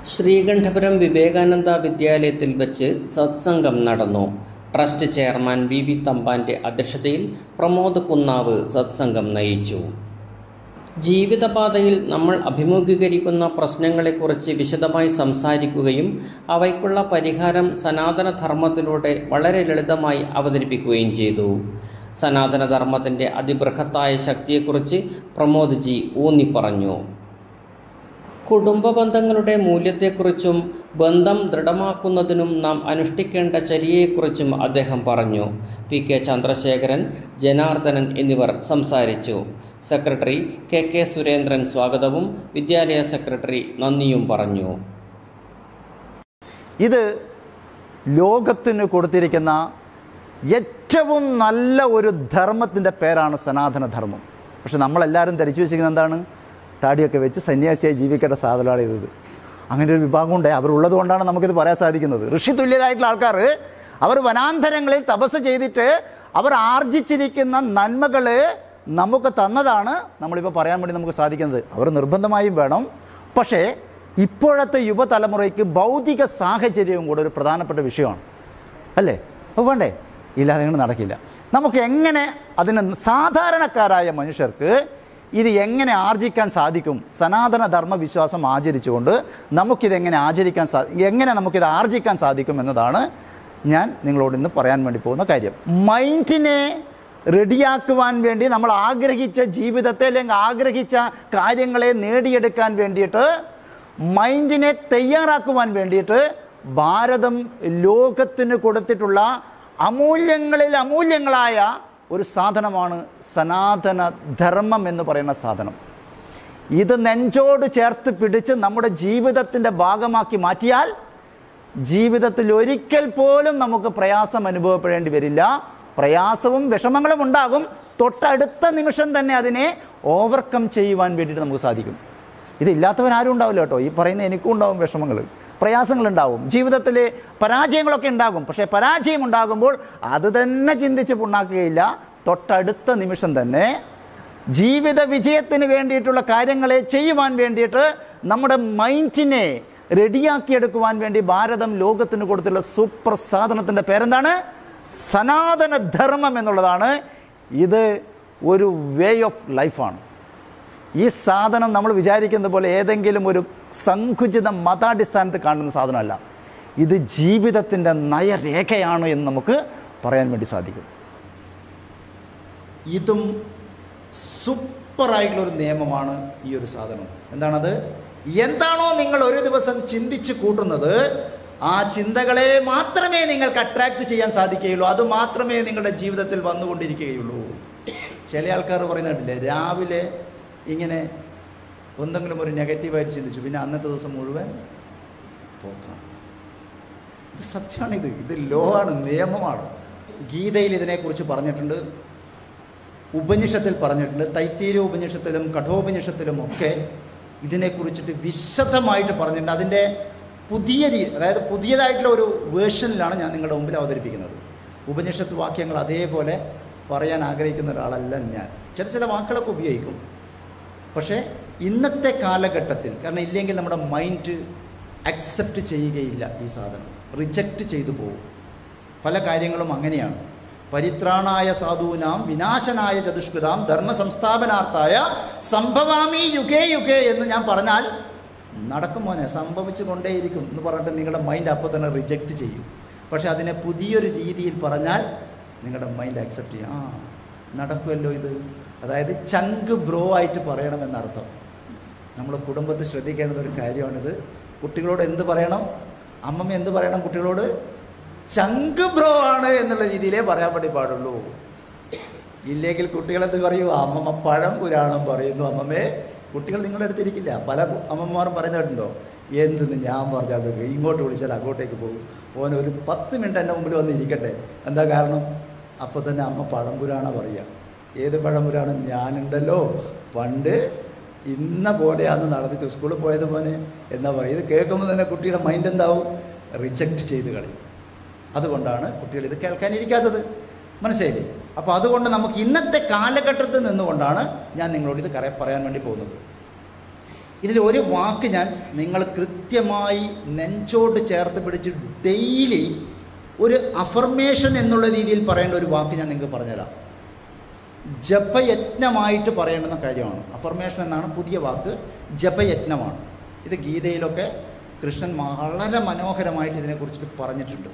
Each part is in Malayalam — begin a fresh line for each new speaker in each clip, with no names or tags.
ശ്രീകണ്ഠപുരം വിവേകാനന്ദ വിദ്യാലയത്തിൽ വച്ച് സത്സംഗം നടന്നു ട്രസ്റ്റ് ചെയർമാൻ വി വി തമ്പാന്റെ അധ്യക്ഷതയിൽ പ്രമോദ് കുന്നാവ് സത്സംഗം നയിച്ചു ജീവിതപാതയിൽ നമ്മൾ അഭിമുഖീകരിക്കുന്ന പ്രശ്നങ്ങളെക്കുറിച്ച് വിശദമായി സംസാരിക്കുകയും അവയ്ക്കുള്ള പരിഹാരം സനാതനധർമ്മത്തിലൂടെ വളരെ ലളിതമായി അവതരിപ്പിക്കുകയും ചെയ്തു സനാതനധർമ്മത്തിൻ്റെ അതിബൃഹത്തായ ശക്തിയെക്കുറിച്ച് പ്രമോദ് ജി ഊന്നി പറഞ്ഞു കുടുംബ ബന്ധങ്ങളുടെ മൂല്യത്തെക്കുറിച്ചും ബന്ധം ദൃഢമാക്കുന്നതിനും നാം അനുഷ്ഠിക്കേണ്ട ചര്യയെക്കുറിച്ചും അദ്ദേഹം പറഞ്ഞു പി കെ ചന്ദ്രശേഖരൻ ജനാർദ്ദനൻ എന്നിവർ സംസാരിച്ചു സെക്രട്ടറി കെ കെ സുരേന്ദ്രൻ സ്വാഗതവും വിദ്യാലയ സെക്രട്ടറി നന്ദിയും പറഞ്ഞു
ഇത് ലോകത്തിന് കൊടുത്തിരിക്കുന്ന ഏറ്റവും നല്ല ഒരു ധർമ്മത്തിൻ്റെ പേരാണ് സനാതനധർമ്മം പക്ഷെ നമ്മളെല്ലാവരും ധരിച്ചു വെച്ചിരിക്കുന്നത് എന്താണ് താടിയൊക്കെ വെച്ച് സന്യാസിയായി ജീവിക്കേണ്ട സാധനമാണ് ഇത് അങ്ങനെ ഒരു വിഭാഗമുണ്ട് അവരുള്ളത് കൊണ്ടാണ് നമുക്കിത് പറയാൻ സാധിക്കുന്നത് ഋഷി തുല്യരായിട്ടുള്ള ആൾക്കാർ അവർ വനാന്തരങ്ങളിൽ തപസ് ചെയ്തിട്ട് അവർ ആർജിച്ചിരിക്കുന്ന നന്മകൾ നമുക്ക് തന്നതാണ് നമ്മളിപ്പോൾ പറയാൻ വേണ്ടി നമുക്ക് സാധിക്കുന്നത് അവർ നിർബന്ധമായും വേണം പക്ഷേ ഇപ്പോഴത്തെ യുവതലമുറയ്ക്ക് ഭൗതിക സാഹചര്യവും കൂടെ ഒരു പ്രധാനപ്പെട്ട വിഷയമാണ് അല്ലേ അത് വേണ്ടേ ഇല്ലാതെ അങ്ങനെ നടക്കില്ല നമുക്ക് എങ്ങനെ അതിന് സാധാരണക്കാരായ മനുഷ്യർക്ക് ഇത് എങ്ങനെ ആർജിക്കാൻ സാധിക്കും സനാതന ധർമ്മ വിശ്വാസം ആചരിച്ചുകൊണ്ട് നമുക്കിതെങ്ങനെ ആചരിക്കാൻ സാ എങ്ങനെ നമുക്കിത് ആർജിക്കാൻ സാധിക്കും എന്നതാണ് ഞാൻ നിങ്ങളോട് ഇന്ന് പറയാൻ വേണ്ടി പോകുന്ന കാര്യം മൈൻഡിനെ റെഡിയാക്കുവാൻ വേണ്ടി നമ്മൾ ആഗ്രഹിച്ച ജീവിതത്തെ അല്ലെങ്കിൽ ആഗ്രഹിച്ച കാര്യങ്ങളെ നേടിയെടുക്കാൻ വേണ്ടിയിട്ട് മൈൻഡിനെ തയ്യാറാക്കുവാൻ വേണ്ടിയിട്ട് ഭാരതം ലോകത്തിന് കൊടുത്തിട്ടുള്ള അമൂല്യങ്ങളിൽ അമൂല്യങ്ങളായ ഒരു സാധനമാണ് സനാതന ധർമ്മം എന്ന് പറയുന്ന സാധനം ഇത് നെഞ്ചോട് ചേർത്ത് പിടിച്ച് നമ്മുടെ ജീവിതത്തിൻ്റെ ഭാഗമാക്കി മാറ്റിയാൽ ജീവിതത്തിൽ ഒരിക്കൽ പോലും നമുക്ക് പ്രയാസം അനുഭവപ്പെടേണ്ടി വരില്ല പ്രയാസവും വിഷമങ്ങളും ഉണ്ടാകും തൊട്ടടുത്ത നിമിഷം തന്നെ അതിനെ ഓവർകം ചെയ്യുവാൻ വേണ്ടിയിട്ട് നമുക്ക് സാധിക്കും ഇതില്ലാത്തവൻ ആരും ഉണ്ടാവില്ല കേട്ടോ ഈ പറയുന്ന എനിക്കും ഉണ്ടാവും വിഷമങ്ങൾ പ്രയാസങ്ങളുണ്ടാവും ജീവിതത്തിൽ പരാജയങ്ങളൊക്കെ ഉണ്ടാകും പക്ഷേ പരാജയം ഉണ്ടാകുമ്പോൾ അത് തന്നെ ചിന്തിച്ച് പുണ്ണാക്കുകയില്ല തൊട്ടടുത്ത നിമിഷം തന്നെ ജീവിത വിജയത്തിന് വേണ്ടിയിട്ടുള്ള കാര്യങ്ങളെ ചെയ്യുവാൻ വേണ്ടിയിട്ട് നമ്മുടെ മൈൻഡിനെ റെഡിയാക്കിയെടുക്കുവാൻ വേണ്ടി ഭാരതം ലോകത്തിന് കൊടുത്തുള്ള സൂപ്പർ സാധനത്തിൻ്റെ പേരെന്താണ് സനാതന ധർമ്മം എന്നുള്ളതാണ് ഇത് ഒരു വേ ഓഫ് ലൈഫാണ് ഈ സാധനം നമ്മൾ വിചാരിക്കുന്ന പോലെ ഏതെങ്കിലും ഒരു സങ്കുചിത മതാടിസ്ഥാനത്ത് കാണുന്ന സാധനമല്ല ഇത് ജീവിതത്തിൻ്റെ നയരേഖയാണ് എന്ന് നമുക്ക് പറയാൻ വേണ്ടി സാധിക്കും ഇതും സൂപ്പറായിട്ടുള്ള ഒരു നിയമമാണ് ഈ ഒരു സാധനം എന്താണത് എന്താണോ നിങ്ങൾ ഒരു ദിവസം ചിന്തിച്ച് കൂട്ടുന്നത് ആ ചിന്തകളെ മാത്രമേ നിങ്ങൾക്ക് അട്രാക്റ്റ് ചെയ്യാൻ സാധിക്കുകയുള്ളൂ അത് മാത്രമേ നിങ്ങളുടെ ജീവിതത്തിൽ വന്നുകൊണ്ടിരിക്കുകയുള്ളൂ ചില ആൾക്കാർ പറയുന്നുണ്ടല്ലേ രാവിലെ ഇങ്ങനെ എന്തെങ്കിലും ഒരു നെഗറ്റീവായിട്ട് ചിന്തിച്ചു പിന്നെ അന്നത്തെ ദിവസം മുഴുവൻ പോക്കാം ഇത് സത്യമാണിത് ഇത് ലോ ആണ് നിയമമാണ് ഗീതയിൽ ഇതിനെക്കുറിച്ച് പറഞ്ഞിട്ടുണ്ട് ഉപനിഷത്തിൽ പറഞ്ഞിട്ടുണ്ട് തൈത്തീര ഉപനിഷത്തിലും കഠോപനിഷത്തിലും ഒക്കെ ഇതിനെക്കുറിച്ചിട്ട് വിശദമായിട്ട് പറഞ്ഞിട്ടുണ്ട് അതിൻ്റെ പുതിയ രീതി അതായത് പുതിയതായിട്ടുള്ള ഒരു വേർഷനിലാണ് ഞാൻ നിങ്ങളുടെ മുമ്പിൽ അവതരിപ്പിക്കുന്നത് ഉപനിഷത്ത് വാക്യങ്ങൾ അതേപോലെ പറയാൻ ആഗ്രഹിക്കുന്ന ഒരാളല്ല ഞാൻ ചില ചില വാക്കുകളൊക്കെ ഉപയോഗിക്കും പക്ഷേ ഇന്നത്തെ കാലഘട്ടത്തിൽ കാരണം ഇല്ലെങ്കിൽ നമ്മുടെ മൈൻഡ് അക്സെപ്റ്റ് ചെയ്യുകയില്ല ഈ സാധനം റിജക്റ്റ് ചെയ്തു പോകും പല കാര്യങ്ങളും അങ്ങനെയാണ് പരിത്രാണായ സാധൂനാം വിനാശനായ ചതുഷ്കൃതാം ധർമ്മ സംസ്ഥാപനാർത്ഥായ സംഭവാമി യുഗേ യുഗേ എന്ന് ഞാൻ പറഞ്ഞാൽ നടക്കും മോനെ സംഭവിച്ചു കൊണ്ടേയിരിക്കും എന്ന് പറഞ്ഞിട്ട് നിങ്ങളുടെ മൈൻഡ് അപ്പോൾ തന്നെ റിജക്റ്റ് ചെയ്യും പക്ഷെ അതിനെ പുതിയൊരു രീതിയിൽ പറഞ്ഞാൽ നിങ്ങളുടെ മൈൻഡ് അക്സെപ്റ്റ് ചെയ്യും ആ നടക്കുമല്ലോ ഇത് അതായത് ചങ്ക് ബ്രോ ആയിട്ട് പറയണമെന്നർത്ഥം നമ്മൾ കുടുംബത്തിൽ ശ്രദ്ധിക്കേണ്ടുന്ന ഒരു കാര്യമാണിത് കുട്ടികളോട് എന്ത് പറയണം അമ്മമ്മ എന്ത് പറയണം കുട്ടികളോട് ചങ്ക് ബ്രോ ആണ് എന്നുള്ള രീതിയിലേ പറയാൻ വേണ്ടി പാടുള്ളൂ ഇല്ലെങ്കിൽ കുട്ടികൾ എന്ത് പറയൂ അമ്മമ്മ പഴം പുരാണം പറയുന്നു അമ്മമ്മേ കുട്ടികൾ നിങ്ങളുടെ അടുത്തിരിക്കില്ല പല അമ്മമാരും പറയുന്നുണ്ടോ എന്തെന്ന് ഞാൻ പറഞ്ഞാൽ കേൾക്കും. ഇങ്ങോട്ട് വിളിച്ചാൽ അങ്ങോട്ടേക്ക് പോകും ഓൻ ഒരു പത്ത് മിനിറ്റ് എൻ്റെ മുമ്പിൽ വന്ന് ഇരിക്കട്ടെ എന്താ കാരണം അപ്പോൾ തന്നെ അമ്മ പഴംപുരാണ പറയുക ഏത് പഴംപുരാണം ഞാനുണ്ടല്ലോ പണ്ട് ഇന്ന പോലെയാന്ന് നടന്നിട്ട് സ്കൂളിൽ പോയത് പോലെ എന്നാ പറയുക ഇത് കേൾക്കുമ്പോൾ തന്നെ കുട്ടിയുടെ മൈൻഡ് എന്താവും റിജക്റ്റ് ചെയ്ത് കളയും അതുകൊണ്ടാണ് കുട്ടികൾ ഇത് കേൾക്കാനിരിക്കാത്തത് മനസ്സിലായില്ലേ അപ്പോൾ അതുകൊണ്ട് നമുക്ക് ഇന്നത്തെ കാലഘട്ടത്തിൽ നിന്നുകൊണ്ടാണ് ഞാൻ നിങ്ങളോട് ഇത് കറ പറയാൻ വേണ്ടി പോകുന്നത് ഇതിൽ ഒരു വാക്ക് ഞാൻ നിങ്ങൾ കൃത്യമായി നെഞ്ചോട് ചേർത്ത് പിടിച്ച് ഡെയിലി ഒരു അഫർമേഷൻ എന്നുള്ള രീതിയിൽ പറയേണ്ട ഒരു വാക്ക് ഞാൻ നിങ്ങൾക്ക് പറഞ്ഞുതരാം ജപയജ്ഞമായിട്ട് പറയേണ്ടുന്ന കാര്യമാണ് അഫർമേഷൻ എന്നാണ് പുതിയ വാക്ക് ജപയജ്ഞമാണ് ഇത് ഗീതയിലൊക്കെ കൃഷ്ണൻ വളരെ മനോഹരമായിട്ട് ഇതിനെക്കുറിച്ചിട്ട് പറഞ്ഞിട്ടുണ്ട്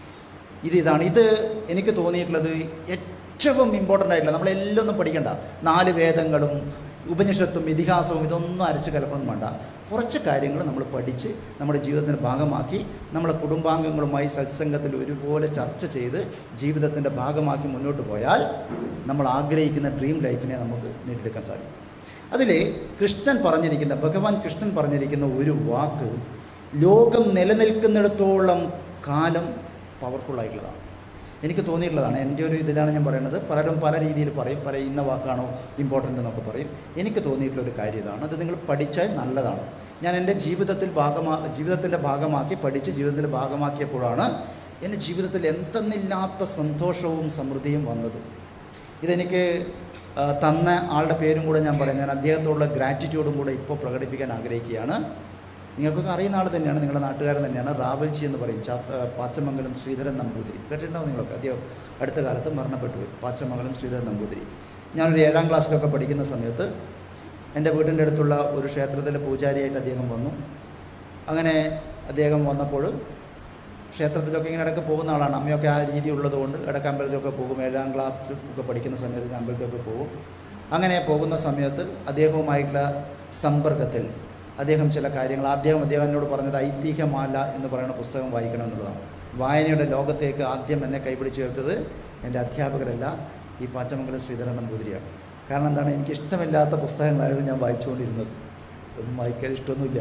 ഇത് ഇതാണ് ഇത് എനിക്ക് തോന്നിയിട്ടുള്ളത് ഏറ്റവും ഇമ്പോർട്ടൻ്റ് ആയിട്ടുള്ള നമ്മളെല്ലാം ഒന്നും പഠിക്കണ്ട നാല് വേദങ്ങളും ഉപനിഷത്തും ഇതിഹാസവും ഇതൊന്നും അരച്ച് കലപ്പൊന്നും വേണ്ട കുറച്ച് കാര്യങ്ങൾ നമ്മൾ പഠിച്ച് നമ്മുടെ ജീവിതത്തിൻ്റെ ഭാഗമാക്കി നമ്മളെ കുടുംബാംഗങ്ങളുമായി സത്സംഗത്തിൽ ഒരുപോലെ ചർച്ച ചെയ്ത് ജീവിതത്തിൻ്റെ ഭാഗമാക്കി മുന്നോട്ട് പോയാൽ നമ്മൾ ആഗ്രഹിക്കുന്ന ഡ്രീം ലൈഫിനെ നമുക്ക് നേടിയെടുക്കാൻ സാധിക്കും അതിൽ കൃഷ്ണൻ പറഞ്ഞിരിക്കുന്ന ഭഗവാൻ കൃഷ്ണൻ പറഞ്ഞിരിക്കുന്ന ഒരു വാക്ക് ലോകം നിലനിൽക്കുന്നിടത്തോളം കാലം പവർഫുൾ ആയിട്ടുള്ളതാണ് എനിക്ക് തോന്നിയിട്ടുള്ളതാണ് എൻ്റെ ഒരു ഇതിലാണ് ഞാൻ പറയുന്നത് പലരും പല രീതിയിൽ പറയും പല ഇന്ന വാക്കാണോ ഇമ്പോർട്ടൻ്റ് എന്നൊക്കെ പറയും എനിക്ക് തോന്നിയിട്ടുള്ള ഒരു കാര്യം ഇതാണ് അത് നിങ്ങൾ പഠിച്ചാൽ നല്ലതാണ് ഞാൻ എൻ്റെ ജീവിതത്തിൽ ഭാഗമാ ജീവിതത്തിൻ്റെ ഭാഗമാക്കി പഠിച്ച് ജീവിതത്തിൻ്റെ ഭാഗമാക്കിയപ്പോഴാണ് എൻ്റെ ജീവിതത്തിൽ എന്തെന്നില്ലാത്ത സന്തോഷവും സമൃദ്ധിയും വന്നത് ഇതെനിക്ക് ആ, തന്ന ആളുടെ പേരും കൂടെ ഞാൻ പറയാം ഞാൻ അദ്ദേഹത്തോടുള്ള ഗ്രാറ്റിറ്റ്യൂഡും കൂടെ ഇപ്പോൾ പ്രകടിപ്പിക്കാൻ ആഗ്രഹിക്കുകയാണ് നിങ്ങൾക്കൊക്കെ അറിയുന്ന ആൾ തന്നെയാണ് നിങ്ങളുടെ നാട്ടുകാരൻ തന്നെയാണ് റാവൽച്ചി എന്ന് പറയും ചാ ആ, പാച്ചമംഗലം ശ്രീധരൻ നമ്പൂതിരി കേട്ടിട്ടുണ്ടാവും നിങ്ങളൊക്കെ അദ്ദേഹം അടുത്ത കാലത്ത് മരണപ്പെട്ടു പോയി പാച്ചമംഗലം ശ്രീധരൻ നമ്പൂതിരി ഞാനൊരു ഏഴാം ക്ലാസ്സിലൊക്കെ പഠിക്കുന്ന സമയത്ത് എൻ്റെ വീടിൻ്റെ അടുത്തുള്ള ഒരു ക്ഷേത്രത്തിലെ പൂജാരിയായിട്ട് അദ്ദേഹം വന്നു അങ്ങനെ അദ്ദേഹം വന്നപ്പോൾ ക്ഷേത്രത്തിലൊക്കെ ഇങ്ങനെ ഇടയ്ക്ക് പോകുന്ന ആളാണ് അമ്മയൊക്കെ ആ രീതി ഉള്ളതുകൊണ്ട് ഇടയ്ക്ക് അമ്പലത്തിലൊക്കെ പോകും ഏഴാം ക്ലാസ്സിൽ ഒക്കെ പഠിക്കുന്ന സമയത്ത് ഞാൻ അമ്പലത്തിലൊക്കെ പോകും അങ്ങനെ പോകുന്ന സമയത്ത് അദ്ദേഹവുമായിട്ടുള്ള സമ്പർക്കത്തിൽ അദ്ദേഹം ചില കാര്യങ്ങൾ ആദ്യം അദ്ദേഹം എന്നോട് പറഞ്ഞത് ഐതിഹ്യമാല എന്ന് പറയുന്ന പുസ്തകം വായിക്കണം എന്നുള്ളതാണ് വായനയുടെ ലോകത്തേക്ക് ആദ്യം എന്നെ കൈപിടിച്ച് ചേർത്തത് എൻ്റെ അധ്യാപകരല്ല ഈ പാച്ചമംഗലം ശ്രീധരൻ നമ്പൂതിരിയാണ് കാരണം എന്താണ് എനിക്ക് ഇഷ്ടമില്ലാത്ത പുസ്തകങ്ങളായിരുന്നു ഞാൻ വായിച്ചുകൊണ്ടിരുന്നത് ഒന്നും വായിക്കാൻ ഇഷ്ടമൊന്നുമില്ല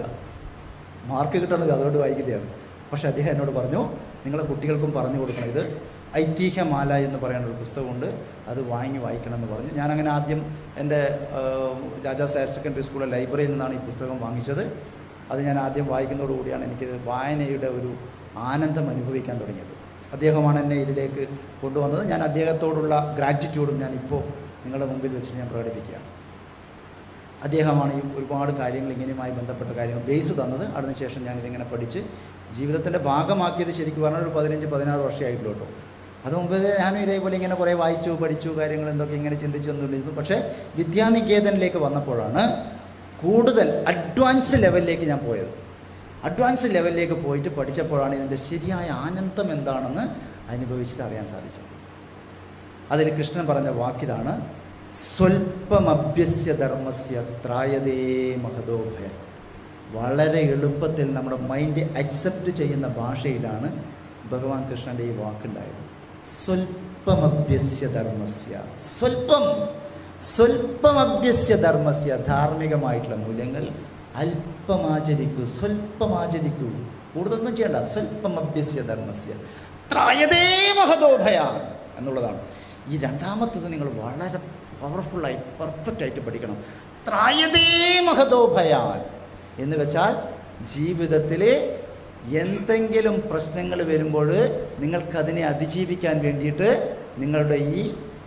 മാർക്ക് കിട്ടുന്നത് അതുകൊണ്ട് വായിക്കുകയാണ് പക്ഷേ അദ്ദേഹം എന്നോട് പറഞ്ഞു നിങ്ങളെ കുട്ടികൾക്കും പറഞ്ഞു കൊടുക്കണം ഇത് ഐതിഹ്യമാല എന്ന് പറയുന്ന ഒരു പുസ്തകമുണ്ട് അത് വാങ്ങി വായിക്കണം എന്ന് പറഞ്ഞു ഞാനങ്ങനെ ആദ്യം എൻ്റെ ആ, രാജാസ് ഹയർ സെക്കൻഡറി സ്കൂളിലെ ലൈബ്രറിയിൽ നിന്നാണ് ഈ പുസ്തകം വാങ്ങിച്ചത് അത് ഞാൻ ആദ്യം വായിക്കുന്നതോടുകൂടിയാണ് എനിക്ക് വായനയുടെ ഒരു ആനന്ദം അനുഭവിക്കാൻ തുടങ്ങിയത് അദ്ദേഹമാണ് എന്നെ ഇതിലേക്ക് കൊണ്ടുവന്നത് ഞാൻ അദ്ദേഹത്തോടുള്ള ഗ്രാറ്റിറ്റ്യൂഡും ഞാൻ ഇപ്പോൾ നിങ്ങളുടെ മുമ്പിൽ വെച്ചിട്ട് ഞാൻ പ്രകടിപ്പിക്കുകയാണ് അദ്ദേഹമാണ് ഈ ഒരുപാട് കാര്യങ്ങൾ ഇങ്ങനെയുമായി ബന്ധപ്പെട്ട കാര്യങ്ങൾ ബേസ് തന്നത് അതിനുശേഷം ഞാൻ ഇതിങ്ങനെ പഠിച്ച് ജീവിതത്തിൻ്റെ ഭാഗമാക്കിയത് ശരിക്കും പറഞ്ഞാൽ ഒരു പതിനഞ്ച് പതിനാറ് വർഷമായിട്ടുള്ളൂ കേട്ടോ അത് മുമ്പ് ഞാനും ഇതേപോലെ ഇങ്ങനെ കുറേ വായിച്ചു പഠിച്ചു കാര്യങ്ങൾ എന്തൊക്കെ ഇങ്ങനെ ചിന്തിച്ചു വന്നുകൊണ്ടിരുന്നു പക്ഷേ വിദ്യാനികേതനിലേക്ക് വന്നപ്പോഴാണ് കൂടുതൽ അഡ്വാൻസ് ലെവലിലേക്ക് ഞാൻ പോയത് അഡ്വാൻസ് ലെവലിലേക്ക് പോയിട്ട് പഠിച്ചപ്പോഴാണ് ഇതിൻ്റെ ശരിയായ ആനന്ദം എന്താണെന്ന് അനുഭവിച്ചിട്ട് അറിയാൻ സാധിച്ചത് അതിൽ കൃഷ്ണൻ പറഞ്ഞ വാക്കിതാണ് സ്വൽപ്പമഭ്യസ്യ ധർമ്മസ്യ ത്രായതേ മഹതോ ഭയം വളരെ എളുപ്പത്തിൽ നമ്മുടെ മൈൻഡ് അക്സെപ്റ്റ് ചെയ്യുന്ന ഭാഷയിലാണ് ഭഗവാൻ കൃഷ്ണൻ്റെ ഈ വാക്കുണ്ടായത് സ്വൽപ്പമഭ്യസ്യ ധർമ്മസ്യ സ്വൽപ്പം സ്വൽപ്പമഭ്യസ്യ ധർമ്മസ്യ ധാർമ്മികമായിട്ടുള്ള മൂല്യങ്ങൾ അല്പമാചരിക്കൂ സ്വൽപ്പമാചരിക്കൂ കൂടുതലൊന്നും ചെയ്യണ്ട സ്വൽപ്പമഭ്യസ്യ ധർമ്മസ്യ ത്രായതേ മഹതോ ഭയ എന്നുള്ളതാണ് ഈ രണ്ടാമത്തത് നിങ്ങൾ വളരെ പവർഫുള്ളായി പെർഫെക്റ്റ് ആയിട്ട് പഠിക്കണം ത്രായതേ മഹതോ ഭയാൻ എന്ന് വെച്ചാൽ ജീവിതത്തിൽ എന്തെങ്കിലും പ്രശ്നങ്ങൾ വരുമ്പോൾ നിങ്ങൾക്കതിനെ അതിജീവിക്കാൻ വേണ്ടിയിട്ട് നിങ്ങളുടെ ഈ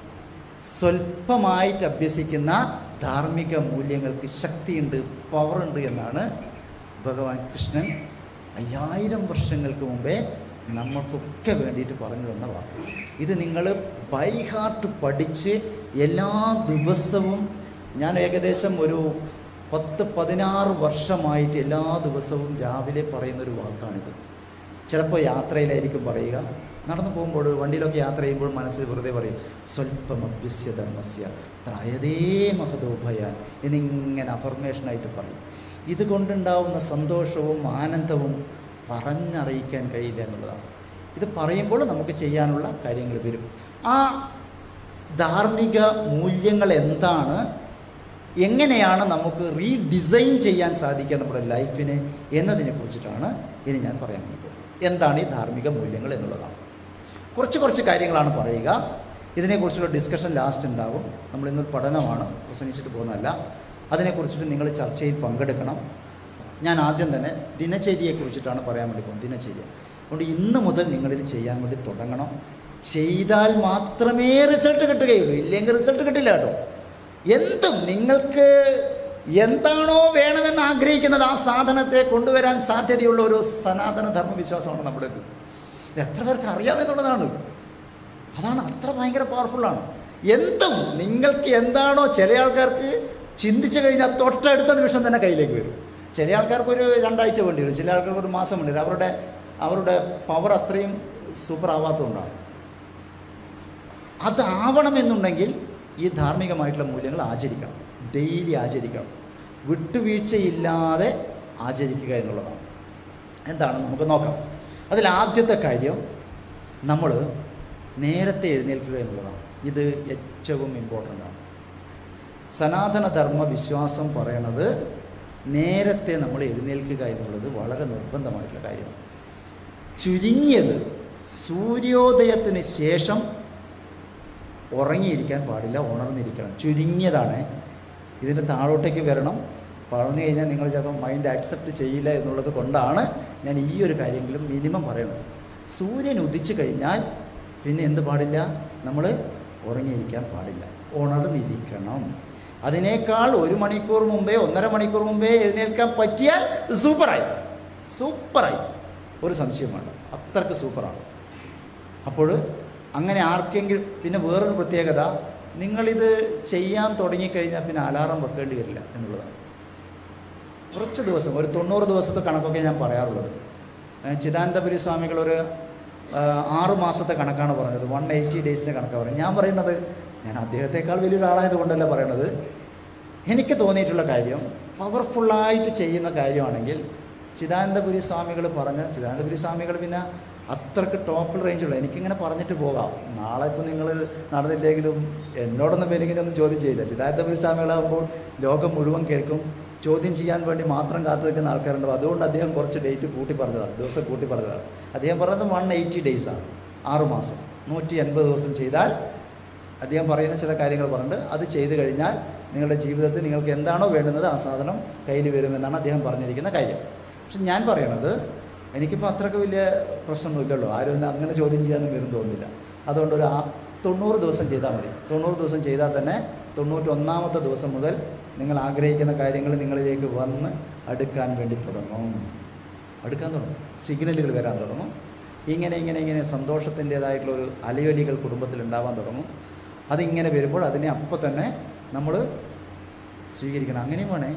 സ്വല്പമായിട്ട് അഭ്യസിക്കുന്ന ധാർമ്മിക മൂല്യങ്ങൾക്ക് ശക്തിയുണ്ട് പവറുണ്ട് എന്നാണ് ഭഗവാൻ കൃഷ്ണൻ അയ്യായിരം വർഷങ്ങൾക്ക് മുമ്പേ നമുക്കൊക്കെ വേണ്ടിയിട്ട് പറഞ്ഞു തന്ന വാക്ക് ഇത് നിങ്ങൾ ബൈ ഹാർട്ട് പഠിച്ച് എല്ലാ ദിവസവും ഞാൻ ഏകദേശം ഒരു പത്ത് പതിനാറ് വർഷമായിട്ട് എല്ലാ ദിവസവും രാവിലെ പറയുന്നൊരു വാക്കാണിത് ചിലപ്പോൾ യാത്രയിലായിരിക്കും പറയുക നടന്നു പോകുമ്പോൾ വണ്ടിയിലൊക്കെ യാത്ര ചെയ്യുമ്പോൾ മനസ്സിൽ വെറുതെ പറയും സ്വല്പം അഭ്യസ്യ ധർമ്മസ്യ ത്രയതേ മഹതോ ഭയാൻ എന്നിങ്ങനെ അഫർമേഷനായിട്ട് പറയും ഇതുകൊണ്ടുണ്ടാവുന്ന സന്തോഷവും ആനന്ദവും പറഞ്ഞറിയിക്കാൻ കഴിയില്ല എന്നുള്ളതാണ് ഇത് പറയുമ്പോൾ നമുക്ക് ചെയ്യാനുള്ള കാര്യങ്ങൾ വരും ആ ധാർമ്മിക മൂല്യങ്ങൾ എന്താണ് എങ്ങനെയാണ് നമുക്ക് റീഡിസൈൻ ചെയ്യാൻ സാധിക്കുക നമ്മുടെ ലൈഫിനെ എന്നതിനെ കുറിച്ചിട്ടാണ് ഇനി ഞാൻ പറയാൻ വേണ്ടി പോകുന്നത് എന്താണ് ഈ ധാർമ്മിക മൂല്യങ്ങൾ എന്നുള്ളതാണ് കുറച്ച് കുറച്ച് കാര്യങ്ങളാണ് പറയുക ഇതിനെക്കുറിച്ചുള്ള ഡിസ്കഷൻ ലാസ്റ്റ് ഉണ്ടാകും നമ്മൾ ഇന്നൊരു പഠനമാണ് പ്രസംഗിച്ചിട്ട് പോകുന്നതല്ല അതിനെക്കുറിച്ചിട്ട് നിങ്ങൾ ചർച്ചയിൽ പങ്കെടുക്കണം ഞാൻ ആദ്യം തന്നെ ദിനചര്യയെക്കുറിച്ചിട്ടാണ് പറയാൻ വേണ്ടി പോകുന്നത് ദിനചര്യ അതുകൊണ്ട് ഇന്ന് മുതൽ നിങ്ങളിത് ചെയ്യാൻ വേണ്ടി തുടങ്ങണം ചെയ്താൽ മാത്രമേ റിസൾട്ട് കിട്ടുകയുള്ളൂ ഇല്ലെങ്കിൽ റിസൾട്ട് കിട്ടില്ല കേട്ടോ എന്തും നിങ്ങൾക്ക് എന്താണോ വേണമെന്ന് ആഗ്രഹിക്കുന്നത് ആ സാധനത്തെ കൊണ്ടുവരാൻ സാധ്യതയുള്ള ഒരു സനാതന ധർമ്മവിശ്വാസമാണ് നമ്മുടേത് ഇത് എത്ര പേർക്ക് അറിയാമെന്നുള്ളതാണ് അതാണ് അത്ര ഭയങ്കര പവർഫുള്ളാണ് എന്തും നിങ്ങൾക്ക് എന്താണോ ചില ആൾക്കാർക്ക് ചിന്തിച്ചു കഴിഞ്ഞാൽ തൊട്ടടുത്ത നിമിഷം തന്നെ കയ്യിലേക്ക് വരും ചില ആൾക്കാർക്ക് ഒരു രണ്ടാഴ്ച വേണ്ടി വരും ചില ആൾക്കാർക്ക് ഒരു മാസം വേണ്ടി വരും അവരുടെ അവരുടെ പവർ അത്രയും സൂപ്പർ ആവാത്തതുകൊണ്ടാണ് അതാവണമെന്നുണ്ടെങ്കിൽ ഈ ധാർമ്മികമായിട്ടുള്ള മൂല്യങ്ങൾ ആചരിക്കണം ഡെയിലി ആചരിക്കണം വിട്ടുവീഴ്ചയില്ലാതെ ആചരിക്കുക എന്നുള്ളതാണ് എന്താണ് നമുക്ക് നോക്കാം അതിൽ ആദ്യത്തെ കാര്യം നമ്മൾ നേരത്തെ എഴുന്നേൽക്കുക എന്നുള്ളതാണ് ഇത് ഏറ്റവും ഇമ്പോർട്ടൻ്റ് ആണ് സനാതനധർമ്മ വിശ്വാസം പറയണത് നേരത്തെ നമ്മൾ എഴുന്നേൽക്കുക എന്നുള്ളത് വളരെ നിർബന്ധമായിട്ടുള്ള കാര്യമാണ് ചുരുങ്ങിയത് സൂര്യോദയത്തിന് ശേഷം ഉറങ്ങിയിരിക്കാൻ പാടില്ല ഉണർന്നിരിക്കണം ചുരുങ്ങിയതാണ് ഇതിൻ്റെ താഴോട്ടേക്ക് വരണം പറഞ്ഞു കഴിഞ്ഞാൽ നിങ്ങൾ ചിലപ്പോൾ മൈൻഡ് ആക്സെപ്റ്റ് ചെയ്യില്ല എന്നുള്ളത് കൊണ്ടാണ് ഞാൻ ഈ ഒരു കാര്യമെങ്കിലും മിനിമം പറയുന്നത് സൂര്യൻ ഉദിച്ചു കഴിഞ്ഞാൽ പിന്നെ എന്ത് പാടില്ല നമ്മൾ ഉറങ്ങിയിരിക്കാൻ പാടില്ല ഉണർന്നിരിക്കണം അതിനേക്കാൾ ഒരു മണിക്കൂർ മുമ്പേ ഒന്നര മണിക്കൂർ മുമ്പേ എഴുന്നേൽക്കാൻ പറ്റിയാൽ സൂപ്പറായി സൂപ്പറായി ഒരു സംശയം വേണ്ട അത്രക്ക് സൂപ്പറാണ് അപ്പോൾ അങ്ങനെ ആർക്കെങ്കിലും പിന്നെ വേറൊരു പ്രത്യേകത നിങ്ങളിത് ചെയ്യാൻ തുടങ്ങിക്കഴിഞ്ഞാൽ പിന്നെ അലാറം വെക്കേണ്ടി വരില്ല എന്നുള്ളതാണ് കുറച്ച് ദിവസം ഒരു തൊണ്ണൂറ് ദിവസത്തെ കണക്കൊക്കെ ഞാൻ പറയാറുള്ളത് ഏഹ് ചിദാനന്ദപുരി സ്വാമികൾ ഒരു ആഹ്, ആറ് മാസത്തെ കണക്കാണ് പറഞ്ഞത് വൺ എയ്റ്റി ഡേയ്സിൻ്റെ കണക്കാണ് പറയുന്നത് ഞാൻ പറയുന്നത് ഞാൻ അദ്ദേഹത്തെക്കാൾ വലിയൊരാളായത് കൊണ്ടല്ല പറയണത് എനിക്ക് തോന്നിയിട്ടുള്ള കാര്യം പവർഫുള്ളായിട്ട് ചെയ്യുന്ന കാര്യമാണെങ്കിൽ ചിദാനന്ദപുരി സ്വാമികൾ പറഞ്ഞ ചിദാനന്ദപുരി സ്വാമികൾ പിന്നെ അത്രക്ക് ടോപ്പിൽ റേഞ്ചുള്ള എനിക്കിങ്ങനെ പറഞ്ഞിട്ട് പോകാം നാളെ ഇപ്പോൾ നിങ്ങൾ നടന്നില്ലെങ്കിലും എന്നോടൊന്നും എനിക്കിനൊന്നും ചോദ്യം ചെയ്യില്ല ചിദാനന്ദപുരി സ്വാമികളാകുമ്പോൾ ലോകം മുഴുവൻ കേൾക്കും ചോദ്യം ചെയ്യാൻ വേണ്ടി മാത്രം കാത്തു നിൽക്കുന്ന ആൾക്കാരുണ്ട് അതുകൊണ്ട് അദ്ദേഹം കുറച്ച് ഡേറ്റ് കൂട്ടി പറഞ്ഞതാണ് ദിവസം കൂട്ടി പറഞ്ഞതാണ് അദ്ദേഹം പറഞ്ഞത് വൺ എയ്റ്റി ഡേയ്സാണ് ആറുമാസം നൂറ്റി എൺപത് ദിവസം ചെയ്താൽ അദ്ദേഹം പറയുന്ന ചില കാര്യങ്ങൾ പറഞ്ഞിട്ട് അത് ചെയ്തു കഴിഞ്ഞാൽ നിങ്ങളുടെ ജീവിതത്തിൽ നിങ്ങൾക്ക് എന്താണോ വേണ്ടുന്നത് ആ സാധനം കയ്യിൽ വരുമെന്നാണ് അദ്ദേഹം പറഞ്ഞിരിക്കുന്ന കാര്യം പക്ഷെ ഞാൻ പറയണത് എനിക്കിപ്പോൾ അത്രയ്ക്ക് വലിയ പ്രശ്നമൊന്നുമില്ലല്ലോ ആരും എന്നെ അങ്ങനെ ചോദ്യം ചെയ്യാനൊന്നും വരും തോന്നുന്നില്ല അതുകൊണ്ട് ഒരു ആ തൊണ്ണൂറ് ദിവസം ചെയ്താൽ മതി തൊണ്ണൂറ് ദിവസം ചെയ്താൽ തന്നെ തൊണ്ണൂറ്റൊന്നാമത്തെ ദിവസം മുതൽ നിങ്ങൾ ആഗ്രഹിക്കുന്ന കാര്യങ്ങൾ നിങ്ങളിലേക്ക് വന്ന് അടുക്കാൻ വേണ്ടി തുടങ്ങും അടുക്കാൻ തുടങ്ങും സിഗ്നലുകൾ വരാൻ തുടങ്ങും ഇങ്ങനെ ഇങ്ങനെ ഇങ്ങനെ സന്തോഷത്തിൻ്റേതായിട്ടുള്ള ഒരു അലയൊലികൾ കുടുംബത്തിൽ ഉണ്ടാവാൻ തുടങ്ങും അതിങ്ങനെ വരുമ്പോൾ അതിനെ അപ്പോൾ തന്നെ നമ്മൾ സ്വീകരിക്കണം അങ്ങനെയും വേണേ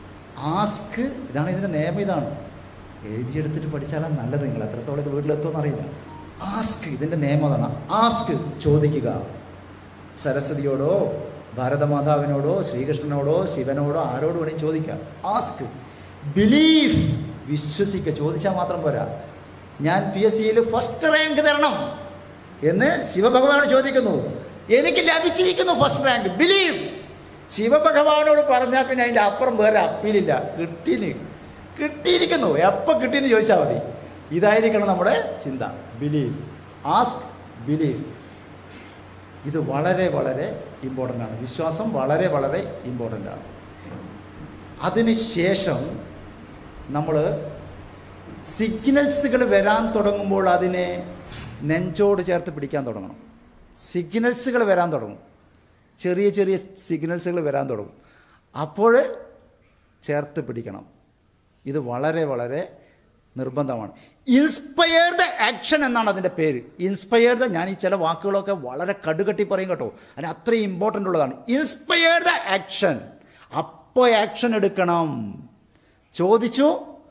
ആസ്ക് ഇതാണ് ഇതിൻ്റെ നിയമം ഇതാണ് എഴുതിയെടുത്തിട്ട് പഠിച്ചാലാണ് നല്ലത് നിങ്ങൾ എത്രത്തോളം ഇത് വീട്ടിലെത്തുമെന്ന് അറിയില്ല ആസ്ക് ഇതിൻ്റെ നിയമം അതാണ് ആസ്ക് ചോദിക്കുക സരസ്വതിയോടോ ഭാരതമാതാവിനോടോ ശ്രീകൃഷ്ണനോടോ ശിവനോടോ ആരോട് വേണമെങ്കിൽ ചോദിക്കാം ആസ്ക് ബിലീഫ് വിശ്വസിക്കുക ചോദിച്ചാൽ മാത്രം പോരാ ഞാൻ പി എസ് സിയിൽ ഫസ്റ്റ് റാങ്ക് തരണം എന്ന് ശിവഭഗവാനോട് ചോദിക്കുന്നു എനിക്ക് ലഭിച്ചിരിക്കുന്നു ഫസ്റ്റ് റാങ്ക് ബിലീവ് ശിവഭഗവാനോട് പറഞ്ഞാൽ പിന്നെ അതിൻ്റെ അപ്പുറം വേറെ അപ്പീലില്ല കിട്ടീന് കിട്ടിയിരിക്കുന്നു എപ്പോൾ കിട്ടിയെന്ന് ചോദിച്ചാൽ മതി ഇതായിരിക്കണം നമ്മുടെ ചിന്ത ബിലീഫ് ആസ്ക് ബിലീഫ് ഇത് വളരെ വളരെ ഇമ്പോർട്ടൻ്റ് ആണ് വിശ്വാസം വളരെ വളരെ ഇമ്പോർട്ടൻ്റ് ആണ് അതിനുശേഷം നമ്മൾ സിഗ്നൽസുകൾ വരാൻ തുടങ്ങുമ്പോൾ അതിനെ നെഞ്ചോട് ചേർത്ത് പിടിക്കാൻ തുടങ്ങണം സിഗ്നൽസുകൾ വരാൻ തുടങ്ങും ചെറിയ ചെറിയ സിഗ്നൽസുകൾ വരാൻ തുടങ്ങും അപ്പോൾ ചേർത്ത് പിടിക്കണം ഇത് വളരെ വളരെ നിർബന്ധമാണ് ഇൻസ്പയർഡ് ആക്ഷൻ എന്നാണ് അതിൻ്റെ പേര് ഇൻസ്പയർഡ് ഞാൻ ഈ ചില വാക്കുകളൊക്കെ വളരെ കടുകട്ടി പറയും കേട്ടോ അതിന് അത്രയും ഇമ്പോർട്ടൻ്റ് ഉള്ളതാണ് ഇൻസ്പയർഡ് ആക്ഷൻ അപ്പോൾ ആക്ഷൻ എടുക്കണം ചോദിച്ചു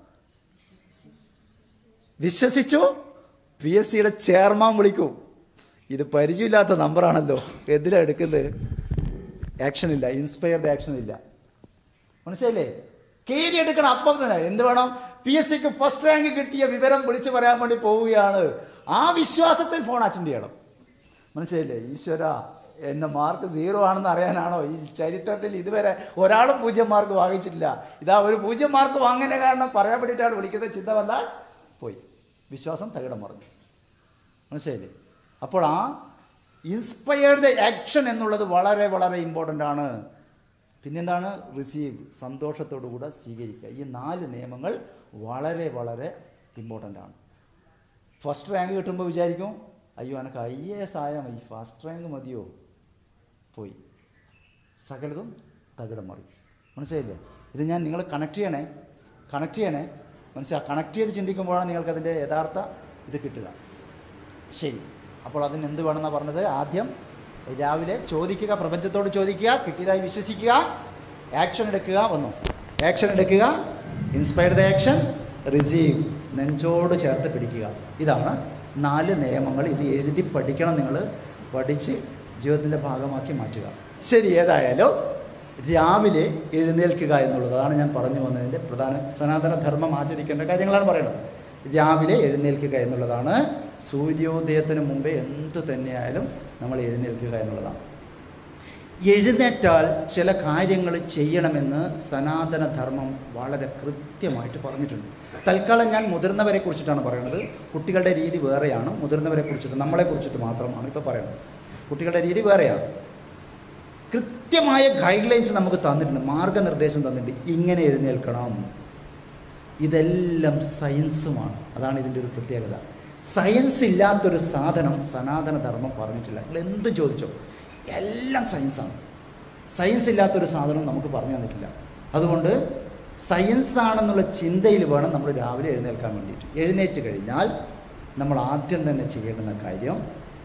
വിശ്വസിച്ചു പി എസ് സിയുടെ ചെയർമാൻ വിളിക്കൂ ഇത് പരിചയമില്ലാത്ത നമ്പറാണല്ലോ എന്തിനാ എടുക്കുന്നത് ആക്ഷൻ ഇല്ല ഇൻസ്പയർഡ് ആക്ഷൻ ഇല്ല മനസ്സിലായില്ലേ കയറി എടുക്കണം അപ്പം തന്നെ എന്ത് വേണം പി എസ് സിക്ക് ഫസ്റ്റ് റാങ്ക് കിട്ടിയ വിവരം വിളിച്ചു പറയാൻ വേണ്ടി പോവുകയാണ് ആ വിശ്വാസത്തിൽ ഫോൺ അറ്റൻഡ് ചെയ്യണം മനസ്സിലായില്ലേ ഈശ്വര എന്നെ മാർക്ക് സീറോ ആണെന്ന് അറിയാനാണോ ഈ ചരിത്രത്തിൽ ഇതുവരെ ഒരാളും പൂജ്യം മാർക്ക് വാങ്ങിച്ചിട്ടില്ല ഇതാ ഒരു പൂജ്യം മാർക്ക് വാങ്ങുന്ന കാരണം പറയാൻ വേണ്ടിയിട്ടാണ് വിളിക്കുന്നത് ചിന്ത വന്നാൽ പോയി വിശ്വാസം തകിടം മറിഞ്ഞു മനസ്സിലായില്ലേ അപ്പോൾ ആ ഇൻസ്പയർഡ് ആക്ഷൻ എന്നുള്ളത് വളരെ വളരെ ഇമ്പോർട്ടൻ്റ് ആണ് പിന്നെന്താണ് റിസീവ് സന്തോഷത്തോടു കൂടെ സ്വീകരിക്കുക ഈ നാല് നിയമങ്ങൾ വളരെ വളരെ ഇമ്പോർട്ടൻ്റ് ആണ് ഫസ്റ്റ് റാങ്ക് കിട്ടുമ്പോൾ വിചാരിക്കും അയ്യോ എനിക്ക് ഐ എ എസ് ആയാൽ മതി ഫസ്റ്റ് റാങ്ക് മതിയോ പോയി സകലതും തകിടം മറി മനസ്സിലായില്ലേ ഇത് ഞാൻ നിങ്ങൾ കണക്ട് ചെയ്യണേ കണക്ട് ചെയ്യണേ മനസ്സിലാ കണക്ട് ചെയ്ത് ചിന്തിക്കുമ്പോഴാണ് നിങ്ങൾക്കതിൻ്റെ യഥാർത്ഥ ഇത് കിട്ടുക ശരി അപ്പോൾ അതിന് എന്ത് വേണമെന്നാണ് പറഞ്ഞത് ആദ്യം രാവിലെ ചോദിക്കുക പ്രപഞ്ചത്തോട് ചോദിക്കുക കിട്ടിയതായി വിശ്വസിക്കുക ആക്ഷൻ എടുക്കുക വന്നു ആക്ഷൻ എടുക്കുക ഇൻസ്പയർഡ് ദ ആക്ഷൻ റിസീവ് നെഞ്ചോട് ചേർത്ത് പിടിക്കുക ഇതാണ് നാല് നിയമങ്ങൾ ഇത് എഴുതി പഠിക്കണം നിങ്ങൾ പഠിച്ച് ജീവിതത്തിൻ്റെ ഭാഗമാക്കി മാറ്റുക ശരി ഏതായാലും രാവിലെ എഴുന്നേൽക്കുക എന്നുള്ളത് അതാണ് ഞാൻ പറഞ്ഞു വന്നതിൻ്റെ പ്രധാന സനാതന ധർമ്മം ആചരിക്കേണ്ട കാര്യങ്ങളാണ് പറയുന്നത് രാവിലെ എഴുന്നേൽക്കുക എന്നുള്ളതാണ് സൂര്യോദയത്തിന് മുമ്പേ എന്ത് തന്നെയായാലും നമ്മൾ എഴുന്നേൽക്കുക എന്നുള്ളതാണ് എഴുന്നേറ്റാൽ ചില കാര്യങ്ങൾ ചെയ്യണമെന്ന് സനാതന ധർമ്മം വളരെ കൃത്യമായിട്ട് പറഞ്ഞിട്ടുണ്ട് തൽക്കാലം ഞാൻ മുതിർന്നവരെ കുറിച്ചിട്ടാണ് പറയുന്നത് കുട്ടികളുടെ രീതി വേറെയാണ് മുതിർന്നവരെ കുറിച്ചിട്ട് നമ്മളെ കുറിച്ചിട്ട് മാത്രമാണ് ഇപ്പോൾ പറയുന്നത് കുട്ടികളുടെ രീതി വേറെയാണ് കൃത്യമായ ഗൈഡ് ലൈൻസ് നമുക്ക് തന്നിട്ടുണ്ട് മാർഗനിർദ്ദേശം തന്നിട്ടുണ്ട് ഇങ്ങനെ എഴുന്നേൽക്കണം ഇതെല്ലാം സയൻസുമാണ് അതാണ് ഇതിൻ്റെ ഒരു പ്രത്യേകത സയൻസ് ഇല്ലാത്തൊരു സാധനം സനാതന ധർമ്മം പറഞ്ഞിട്ടില്ല നിങ്ങൾ എന്ത് ചോദിച്ചോ എല്ലാം സയൻസാണ് സയൻസ് ഇല്ലാത്തൊരു സാധനം നമുക്ക് പറഞ്ഞു തന്നിട്ടില്ല അതുകൊണ്ട് സയൻസ് ആണെന്നുള്ള ചിന്തയിൽ വേണം നമ്മൾ രാവിലെ എഴുന്നേൽക്കാൻ വേണ്ടിയിട്ട് എഴുന്നേറ്റ് കഴിഞ്ഞാൽ നമ്മൾ ആദ്യം തന്നെ ചെയ്യേണ്ടുന്ന കാര്യം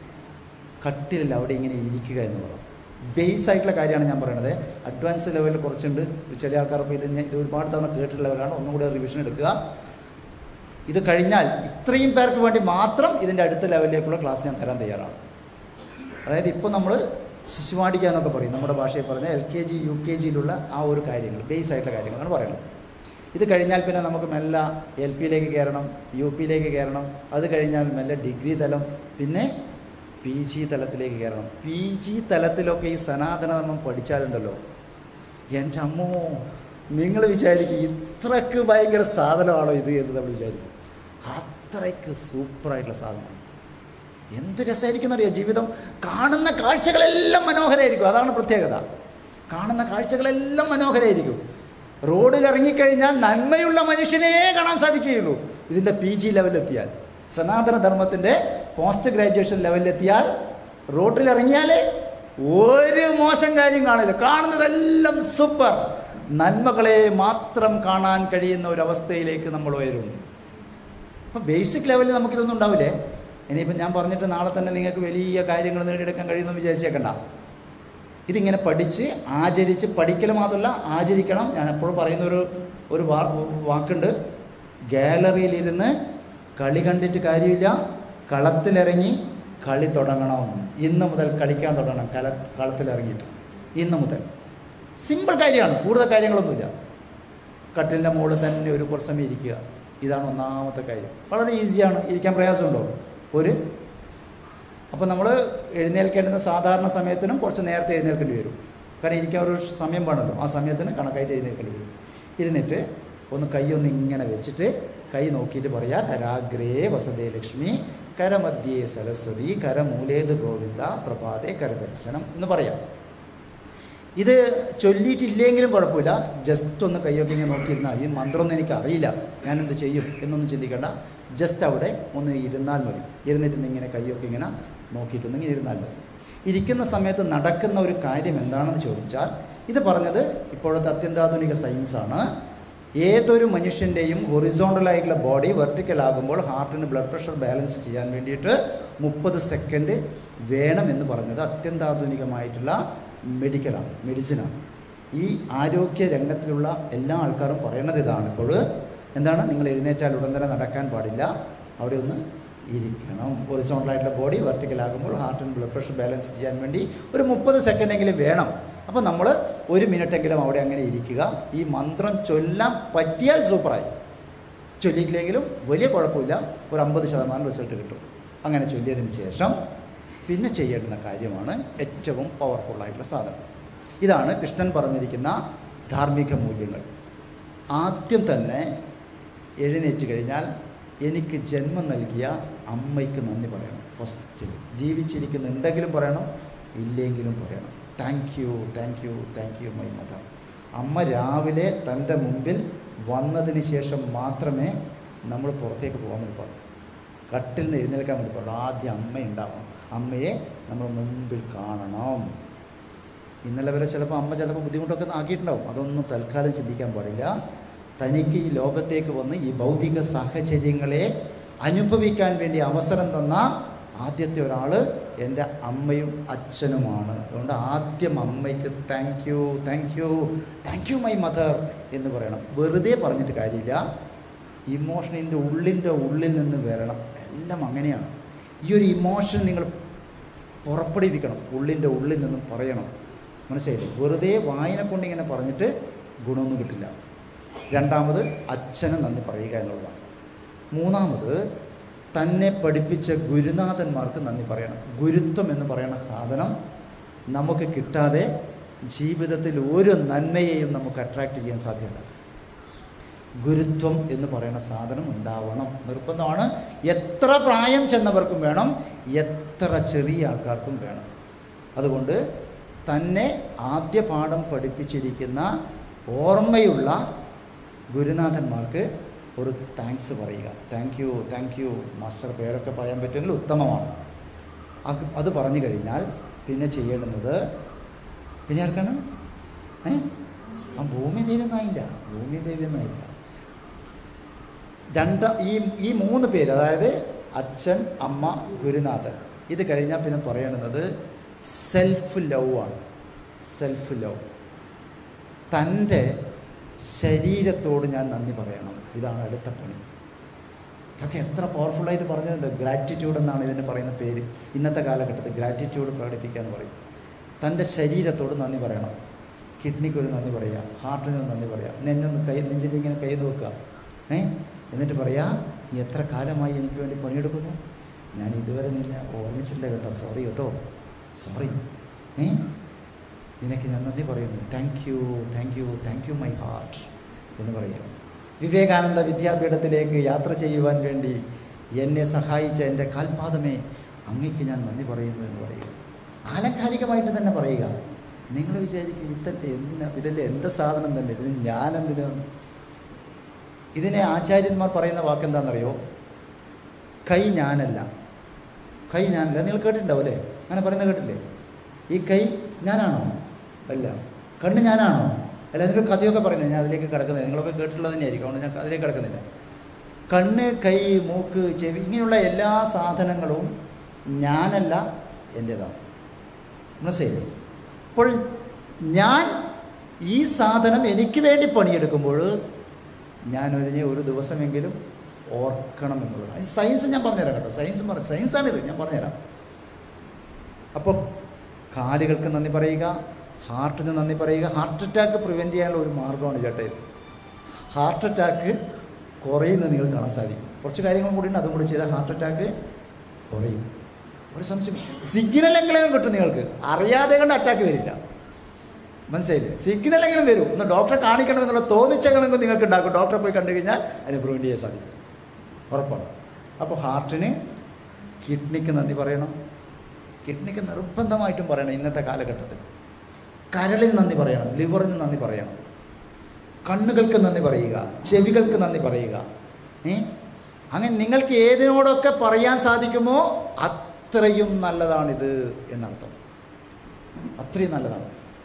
കട്ടിലിൽ അവിടെ ഇങ്ങനെ ഇരിക്കുക എന്നുള്ളത് ബേസ് ആയിട്ടുള്ള കാര്യമാണ് ഞാൻ പറയുന്നത് അഡ്വാൻസ് ലെവലിൽ കുറച്ചുണ്ട് ചില ആൾക്കാർക്ക് ഇത് ഞാൻ ഇത് ഒരുപാട് തവണ കേട്ടിട്ടുള്ള ലെവലാണ് ഒന്നും കൂടെ റിവിഷൻ എടുക്കുക ഇത് കഴിഞ്ഞാൽ ഇത്രയും പേർക്ക് വേണ്ടി മാത്രം ഇതിൻ്റെ അടുത്ത ലെവലിലേക്കുള്ള ക്ലാസ് ഞാൻ തരാൻ തയ്യാറാണ് അതായത് ഇപ്പോൾ നമ്മൾ ശിശുവാടിക്ക എന്നൊക്കെ പറയും നമ്മുടെ ഭാഷയിൽ പറഞ്ഞ L K G U K ജിയിലുള്ള ആ ഒരു കാര്യങ്ങൾ ബേസ് ആയിട്ടുള്ള കാര്യങ്ങളാണ് പറയുന്നത് ഇത് കഴിഞ്ഞാൽ പിന്നെ നമുക്ക് മെല്ലെ എൽ പിയിലേക്ക് കയറണം യു പിയിലേക്ക് കയറണം അത് കഴിഞ്ഞാൽ മെല്ലെ ഡിഗ്രി തലം പിന്നെ പി ജി തലത്തിലേക്ക് കയറണം പി ജി തലത്തിലൊക്കെ ഈ സനാതനധർമ്മം പഠിച്ചാലുണ്ടല്ലോ എൻ്റെ അമ്മോ നിങ്ങൾ വിചാരിക്കും ഇത്രക്ക് ഭയങ്കര സാധനമാണോ ഇത് എന്ന് നമ്മൾ വിചാരിക്കും അത്രയ്ക്ക് സൂപ്പറായിട്ടുള്ള സാധനമാണ് എന്ത് രസമായിരിക്കും എന്നറിയാം ജീവിതം കാണുന്ന കാഴ്ചകളെല്ലാം മനോഹരമായിരിക്കും അതാണ് പ്രത്യേകത കാണുന്ന കാഴ്ചകളെല്ലാം മനോഹരമായിരിക്കും റോഡിൽ ഇറങ്ങിക്കഴിഞ്ഞാൽ നന്മയുള്ള മനുഷ്യനെ കാണാൻ സാധിക്കുകയുള്ളൂ ഇതിൻ്റെ പി ജി ലെവലിലെത്തിയാൽ സനാതന ധർമ്മത്തിൻ്റെ പോസ്റ്റ് ഗ്രാജുവേഷൻ ലെവലിലെത്തിയാൽ റോഡിൽ ഇറങ്ങിയാൽ ഒരു മോശം കാര്യം കാണില്ല കാണുന്നതെല്ലാം സൂപ്പർ നന്മകളെ മാത്രം കാണാൻ കഴിയുന്ന ഒരവസ്ഥയിലേക്ക് നമ്മൾ ഉയരും അപ്പം ബേസിക് ലെവലിൽ നമുക്കിതൊന്നും ഉണ്ടാവില്ലേ ഇനിയിപ്പം ഞാൻ പറഞ്ഞിട്ട് നാളെ തന്നെ നിങ്ങൾക്ക് വലിയ കാര്യങ്ങൾ നേടിയെടുക്കാൻ കഴിയുമെന്ന് വിചാരിച്ചേക്കണ്ട ഇതിങ്ങനെ പഠിച്ച് ആചരിച്ച് പഠിക്കൽ മാത്രമല്ല ആചരിക്കണം ഞാൻ എപ്പോഴും പറയുന്ന ഒരു ഒരു വാ വാക്കുണ്ട് ഗാലറിയിലിരുന്ന് കളി കണ്ടിട്ട് കാര്യമില്ല കളത്തിലിറങ്ങി കളി തുടങ്ങണം ഇന്ന് മുതൽ കളിക്കാൻ തുടങ്ങണം കല കളത്തിലിറങ്ങിയിട്ട് ഇന്ന് മുതൽ സിമ്പിൾ കാര്യമാണ് കൂടുതൽ കാര്യങ്ങളൊന്നുമില്ല കട്ടിലിൻ്റെ മുകളിൽ തന്നെ ഒരു കുറച്ച് സമയം ഇരിക്കുക ഇതാണ് ഒന്നാമത്തെ കാര്യം വളരെ ഈസിയാണ് ഇരിക്കാൻ പ്രയാസമുണ്ടോ ഒരു അപ്പോൾ നമ്മൾ എഴുന്നേൽക്കേണ്ടുന്ന സാധാരണ സമയത്തിനും കുറച്ച് നേരത്തെ എഴുന്നേൽക്കേണ്ടി വരും കാരണം ഇരിക്കാൻ ഒരു സമയം വേണമല്ലോ ആ സമയത്തിന് കണക്കായിട്ട് എഴുന്നേൽക്കേണ്ടി വരും ഇരുന്നിട്ട് ഒന്ന് കൈ ഒന്ന് ഇങ്ങനെ വെച്ചിട്ട് കൈ നോക്കിയിട്ട് പറയാ കരാഗ്രേ വസതേ ലക്ഷ്മി കരമധ്യേ സരസ്വതി കരമൂലേത് ഗോവിന്ദ പ്രഭാതേ കരദർശനം എന്ന് പറയാം ഇത് ചൊല്ലിയിട്ടില്ലെങ്കിലും കുഴപ്പമില്ല ജസ്റ്റ് ഒന്ന് കൈയൊക്കെ ഇങ്ങനെ നോക്കിയിരുന്നാൽ ഈ മന്ത്രമൊന്നും എനിക്ക് അറിയില്ല ഞാനെന്ത് ചെയ്യും എന്നൊന്നും ചിന്തിക്കേണ്ട ജസ്റ്റ് അവിടെ ഒന്ന് ഇരുന്നാൽ മതി ഇരുന്നിട്ട് ഇങ്ങനെ കൈയൊക്കെ ഇങ്ങനെ നോക്കിയിട്ടൊന്ന് ഇങ്ങനെ ഇരുന്നാൽ മതി ഇരിക്കുന്ന സമയത്ത് നടക്കുന്ന ഒരു കാര്യം എന്താണെന്ന് ചോദിച്ചാൽ ഇത് പറഞ്ഞത് ഇപ്പോഴത്തെ അത്യന്താധുനിക സയൻസാണ് ഏതൊരു മനുഷ്യൻ്റെയും ഹൊറിസോണ്ടലായിട്ടുള്ള ബോഡി വെർട്ടിക്കൽ ആകുമ്പോൾ ഹാർട്ടിന് ബ്ലഡ് പ്രഷർ ബാലൻസ് ചെയ്യാൻ വേണ്ടിയിട്ട് മുപ്പത് സെക്കൻഡ് വേണമെന്ന് പറഞ്ഞത് അത്യന്താധുനികമായിട്ടുള്ള മെഡിക്കലാണ് മെഡിസിനാണ് ഈ ആരോഗ്യ രംഗത്തിലുള്ള എല്ലാ ആൾക്കാരും പറയുന്നത് ഇതാണ് ഇപ്പോൾ എന്താണ് നിങ്ങൾ എഴുന്നേറ്റാൽ ഉടൻ തന്നെ നടക്കാൻ പാടില്ല അവിടെ ഒന്ന് ഇരിക്കണം ഹൊറിസോണ്ടലായിട്ടുള്ള ബോഡി വെർട്ടിക്കൽ ആകുമ്പോൾ ഹാർട്ടിന് ബ്ലഡ് പ്രഷർ ബാലൻസ് ചെയ്യാൻ വേണ്ടി ഒരു മുപ്പത് സെക്കൻഡെങ്കിലും വേണം അപ്പോൾ നമ്മൾ ഒരു മിനിറ്റെങ്കിലും അവിടെ അങ്ങനെ ഇരിക്കുക ഈ മന്ത്രം ചൊല്ലാൻ പറ്റിയാൽ സൂപ്പറായി ചൊല്ലിയിട്ടില്ലെങ്കിലും വലിയ കുഴപ്പമില്ല ഒരു അമ്പത് ശതമാനം റിസൾട്ട് കിട്ടും അങ്ങനെ ചൊല്ലിയതിന് ശേഷം പിന്നെ ചെയ്യേണ്ടുന്ന കാര്യമാണ് ഏറ്റവും പവർഫുള്ളായിട്ടുള്ള സാധനം ഇതാണ് കൃഷ്ണൻ പറഞ്ഞിരിക്കുന്ന ധാർമ്മിക മൂല്യങ്ങൾ ആദ്യം തന്നെ എഴുന്നേറ്റ് കഴിഞ്ഞാൽ എനിക്ക് ജന്മം നൽകിയ അമ്മയ്ക്ക് നന്ദി പറയണം ഫസ്റ്റ് ജീവിച്ചിരിക്കുന്നുണ്ടെങ്കിലും പറയണം ഇല്ലെങ്കിലും പറയണം thank you thank you thank you my mother അമ്മ രാവിലെ തൻ്റെ മുമ്പിൽ വന്നതിന് ശേഷം മാത്രമേ നമ്മൾ പുറത്തേക്ക് പോകാൻ വേണ്ടി പാടുള്ളൂ കട്ടിൽ നിന്ന് എഴുന്നേൽക്കാൻ വേണ്ടി പാടുള്ളൂ ആദ്യം അമ്മ ഉണ്ടാവണം അമ്മയെ നമ്മൾ മുമ്പിൽ കാണണം ഇന്നലെ വരെ ചിലപ്പോൾ അമ്മ ചിലപ്പോൾ ബുദ്ധിമുട്ടൊക്കെ ആക്കിയിട്ടുണ്ടാവും അതൊന്നും തൽക്കാലം ചിന്തിക്കാൻ പാടില്ല തനിക്ക് ഈ ലോകത്തേക്ക് വന്ന് ഈ ഭൗതിക സാഹചര്യങ്ങളെ അനുഭവിക്കാൻ വേണ്ടി അവസരം തന്ന ആദ്യത്തെ ഒരാൾ എൻ്റെ അമ്മയും അച്ഛനുമാണ് അതുകൊണ്ട് ആദ്യം അമ്മയ്ക്ക് thank you thank you thank you my mother എന്ന് പറയണം വെറുതെ പറഞ്ഞിട്ട് കാര്യമില്ല ഇമോഷനിൻ്റെ ഉള്ളിൻ്റെ ഉള്ളിൽ നിന്ന് വരണം എല്ലാം അങ്ങനെയാണ് ഈ ഒരു ഇമോഷൻ നിങ്ങൾ പുറപ്പെടുവിക്കണം ഉള്ളിൻ്റെ ഉള്ളിൽ നിന്നും പറയണം മനസ്സിലായില്ലേ വെറുതെ വായന കൊണ്ട് ഇങ്ങനെ പറഞ്ഞിട്ട് ഗുണമൊന്നും കിട്ടില്ല രണ്ടാമത് അച്ഛന് നന്ദി പറയുക എന്നുള്ളതാണ് മൂന്നാമത് തന്നെ പഠിപ്പിച്ച ഗുരുനാഥന്മാർക്ക് നന്ദി പറയണം ഗുരുത്വം എന്ന് പറയുന്ന സാധനം നമുക്ക് കിട്ടാതെ ജീവിതത്തിൽ ഒരു നന്മയെയും നമുക്ക് അട്രാക്റ്റ് ചെയ്യാൻ സാധ്യമല്ല ഗുരുത്വം എന്ന് പറയുന്ന സാധനം ഉണ്ടാവണം നിർബന്ധമാണ് എത്ര പ്രായം ചെന്നവർക്കും വേണം എത്ര ചെറിയ ആൾക്കാർക്കും വേണം അതുകൊണ്ട് തന്നെ ആദ്യ പാഠം പഠിപ്പിച്ചിരിക്കുന്ന ഓർമ്മയുള്ള ഗുരുനാഥന്മാർക്ക് ഒരു താങ്ക്സ് പറയുക thank you thank you master പേരൊക്കെ പറയാൻ പറ്റുമെങ്കിൽ ഉത്തമമാണ് അത് അത് പറഞ്ഞു കഴിഞ്ഞാൽ പിന്നെ ചെയ്യേണ്ടുന്നത് പിന്നെ ആർക്കാണ് ഏ ആ ഭൂമിദേവി ഒന്നായില്ല ഭൂമിദേവി ഒന്നായില്ല രണ്ട് ഈ ഈ മൂന്ന് പേര് അതായത് അച്ഛൻ അമ്മ ഗുരുനാഥൻ ഇത് കഴിഞ്ഞാൽ പിന്നെ പറയേണ്ടുന്നത് സെൽഫ് ലവ് ആണ് സെൽഫ് ലവ് തൻ്റെ ശരീരത്തോട് ഞാൻ നന്ദി പറയണം ഇതാണ് അടുത്ത പണി ഇതൊക്കെ എത്ര പവർഫുള്ളായിട്ട് പറഞ്ഞിട്ടുണ്ട് ഗ്രാറ്റിറ്റ്യൂഡ് എന്നാണ് ഇതിന് പറയുന്ന പേര് ഇന്നത്തെ കാലഘട്ടത്തിൽ ഗ്രാറ്റിറ്റ്യൂഡ് പ്രകടിപ്പിക്കുക എന്ന് പറയും തൻ്റെ ശരീരത്തോട് നന്ദി പറയണം കിഡ്നിക്ക് ഒരു നന്ദി പറയുക ഹാർട്ടിന് ഒരു നന്ദി പറയുക നെഞ്ഞൊന്ന് കൈ നെഞ്ചിൻ്റെ ഇങ്ങനെ കൈ നോക്കുക ഏ എന്നിട്ട് പറയാ നീ എത്ര കാലമായി എനിക്ക് വേണ്ടി പണിയെടുക്കുന്നു ഞാൻ ഇതുവരെ നിന്നെ ഓർമ്മിച്ചില്ല കേട്ടോ സോറി കേട്ടോ സോറി ഏ നിനക്ക് ഞാൻ നന്ദി പറയുന്നു thank you thank you thank you my heart എന്ന് പറയുക വിവേകാനന്ദ വിദ്യാപീഠത്തിലേക്ക് യാത്ര ചെയ്യുവാൻ വേണ്ടി എന്നെ സഹായിച്ച എൻ്റെ കാൽപാദമേ അങ്ങയ്ക്ക് ഞാൻ നന്ദി പറയുന്നു എന്ന് പറയുക ആലങ്കാരികമായിട്ട് തന്നെ പറയുക നിങ്ങൾ വിചാരിക്കും ഇതല്ലേ എന്തിനാ ഇതല്ലേ എൻ്റെ സാധനം തന്നെ ഇതിന് ഞാൻ എന്തിനാണ് ഇതിനെ ആചാര്യന്മാർ പറയുന്ന വാക്ക് എന്താണെന്നറിയോ കൈ ഞാനല്ല കൈ ഞാനല്ല നിങ്ങൾ കേട്ടിട്ടുണ്ടാവും അല്ലേ അങ്ങനെ പറയുന്നത് കേട്ടില്ലേ ഈ കൈ ഞാനാണോ അല്ല കണ്ണ് ഞാനാണോ അല്ല അതിനൊരു കഥയൊക്കെ പറയുന്നത് ഞാൻ അതിലേക്ക് കിടക്കുന്നില്ല നിങ്ങളൊക്കെ കേട്ടിട്ടുള്ളത് തന്നെയായിരിക്കും അതുകൊണ്ട് ഞാൻ അതിലേക്ക് കിടക്കുന്നില്ല കണ്ണ് കൈ മൂക്ക് ചെവി ഇങ്ങനെയുള്ള എല്ലാ സാധനങ്ങളും ഞാനല്ല എൻ്റേതാണ് മനസ്സിലായില്ലേ അപ്പോൾ ഞാൻ ഈ സാധനം എനിക്ക് വേണ്ടി പണിയെടുക്കുമ്പോൾ ഞാൻ അതിനെ ഒരു ദിവസമെങ്കിലും ഓർക്കണം എന്നുള്ളതാണ് ഈ സയൻസ് ഞാൻ പറഞ്ഞുതരാം കേട്ടോ സയൻസ് പറഞ്ഞു സയൻസാണിത് ഞാൻ പറഞ്ഞുതരാം അപ്പോൾ കാലുകൾക്ക് നന്ദി പറയുക ഹാർട്ടിന് നന്ദി പറയുക ഹാർട്ട് അറ്റാക്ക് പ്രിവെൻറ്റ് ചെയ്യാനുള്ള ഒരു മാർഗ്ഗമാണ് ചേട്ടാ ഇത് ഹാർട്ട് അറ്റാക്ക് കുറയുന്നത് നിങ്ങൾ കാണാൻ സാധിക്കും കുറച്ച് കാര്യങ്ങൾ കൂടി ഉണ്ട് അതും കൂടി ചെയ്താൽ ഹാർട്ട് അറ്റാക്ക് കുറയും ഒരു സംശയം സിഗ്നൽ എങ്കിലും കിട്ടും നിങ്ങൾക്ക് അറിയാതെ കൊണ്ട് അറ്റാക്ക് വരില്ല മനസ്സിലായില്ലേ സിഗ്നൽ എങ്കിലും വരും ഒന്ന് ഡോക്ടറെ കാണിക്കണം എന്നുള്ള തോന്നിച്ചെങ്കിലും നിങ്ങൾക്ക് ഉണ്ടാക്കും ഡോക്ടറെ പോയി കണ്ടു കഴിഞ്ഞാൽ അതിനെ പ്രിവെൻറ്റ് ചെയ്യാൻ സാധിക്കും ഉറപ്പാണ് അപ്പോൾ ഹാർട്ടിന് കിഡ്നിക്ക് നന്ദി പറയണം കിഡ്നിക്ക് നിർബന്ധമായിട്ടും പറയണം ഇന്നത്തെ കാലഘട്ടത്തിൽ കരളിന് നന്ദി പറയണം ലിവറിന് നന്ദി പറയണം കണ്ണുകൾക്ക് നന്ദി പറയുക ചെവികൾക്ക് നന്ദി പറയുക ഏ അങ്ങനെ നിങ്ങൾക്ക് ഏതിനോടൊക്കെ പറയാൻ സാധിക്കുമോ അത്രയും നല്ലതാണിത് എന്നർത്ഥം അത്രയും നല്ലതാണ്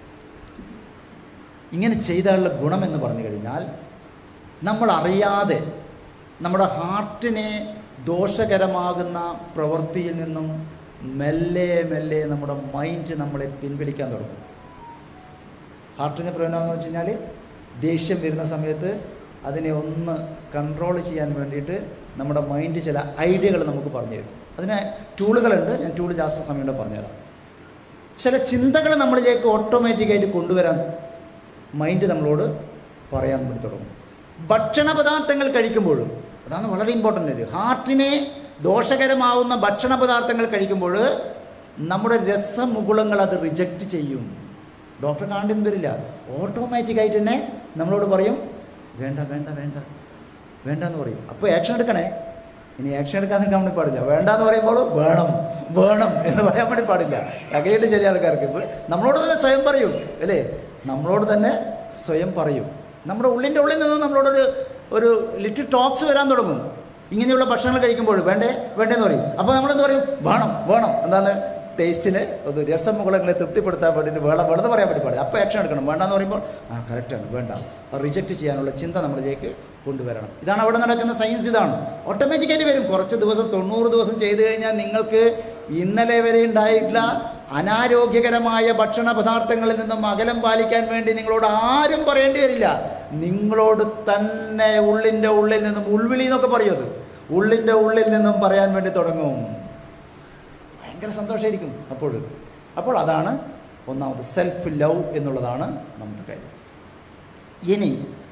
ഇങ്ങനെ ചെയ്താലുള്ള ഗുണമെന്ന് പറഞ്ഞു കഴിഞ്ഞാൽ നമ്മൾ അറിയാതെ നമ്മുടെ ഹാർട്ടിനെ ദോഷകരമാകുന്ന പ്രവൃത്തിയിൽ നിന്നും മെല്ലെ മെല്ലെ നമ്മുടെ മൈൻഡ് നമ്മളെ പിൻവലിക്കാൻ തുടങ്ങും ഹാർട്ടിന് പ്രയോജനമെന്ന് വെച്ച് കഴിഞ്ഞാൽ ദേഷ്യം വരുന്ന സമയത്ത് അതിനെ ഒന്ന് കൺട്രോൾ ചെയ്യാൻ വേണ്ടിയിട്ട് നമ്മുടെ മൈൻഡ് ചില ഐഡിയകൾ നമുക്ക് പറഞ്ഞു തരും അതിന് ടൂളുകളുണ്ട് ഞാൻ ടൂൾ ജാസ്തി സമയം കൊണ്ട് പറഞ്ഞുതരാം ചില ചിന്തകൾ നമ്മളിലേക്ക് ഓട്ടോമാറ്റിക്കായിട്ട് കൊണ്ടുവരാൻ മൈൻഡ് നമ്മളോട് പറയാൻ വേണ്ടി തുടങ്ങും ഭക്ഷണ പദാർത്ഥങ്ങൾ കഴിക്കുമ്പോഴും അതാണ് വളരെ ഇമ്പോർട്ടൻ്റ് ഇത് ഹാർട്ടിനെ ദോഷകരമാവുന്ന ഭക്ഷണ പദാർത്ഥങ്ങൾ കഴിക്കുമ്പോൾ നമ്മുടെ രസമുകുളങ്ങൾ അത് റിജക്റ്റ് ചെയ്യും ഡോക്ടറെ കാണേണ്ടി വരില്ല ഓട്ടോമാറ്റിക്കായിട്ട് തന്നെ നമ്മളോട് പറയും വേണ്ട വേണ്ട വേണ്ട വേണ്ട എന്ന് പറയും അപ്പോൾ ആക്ഷൻ എടുക്കണേ ഇനി ആക്ഷൻ എടുക്കാൻ നിൽക്കാൻ വേണ്ടി പാടില്ല വേണ്ട എന്ന് പറയുമ്പോൾ വേണം വേണം എന്ന് പറയാൻ വേണ്ടി പാടില്ല അകയിട്ട് ചില ആൾക്കാർക്ക് ഇപ്പോൾ നമ്മളോട് തന്നെ സ്വയം പറയും അല്ലേ നമ്മളോട് തന്നെ സ്വയം പറയും നമ്മുടെ ഉള്ളിൻ്റെ ഉള്ളിൽ നിന്ന് നമ്മളോടൊരു ഒരു ലിറ്റിൽ ടോക്സ് വരാൻ തുടങ്ങും ഇങ്ങനെയുള്ള ഭക്ഷണങ്ങൾ കഴിക്കുമ്പോൾ വേണ്ടേ വേണ്ടേന്ന് പറയും അപ്പോൾ നമ്മളെന്ത് പറയും വേണം വേണം എന്താന്ന് ടേസ്റ്റിൽ ഒന്ന് രസമുകളങ്ങളെ തൃപ്തിപ്പെടുത്താൻ വേണ്ടിയിട്ട് വേണം വേണമെന്ന് പറയാൻ വേണ്ടി പാടില്ല അപ്പോൾ ആക്ഷൻ എടുക്കണം വേണ്ടെന്ന് പറയുമ്പോൾ ആ കറക്റ്റാണ് വേണ്ട അത് റിജക്റ്റ് ചെയ്യാനുള്ള ചിന്ത നമ്മളിലേക്ക് കൊണ്ടുവരണം ഇതാണ് അവിടെ നടക്കുന്ന സയൻസ് ഇതാണ് ഓട്ടോമാറ്റിക്കായിട്ട് വരും കുറച്ച് ദിവസം തൊണ്ണൂറ് ദിവസം ചെയ്തു കഴിഞ്ഞാൽ നിങ്ങൾക്ക് ഇന്നലെ വരെ ഉണ്ടായിട്ടുള്ള അനാരോഗ്യകരമായ ഭക്ഷണ പദാർത്ഥങ്ങളിൽ നിന്നും അകലം പാലിക്കാൻ വേണ്ടി നിങ്ങളോട് ആരും പറയേണ്ടി വരില്ല നിങ്ങളോട് തന്നെ ഉള്ളിൻ്റെ ഉള്ളിൽ നിന്നും ഉൾവിളി എന്നൊക്കെ പറയും അത് ഉള്ളിൻ്റെ ഉള്ളിൽ നിന്നും പറയാൻ വേണ്ടി തുടങ്ങും ഭയങ്കര സന്തോഷമായിരിക്കും അപ്പോൾ അപ്പോൾ അതാണ് ഒന്നാമത് സെൽഫ് ലവ് എന്നുള്ളതാണ് നമ്മുടെ കാര്യം ഇനി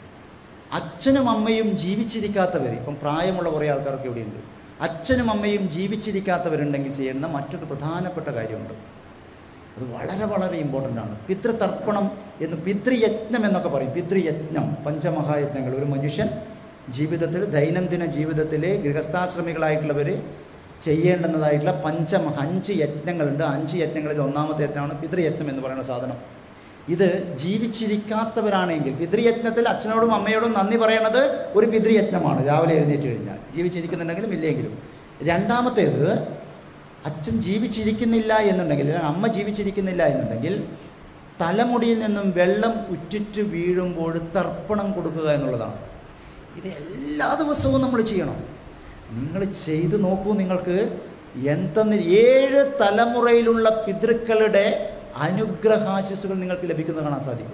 അച്ഛനും അമ്മയും ജീവിച്ചിരിക്കാത്തവർ ഇപ്പം പ്രായമുള്ള കുറേ ആൾക്കാരൊക്കെ ഇവിടെയുണ്ട് അച്ഛനും അമ്മയും ജീവിച്ചിരിക്കാത്തവരുണ്ടെങ്കിൽ ചെയ്യുന്ന മറ്റൊരു പ്രധാനപ്പെട്ട കാര്യമുണ്ട് അത് വളരെ വളരെ ഇമ്പോർട്ടൻ്റ് ആണ് പിതൃതർപ്പണം എന്ന് പിതൃയജ്ഞം എന്നൊക്കെ പറയും പിതൃയജ്ഞം പഞ്ചമഹായജ്ഞങ്ങൾ ഒരു മനുഷ്യൻ ജീവിതത്തിൽ ദൈനംദിന ജീവിതത്തിൽ ഗൃഹസ്ഥാശ്രമികളായിട്ടുള്ളവർ ചെയ്യേണ്ടുന്നതായിട്ടുള്ള പഞ്ചമ അഞ്ച് യജ്ഞങ്ങളുണ്ട് അഞ്ച് യജ്ഞങ്ങളിൽ ഒന്നാമത്തെ യജ്ഞമാണ് പിതൃയജ്ഞം എന്ന് പറയുന്ന സാധനം ഇത് ജീവിച്ചിരിക്കാത്തവരാണെങ്കിൽ പിതൃയജ്ഞത്തിൽ അച്ഛനോടും അമ്മയോടും നന്ദി പറയണത് ഒരു പിതൃയജ്ഞമാണ് രാവിലെ എഴുന്നേറ്റ് കഴിഞ്ഞാൽ ജീവിച്ചിരിക്കുന്നുണ്ടെങ്കിലും ഇല്ലെങ്കിലും രണ്ടാമത്തേത് അച്ഛൻ ജീവിച്ചിരിക്കുന്നില്ല എന്നുണ്ടെങ്കിൽ അല്ലെങ്കിൽ അമ്മ ജീവിച്ചിരിക്കുന്നില്ല എന്നുണ്ടെങ്കിൽ തലമുടിയിൽ നിന്നും വെള്ളം ഉറ്റിറ്റ് വീഴുമ്പോൾ തർപ്പണം കൊടുക്കുക എന്നുള്ളതാണ് ഇത് എല്ലാ ദിവസവും നമ്മൾ ചെയ്യണം നിങ്ങൾ ചെയ്തു നോക്കൂ നിങ്ങൾക്ക് എന്തെന്ന് ഏഴ് തലമുറയിലുള്ള പിതൃക്കളുടെ അനുഗ്രഹാശിസുകൾ നിങ്ങൾക്ക് ലഭിക്കുന്നത് കാണാൻ സാധിക്കും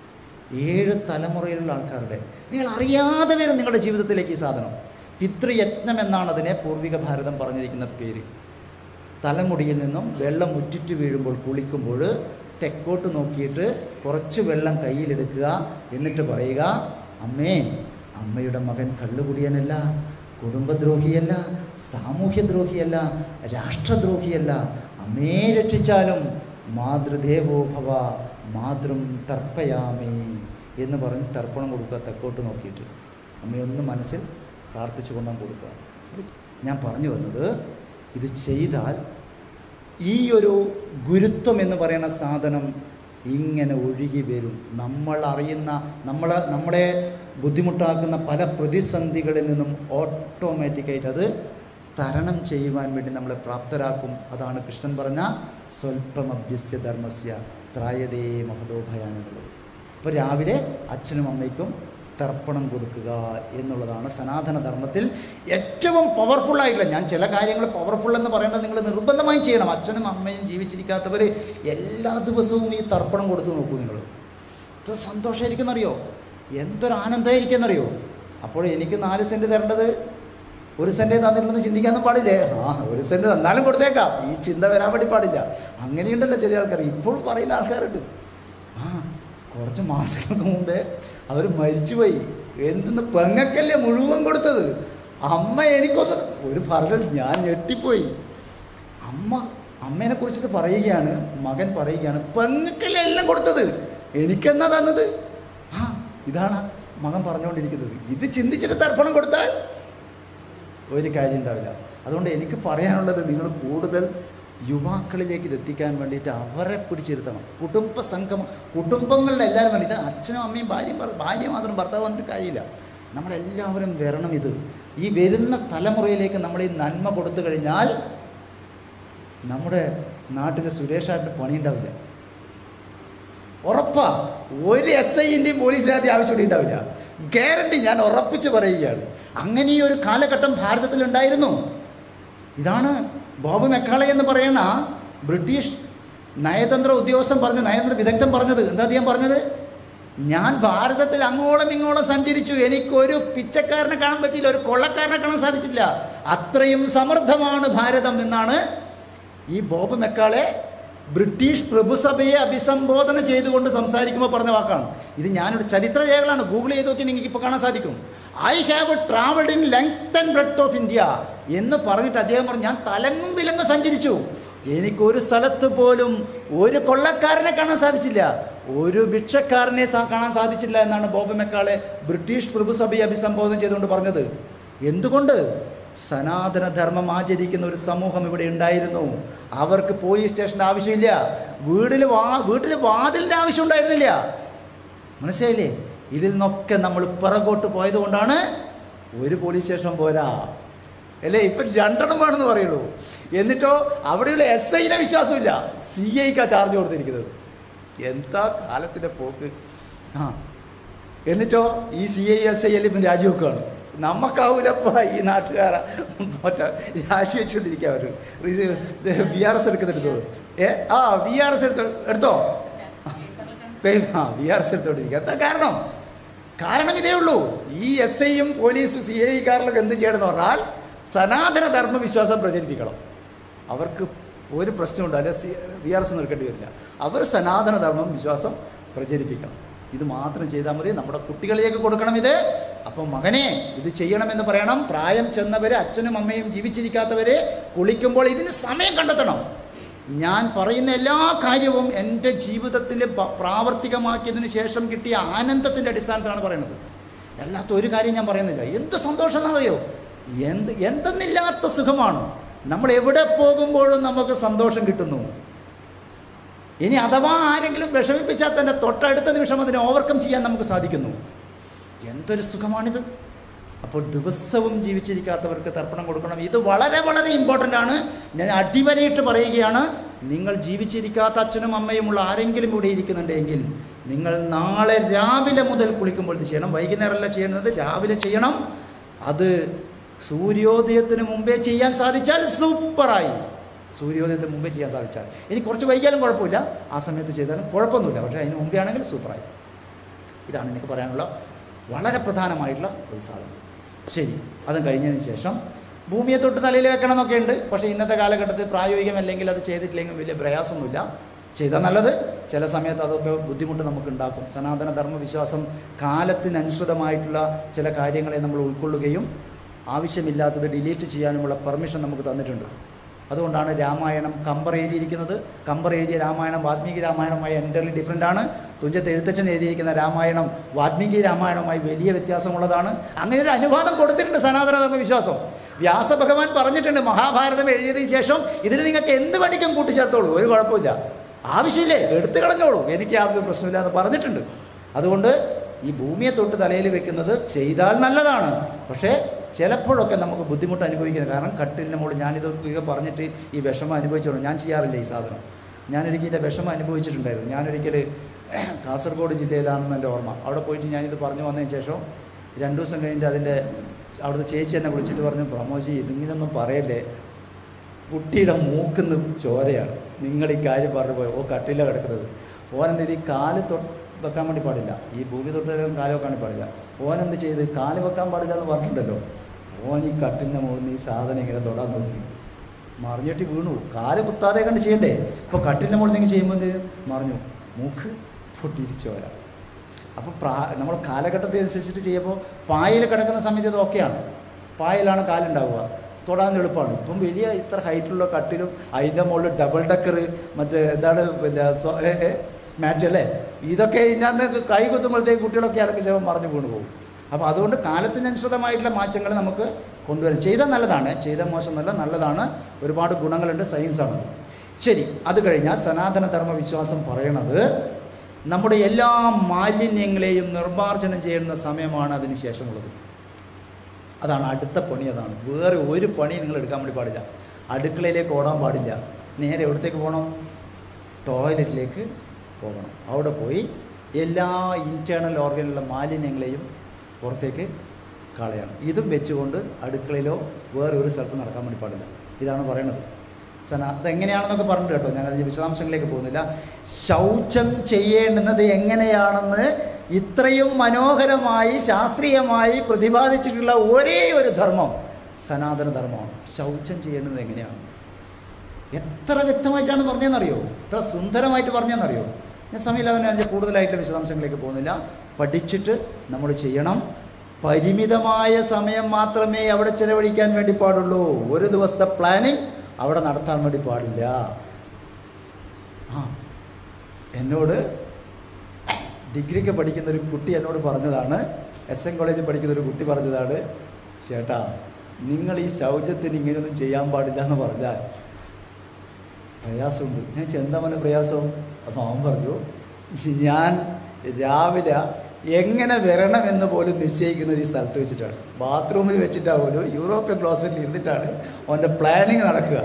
ഏഴ് തലമുറയിലുള്ള ആൾക്കാരുടെ നിങ്ങൾ അറിയാതെ വരും നിങ്ങളുടെ ജീവിതത്തിലേക്ക് ഈ സാധനം പിതൃയജ്ഞം എന്നാണ് അതിനെ പൂർവിക ഭാരതം പറഞ്ഞിരിക്കുന്ന പേര് തലമുടിയിൽ നിന്നും വെള്ളം മുറ്റിറ്റ് വീഴുമ്പോൾ കുളിക്കുമ്പോൾ തെക്കോട്ട് നോക്കിയിട്ട് കുറച്ച് വെള്ളം കയ്യിലെടുക്കുക എന്നിട്ട് പറയുക അമ്മേ അമ്മയുടെ മകൻ കള്ളുകുടിയനല്ല കുടുംബദ്രോഹിയല്ല സാമൂഹ്യദ്രോഹിയല്ല രാഷ്ട്രദ്രോഹിയല്ല അമ്മേ രക്ഷിച്ചാലും മാതൃദേവോ ഭവ മാതൃം തർപ്പയാമേ എന്ന് പറഞ്ഞ് തർപ്പണം കൊടുക്കുക തെക്കോട്ട് നോക്കിയിട്ട് അമ്മയൊന്ന് മനസ്സിൽ പ്രാർത്ഥിച്ചു കൊണ്ടാണ് കൊടുക്കുക ഇത് ഞാൻ പറഞ്ഞു വന്നത് ഇത് ചെയ്താൽ ഈ ഒരു ഗുരുത്വം എന്ന് പറയുന്ന സാധനം ഇങ്ങനെ ഒഴുകി വരും നമ്മൾ അറിയുന്ന നമ്മളെ നമ്മളെ ബുദ്ധിമുട്ടാക്കുന്ന പല പ്രതിസന്ധികളിൽ നിന്നും ഓട്ടോമാറ്റിക്കായിട്ട് അത് തരണം ചെയ്യുവാൻ വേണ്ടി നമ്മളെ പ്രാപ്തരാക്കും അതാണ് കൃഷ്ണൻ പറഞ്ഞ സ്വൽപ്പമഭ്യസ്യ ധർമ്മസ്യ ത്രായതേ മഹതോഭയാനുള്ളത് അപ്പോൾ രാവിലെ അച്ഛനും അമ്മയ്ക്കും തർപ്പണം കൊടുക്കുക എന്നുള്ളതാണ് സനാതന ധർമ്മത്തിൽ ഏറ്റവും പവർഫുൾ ആയിട്ടുള്ള ഞാൻ ചില കാര്യങ്ങൾ പവർഫുൾ എന്ന് പറയേണ്ടത് നിങ്ങൾ നിർബന്ധമായും ചെയ്യണം അച്ഛനും അമ്മയും ജീവിച്ചിരിക്കാത്തവർ എല്ലാ ദിവസവും ഈ തർപ്പണം കൊടുത്തു നോക്കൂ നിങ്ങൾ ഇത് സന്തോഷമായിരിക്കുന്നറിയോ എന്തൊരു ആനന്ദമായിരിക്കുന്നറിയോ അപ്പോൾ എനിക്ക് നാല് സെൻറ്റ് തരേണ്ടത് ഒരു സെൻറ്റേ തന്നിട്ടുണ്ടെന്ന് ചിന്തിക്കാനൊന്നും പാടില്ലേ ആ ഒരു സെൻറ്റ് തന്നാലും കൊടുത്തേക്കാം ഈ ചിന്ത വരാൻ വേണ്ടി പാടില്ല അങ്ങനെയുണ്ടല്ലോ ചില ആൾക്കാർ ഇപ്പോഴും പറയുന്ന ആൾക്കാരുണ്ട് ആ കുറച്ച് മാസങ്ങൾക്ക് മുമ്പേ അവർ മരിച്ചുപോയി എന്തെന്ന് പെങ്ങക്കല്ലേ മുഴുവൻ കൊടുത്തത് അമ്മ എനിക്കൊന്ന് ഒരു പറഞ്ഞത് ഞാൻ ഞെട്ടിപ്പോയി അമ്മ അമ്മേനെ കുറിച്ചിട്ട് പറയുകയാണ് മകൻ പറയുകയാണ് പെങ്ങക്കല്ലേ എല്ലാം കൊടുത്തത് എനിക്കെന്നാ തന്നത് ആ ഇതാണ് മകൻ പറഞ്ഞുകൊണ്ടിരിക്കുന്നത് ഇത് ചിന്തിച്ചിട്ട് തർപ്പണം കൊടുത്താൽ ഒരു കാര്യം ഉണ്ടാവില്ല അതുകൊണ്ട് എനിക്ക് പറയാനുള്ളത് നിങ്ങൾ കൂടുതൽ യുവാക്കളിലേക്ക് ഇത് എത്തിക്കാൻ വേണ്ടിയിട്ട് അവരെ പിടിച്ചിരുത്തണം കുടുംബ സംഗമം കുടുംബങ്ങളുടെ എല്ലാവരും വേണം ഇത് അച്ഛനും അമ്മയും ഭാര്യയും ഭർ- ഭാര്യ മാത്രം ഭർത്താവ് വന്നിട്ട് കാര്യമില്ല നമ്മളെല്ലാവരും വരണം ഇത് ഈ വരുന്ന തലമുറയിലേക്ക് നമ്മൾ ഈ നന്മ കൊടുത്തു കഴിഞ്ഞാൽ നമ്മുടെ നാട്ടിൽ സുരേഷായിട്ട് പണിയുണ്ടാവില്ല ഉറപ്പാ ഒരു എസ് ഐൻ്റെയും പോലീസുകാരുടെയും ആവശ്യം ഉണ്ടാവില്ല ഗ്യാരണ്ടി ഞാൻ ഉറപ്പിച്ച് പറയുകയാണ് അങ്ങനെ ഈ ഒരു കാലഘട്ടം ഭാരതത്തിൽ ഉണ്ടായിരുന്നു ഇതാണ് ബോബ് മെക്കാളെ എന്ന് പറയുന്ന ബ്രിട്ടീഷ് നയതന്ത്ര ഉദ്യോഗസ്ഥൻ പറഞ്ഞ നയതന്ത്ര വിദഗ്ധൻ പറഞ്ഞത് എന്താ അദ്ദേഹം പറഞ്ഞത് ഞാൻ ഭാരതത്തിൽ അങ്ങോളം ഇങ്ങോളം സഞ്ചരിച്ചു എനിക്കൊരു പിച്ചക്കാരനെ കാണാൻ പറ്റിയില്ല ഒരു കൊള്ളക്കാരനെ കാണാൻ സാധിച്ചില്ല അത്രയും സമൃദ്ധമാണ് ഭാരതം എന്നാണ് ഈ ബോബ് മെക്കാളെ ബ്രിട്ടീഷ് പ്രഭുസഭയെ അഭിസംബോധന ചെയ്തുകൊണ്ട് സംസാരിക്കുമ്പോൾ പറഞ്ഞ വാക്കാണ് ഇത് ഞാനൊരു ചരിത്ര രേഖകളാണ് ഗൂഗിൾ ചെയ്ത് നോക്കി നിങ്ങൾക്ക് ഇപ്പോൾ കാണാൻ സാധിക്കും I have travelled in length and breadth of India എന്ന് പറഞ്ഞിട്ട് അദ്ദേഹം പറഞ്ഞു ഞാൻ തലങ്ങും വിലങ്ങും സഞ്ചരിച്ചു എനിക്കൊരു സ്ഥലത്ത് പോലും ഒരു കൊള്ളക്കാരനെ കാണാൻ സാധിച്ചില്ല ഒരു ഭിക്ഷക്കാരനെ സാ- കാണാൻ സാധിച്ചില്ല എന്നാണ് ബോബ് മെക്കാളെ ബ്രിട്ടീഷ് പ്രഭുസഭയെ അഭിസംബോധന ചെയ്തുകൊണ്ട് പറഞ്ഞത് എന്തുകൊണ്ട് സനാതന ധർമ്മം ആചരിക്കുന്ന ഒരു സമൂഹം ഇവിടെ ഉണ്ടായിരുന്നു അവർക്ക് പോലീസ് സ്റ്റേഷൻ്റെ ആവശ്യമില്ല വീട്ടിൽ വാ വീട്ടിൽ വാതിലിൻ്റെ ആവശ്യം ഉണ്ടായിരുന്നില്ല മനസ്സിലായില്ലേ ഇതിൽ നിന്നൊക്കെ നമ്മൾ പിറകോട്ട് പോയത് കൊണ്ടാണ് ഒരു പോലീസ് സ്റ്റേഷൻ പോരാ അല്ലേ ഇപ്പം രണ്ടെണ്ണം വേണമെന്ന് പറയുള്ളൂ എന്നിട്ടോ അവിടെയുള്ള എസ് ഐനെ വിശ്വാസമില്ല സി ഐക്കാ ചാർജ് കൊടുത്തിരിക്കുന്നത് എന്താ കാലത്തിൻ്റെ പോക്ക് ആ എന്നിട്ടോ ഈ സി ഐ എസ് ഐ എല്ലാം ഇപ്പം രാജിവെക്കുകയാണ് നമുക്കാവൂലപ്പ ഈ നാട്ടുകാരെ മറ്റേ രാജിവെച്ചുകൊണ്ടിരിക്കുക അവർ വി ആർ എസ് എടുക്കുന്നെടുത്തത് ഏ ആ വി ആർ എസ് എടുത്തോ എടുത്തോ പേ- ആ വി ആർ എസ് എടുത്തോണ്ടിരിക്കുക എന്താ കാരണം കാരണം ഇതേ ഉള്ളൂ ഈ എസ് ഐയും പോലീസും സി ഐ കാരിലൊക്കെ എന്ത് ചെയ്യണമെന്ന് പറഞ്ഞാൽ സനാതന ധർമ്മവിശ്വാസം പ്രചരിപ്പിക്കണം അവർക്ക് ഒരു പ്രശ്നമുണ്ട് അല്ലെ സി വി ആർ എസ് നിൽക്കേണ്ടി വരില്ല അവർ സനാതന ധർമ്മം വിശ്വാസം പ്രചരിപ്പിക്കണം ഇത് മാത്രം ചെയ്താൽ മതി നമ്മുടെ കുട്ടികളിലേക്ക് കൊടുക്കണം ഇത് അപ്പം മകനെ ഇത് ചെയ്യണമെന്ന് പറയണം പ്രായം ചെന്നവരെ അച്ഛനും അമ്മയും ജീവിച്ചിരിക്കാത്തവരെ കുളിക്കുമ്പോൾ ഇതിന് സമയം കണ്ടെത്തണം ഞാൻ പറയുന്ന എല്ലാ കാര്യവും എൻ്റെ ജീവിതത്തിൽ പ- പ്രാവർത്തികമാക്കിയതിനു ശേഷം കിട്ടിയ ആനന്ദത്തിൻ്റെ അടിസ്ഥാനത്തിലാണ് പറയുന്നത് അല്ലാത്ത ഒരു കാര്യം ഞാൻ പറയുന്നില്ല എന്ത് സന്തോഷം എന്നറിയോ എന്ത് എന്തെന്നില്ലാത്ത സുഖമാണ് നമ്മൾ എവിടെ പോകുമ്പോഴും നമുക്ക് സന്തോഷം കിട്ടുന്നു ഇനി അഥവാ ആരെങ്കിലും വിഷമിപ്പിച്ചാൽ തന്നെ തൊട്ടടുത്ത നിമിഷം അതിനെ ഓവർകം ചെയ്യാൻ നമുക്ക് സാധിക്കുന്നു എന്തൊരു സുഖമാണിത് അപ്പോൾ ദിവസവും ജീവിച്ചിരിക്കാത്തവർക്ക് തർപ്പണം കൊടുക്കണം ഇത് വളരെ വളരെ ഇമ്പോർട്ടൻ്റ് ആണ് ഞാൻ അടിവരയിട്ട് പറയുകയാണ് നിങ്ങൾ ജീവിച്ചിരിക്കാത്ത അച്ഛനും അമ്മയുമുള്ള ആരെങ്കിലും ഇവിടെ ഇരിക്കുന്നുണ്ടെങ്കിൽ നിങ്ങൾ നാളെ രാവിലെ മുതൽ കുളിക്കുമ്പോൾ ഇത് ചെയ്യണം വൈകുന്നേരമല്ല ചെയ്യുന്നത് രാവിലെ ചെയ്യണം അത് സൂര്യോദയത്തിന് മുമ്പേ ചെയ്യാൻ സാധിച്ചാൽ സൂപ്പറായി സൂര്യോദയത്തിന് മുമ്പേ ചെയ്യാൻ സാധിച്ചാൽ ഇനി കുറച്ച് വൈകിയാലും കുഴപ്പമില്ല ആ സമയത്ത് ചെയ്താലും കുഴപ്പമൊന്നുമില്ല പക്ഷേ അതിന് മുമ്പേ ആണെങ്കിൽ സൂപ്പറായി ഇതാണ് എനിക്ക് പറയാനുള്ള വളരെ പ്രധാനമായിട്ടുള്ള ഒരു സാധനം ശരി അതും കഴിഞ്ഞതിന് ശേഷം ഭൂമിയെ തൊട്ട് തലയിൽ വെക്കണം എന്നൊക്കെ ഉണ്ട് പക്ഷേ ഇന്നത്തെ കാലഘട്ടത്തിൽ പ്രായോഗികമല്ലെങ്കിൽ അത് ചെയ്തിട്ടില്ലെങ്കിൽ വലിയ പ്രയാസമൊന്നുമില്ല ചെയ്താൽ നല്ലത് ചില സമയത്ത് അതൊക്കെ ബുദ്ധിമുട്ട് നമുക്ക് ഉണ്ടാക്കും സനാതന ധർമ്മ വിശ്വാസം കാലത്തിനനുസൃതമായിട്ടുള്ള ചില കാര്യങ്ങളെ നമ്മൾ ഉൾക്കൊള്ളുകയും ആവശ്യമില്ലാത്തത് ഡിലീറ്റ് ചെയ്യാനുമുള്ള പെർമിഷൻ നമുക്ക് തന്നിട്ടുണ്ട് അതുകൊണ്ടാണ് രാമായണം കമ്പർ എഴുതിയിരിക്കുന്നത് കമ്പർ എഴുതിയ രാമായണം വാൽമീകി രാമായണവുമായി എൻ്റർലി ഡിഫറെൻ്റ് ആണ് തുഞ്ചത്ത് എഴുത്തച്ഛൻ എഴുതിയിരിക്കുന്ന രാമായണം വാൽമീകി രാമായണവുമായി വലിയ വ്യത്യാസമുള്ളതാണ് അങ്ങനെ ഒരു അനുവാദം കൊടുത്തിട്ടുണ്ട് സനാതന ധർമ്മ വിശ്വാസം വ്യാസഭഗവാൻ പറഞ്ഞിട്ടുണ്ട് മഹാഭാരതം എഴുതിയതിന് ശേഷം ഇതിൽ നിങ്ങൾക്ക് എന്ത് പഠിക്കും കൂട്ടിച്ചേർത്തോളൂ ഒരു കുഴപ്പമില്ല ആവശ്യമില്ലേ എടുത്തു കളഞ്ഞോളൂ എനിക്ക് യാതൊരു പ്രശ്നമില്ല എന്ന് പറഞ്ഞിട്ടുണ്ട് അതുകൊണ്ട് ഈ ഭൂമിയെ തൊട്ട് തലയിൽ വെക്കുന്നത് ചെയ്താൽ നല്ലതാണ് പക്ഷേ ചിലപ്പോഴൊക്കെ നമുക്ക് ബുദ്ധിമുട്ട് അനുഭവിക്കുന്നത് കാരണം കട്ടിലിന് മുകളിൽ ഞാനിത് ഇതൊക്കെ പറഞ്ഞിട്ട് ഈ വിഷമം അനുഭവിച്ചോളൂ ഞാൻ ചെയ്യാറില്ല ഈ സാധനം ഞാനൊരിക്കൽ ഇതിൻ്റെ വിഷമം അനുഭവിച്ചിട്ടുണ്ടായിരുന്നു ഞാനൊരിക്കൽ കാസർഗോഡ് ജില്ലയിലാണെന്ന് എൻ്റെ ഓർമ്മ അവിടെ പോയിട്ട് ഞാനിത് പറഞ്ഞു വന്നതിന് ശേഷം രണ്ട് ദിവസം കഴിഞ്ഞിട്ട് അതിൻ്റെ അവിടുത്തെ ചേച്ചി എന്നെ വിളിച്ചിട്ട് പറഞ്ഞു പ്രമോജി ഇതിങ്ങനൊന്നും പറയല്ലേ കുട്ടിയുടെ മൂക്കുന്ന് ചോരയാണ് നിങ്ങൾ ഈ കാര്യം പറഞ്ഞു പോയി ഓ കട്ടില കിടക്കുന്നത് ഓനെന്ത് ഈ കാല് തൊട്ട് വെക്കാൻ വേണ്ടി പാടില്ല ഈ ഭൂമി തൊട്ടും കാല് വെക്കാൻ വേണ്ടി പാടില്ല ഓനെന്ത് ചെയ്ത് കാല് വെക്കാൻ പാടില്ല എന്ന് പറഞ്ഞിട്ടുണ്ടല്ലോ ഓൻ ഈ കട്ടിലിൻ്റെ മുകളിൽ നിന്ന് ഈ സാധനം ഇങ്ങനെ തൊടാൻ നോക്കി മറിഞ്ഞിട്ട് വീണു കാല് കുത്താതെ കണ്ട് ചെയ്യണ്ടേ ഇപ്പോൾ കട്ടിലിൻ്റെ മുകളിൽ നിങ്ങൾ ചെയ്യുമ്പോൾ എന്ത് ചെയ്യും? മറിഞ്ഞു മൂക്ക് പൊട്ടിയിട്ട് ചോര അപ്പോൾ പ്രാ നമ്മൾ കാലഘട്ടത്തെ അനുസരിച്ചിട്ട് ചെയ്യുമ്പോൾ പായൽ കിടക്കുന്ന സമയത്ത് ഇത് ഓക്കെയാണ് പായലാണ് കാലുണ്ടാവുക തൊടാൻ എളുപ്പമാണ് ഇപ്പം വലിയ ഇത്ര ഹൈറ്റുള്ള കട്ടിലും അതിൻ്റെ മുകളിൽ ഡബിൾ ഡക്കർ മറ്റേ എന്താണ് പിന്നെ സ്വ- ഏ, ഏ, മാറ്റ് അല്ലേ ഇതൊക്കെ ഞാൻ കൈ കുത്തുമ്പോഴത്തേക്ക് കുട്ടികളൊക്കെ അടക്കം ചിലപ്പോൾ മറിഞ്ഞു വീണ് പോകും അപ്പോൾ അതുകൊണ്ട് കാലത്തിനനുസൃതമായിട്ടുള്ള മാറ്റങ്ങൾ നമുക്ക് കൊണ്ടുവരാം ചെയ്താൽ നല്ലതാണ് ചെയ്ത മോശം നല്ല നല്ലതാണ് ഒരുപാട് ഗുണങ്ങളുണ്ട് സയൻസാണ് ശരി അത് കഴിഞ്ഞാൽ സനാതന ധർമ്മ വിശ്വാസം പറയണത് നമ്മുടെ എല്ലാ മാലിന്യങ്ങളെയും നിർമ്മാർജ്ജനം ചെയ്യുന്ന സമയമാണ് അതിന് ശേഷമുള്ളത് അതാണ് അടുത്ത പണി അതാണ് വേറെ ഒരു പണി നിങ്ങൾ എടുക്കാൻ വേണ്ടി പാടില്ല അടുക്കളയിലേക്ക് ഓടാൻ പാടില്ല നേരെ എവിടത്തേക്ക് പോകണം ടോയ്ലറ്റിലേക്ക് പോകണം അവിടെ പോയി എല്ലാ ഇൻറ്റേർണൽ ഓർഗനിലുള്ള മാലിന്യങ്ങളെയും പുറത്തേക്ക് കളയണം ഇതും വെച്ചുകൊണ്ട് അടുക്കളയിലോ വേറെ ഒരു സ്ഥലത്ത് നടക്കാൻ വേണ്ടി പാടില്ല ഇതാണ് പറയണത് സന അതെങ്ങനെയാണെന്നൊക്കെ പറഞ്ഞിട്ട് കേട്ടോ ഞാൻ അതിൻ്റെ വിശദാംശങ്ങളിലേക്ക് പോകുന്നില്ല ശൗചം ചെയ്യേണ്ടുന്നത് എങ്ങനെയാണെന്ന് ഇത്രയും മനോഹരമായി ശാസ്ത്രീയമായി പ്രതിപാദിച്ചിട്ടുള്ള ഒരേ ഒരു ധർമ്മം സനാതന ധർമ്മമാണ് ശൗചം ചെയ്യേണ്ടത് എങ്ങനെയാണ് എത്ര വ്യക്തമായിട്ടാണ് പറഞ്ഞതെന്നറിയോ എത്ര സുന്ദരമായിട്ട് പറഞ്ഞതെന്നറിയോ ഞാൻ സമയമില്ലാതെ തന്നെ അതിൻ്റെ കൂടുതലായിട്ടുള്ള വിശദാംശങ്ങളിലേക്ക് പോകുന്നില്ല പഠിച്ചിട്ട് നമ്മൾ ചെയ്യണം പരിമിതമായ സമയം മാത്രമേ അവിടെ ചിലവഴിക്കാൻ വേണ്ടി പാടുള്ളൂ ഒരു ദിവസത്തെ പ്ലാനിങ് അവിടെ നടത്താൻ വേണ്ടി പാടില്ല ആ എന്നോട് ഡിഗ്രിക്ക് പഠിക്കുന്ന ഒരു കുട്ടി എന്നോട് പറഞ്ഞതാണ് എസ് എൻ കോളേജിൽ പഠിക്കുന്ന ഒരു കുട്ടി പറഞ്ഞതാണ് ചേട്ടാ നിങ്ങൾ ഈ ശൗചത്തിന് ഇങ്ങനെയൊന്നും ചെയ്യാൻ പാടില്ല എന്ന് പറഞ്ഞാൽ പ്രയാസമുണ്ട് ഞാൻ ചോദിച്ചു, എന്താ മോനെ പ്രയാസം അപ്പോൾ അവൻ പറഞ്ഞു ഞാൻ രാവിലെ എങ്ങനെ വരണമെന്ന് പോലും നിശ്ചയിക്കുന്നത് ഈ സ്ഥലത്ത് വെച്ചിട്ടാണ് ബാത്റൂമിൽ വെച്ചിട്ടാ പോലും യൂറോപ്യൻ ക്ലോസറ്റിൽ ഇരുന്നിട്ടാണ് അവൻ്റെ പ്ലാനിങ് നടക്കുക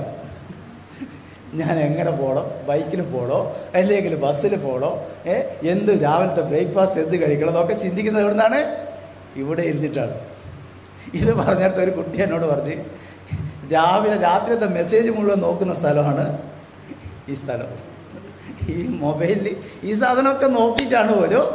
ഞാൻ എങ്ങനെ പോകണം ബൈക്കിൽ പോകണോ അല്ലെങ്കിൽ ബസ്സിൽ പോകണോ ഏ എന്ത് രാവിലത്തെ ബ്രേക്ക്ഫാസ്റ്റ് എന്ത് കഴിക്കണം എന്നൊക്കെ ചിന്തിക്കുന്നത് എവിടെ നിന്നാണ് ഇവിടെ ഇരുന്നിട്ടാണ് ഇത് പറഞ്ഞിടത്ത് ഒരു കുട്ടി എന്നോട് പറഞ്ഞ് രാവിലെ രാത്രിയത്തെ മെസ്സേജ് മുഴുവൻ നോക്കുന്ന സ്ഥലമാണ് ഈ സ്ഥലം ഈ മൊബൈലിൽ ഈ സാധനമൊക്കെ നോക്കിയിട്ടാണ് പോലും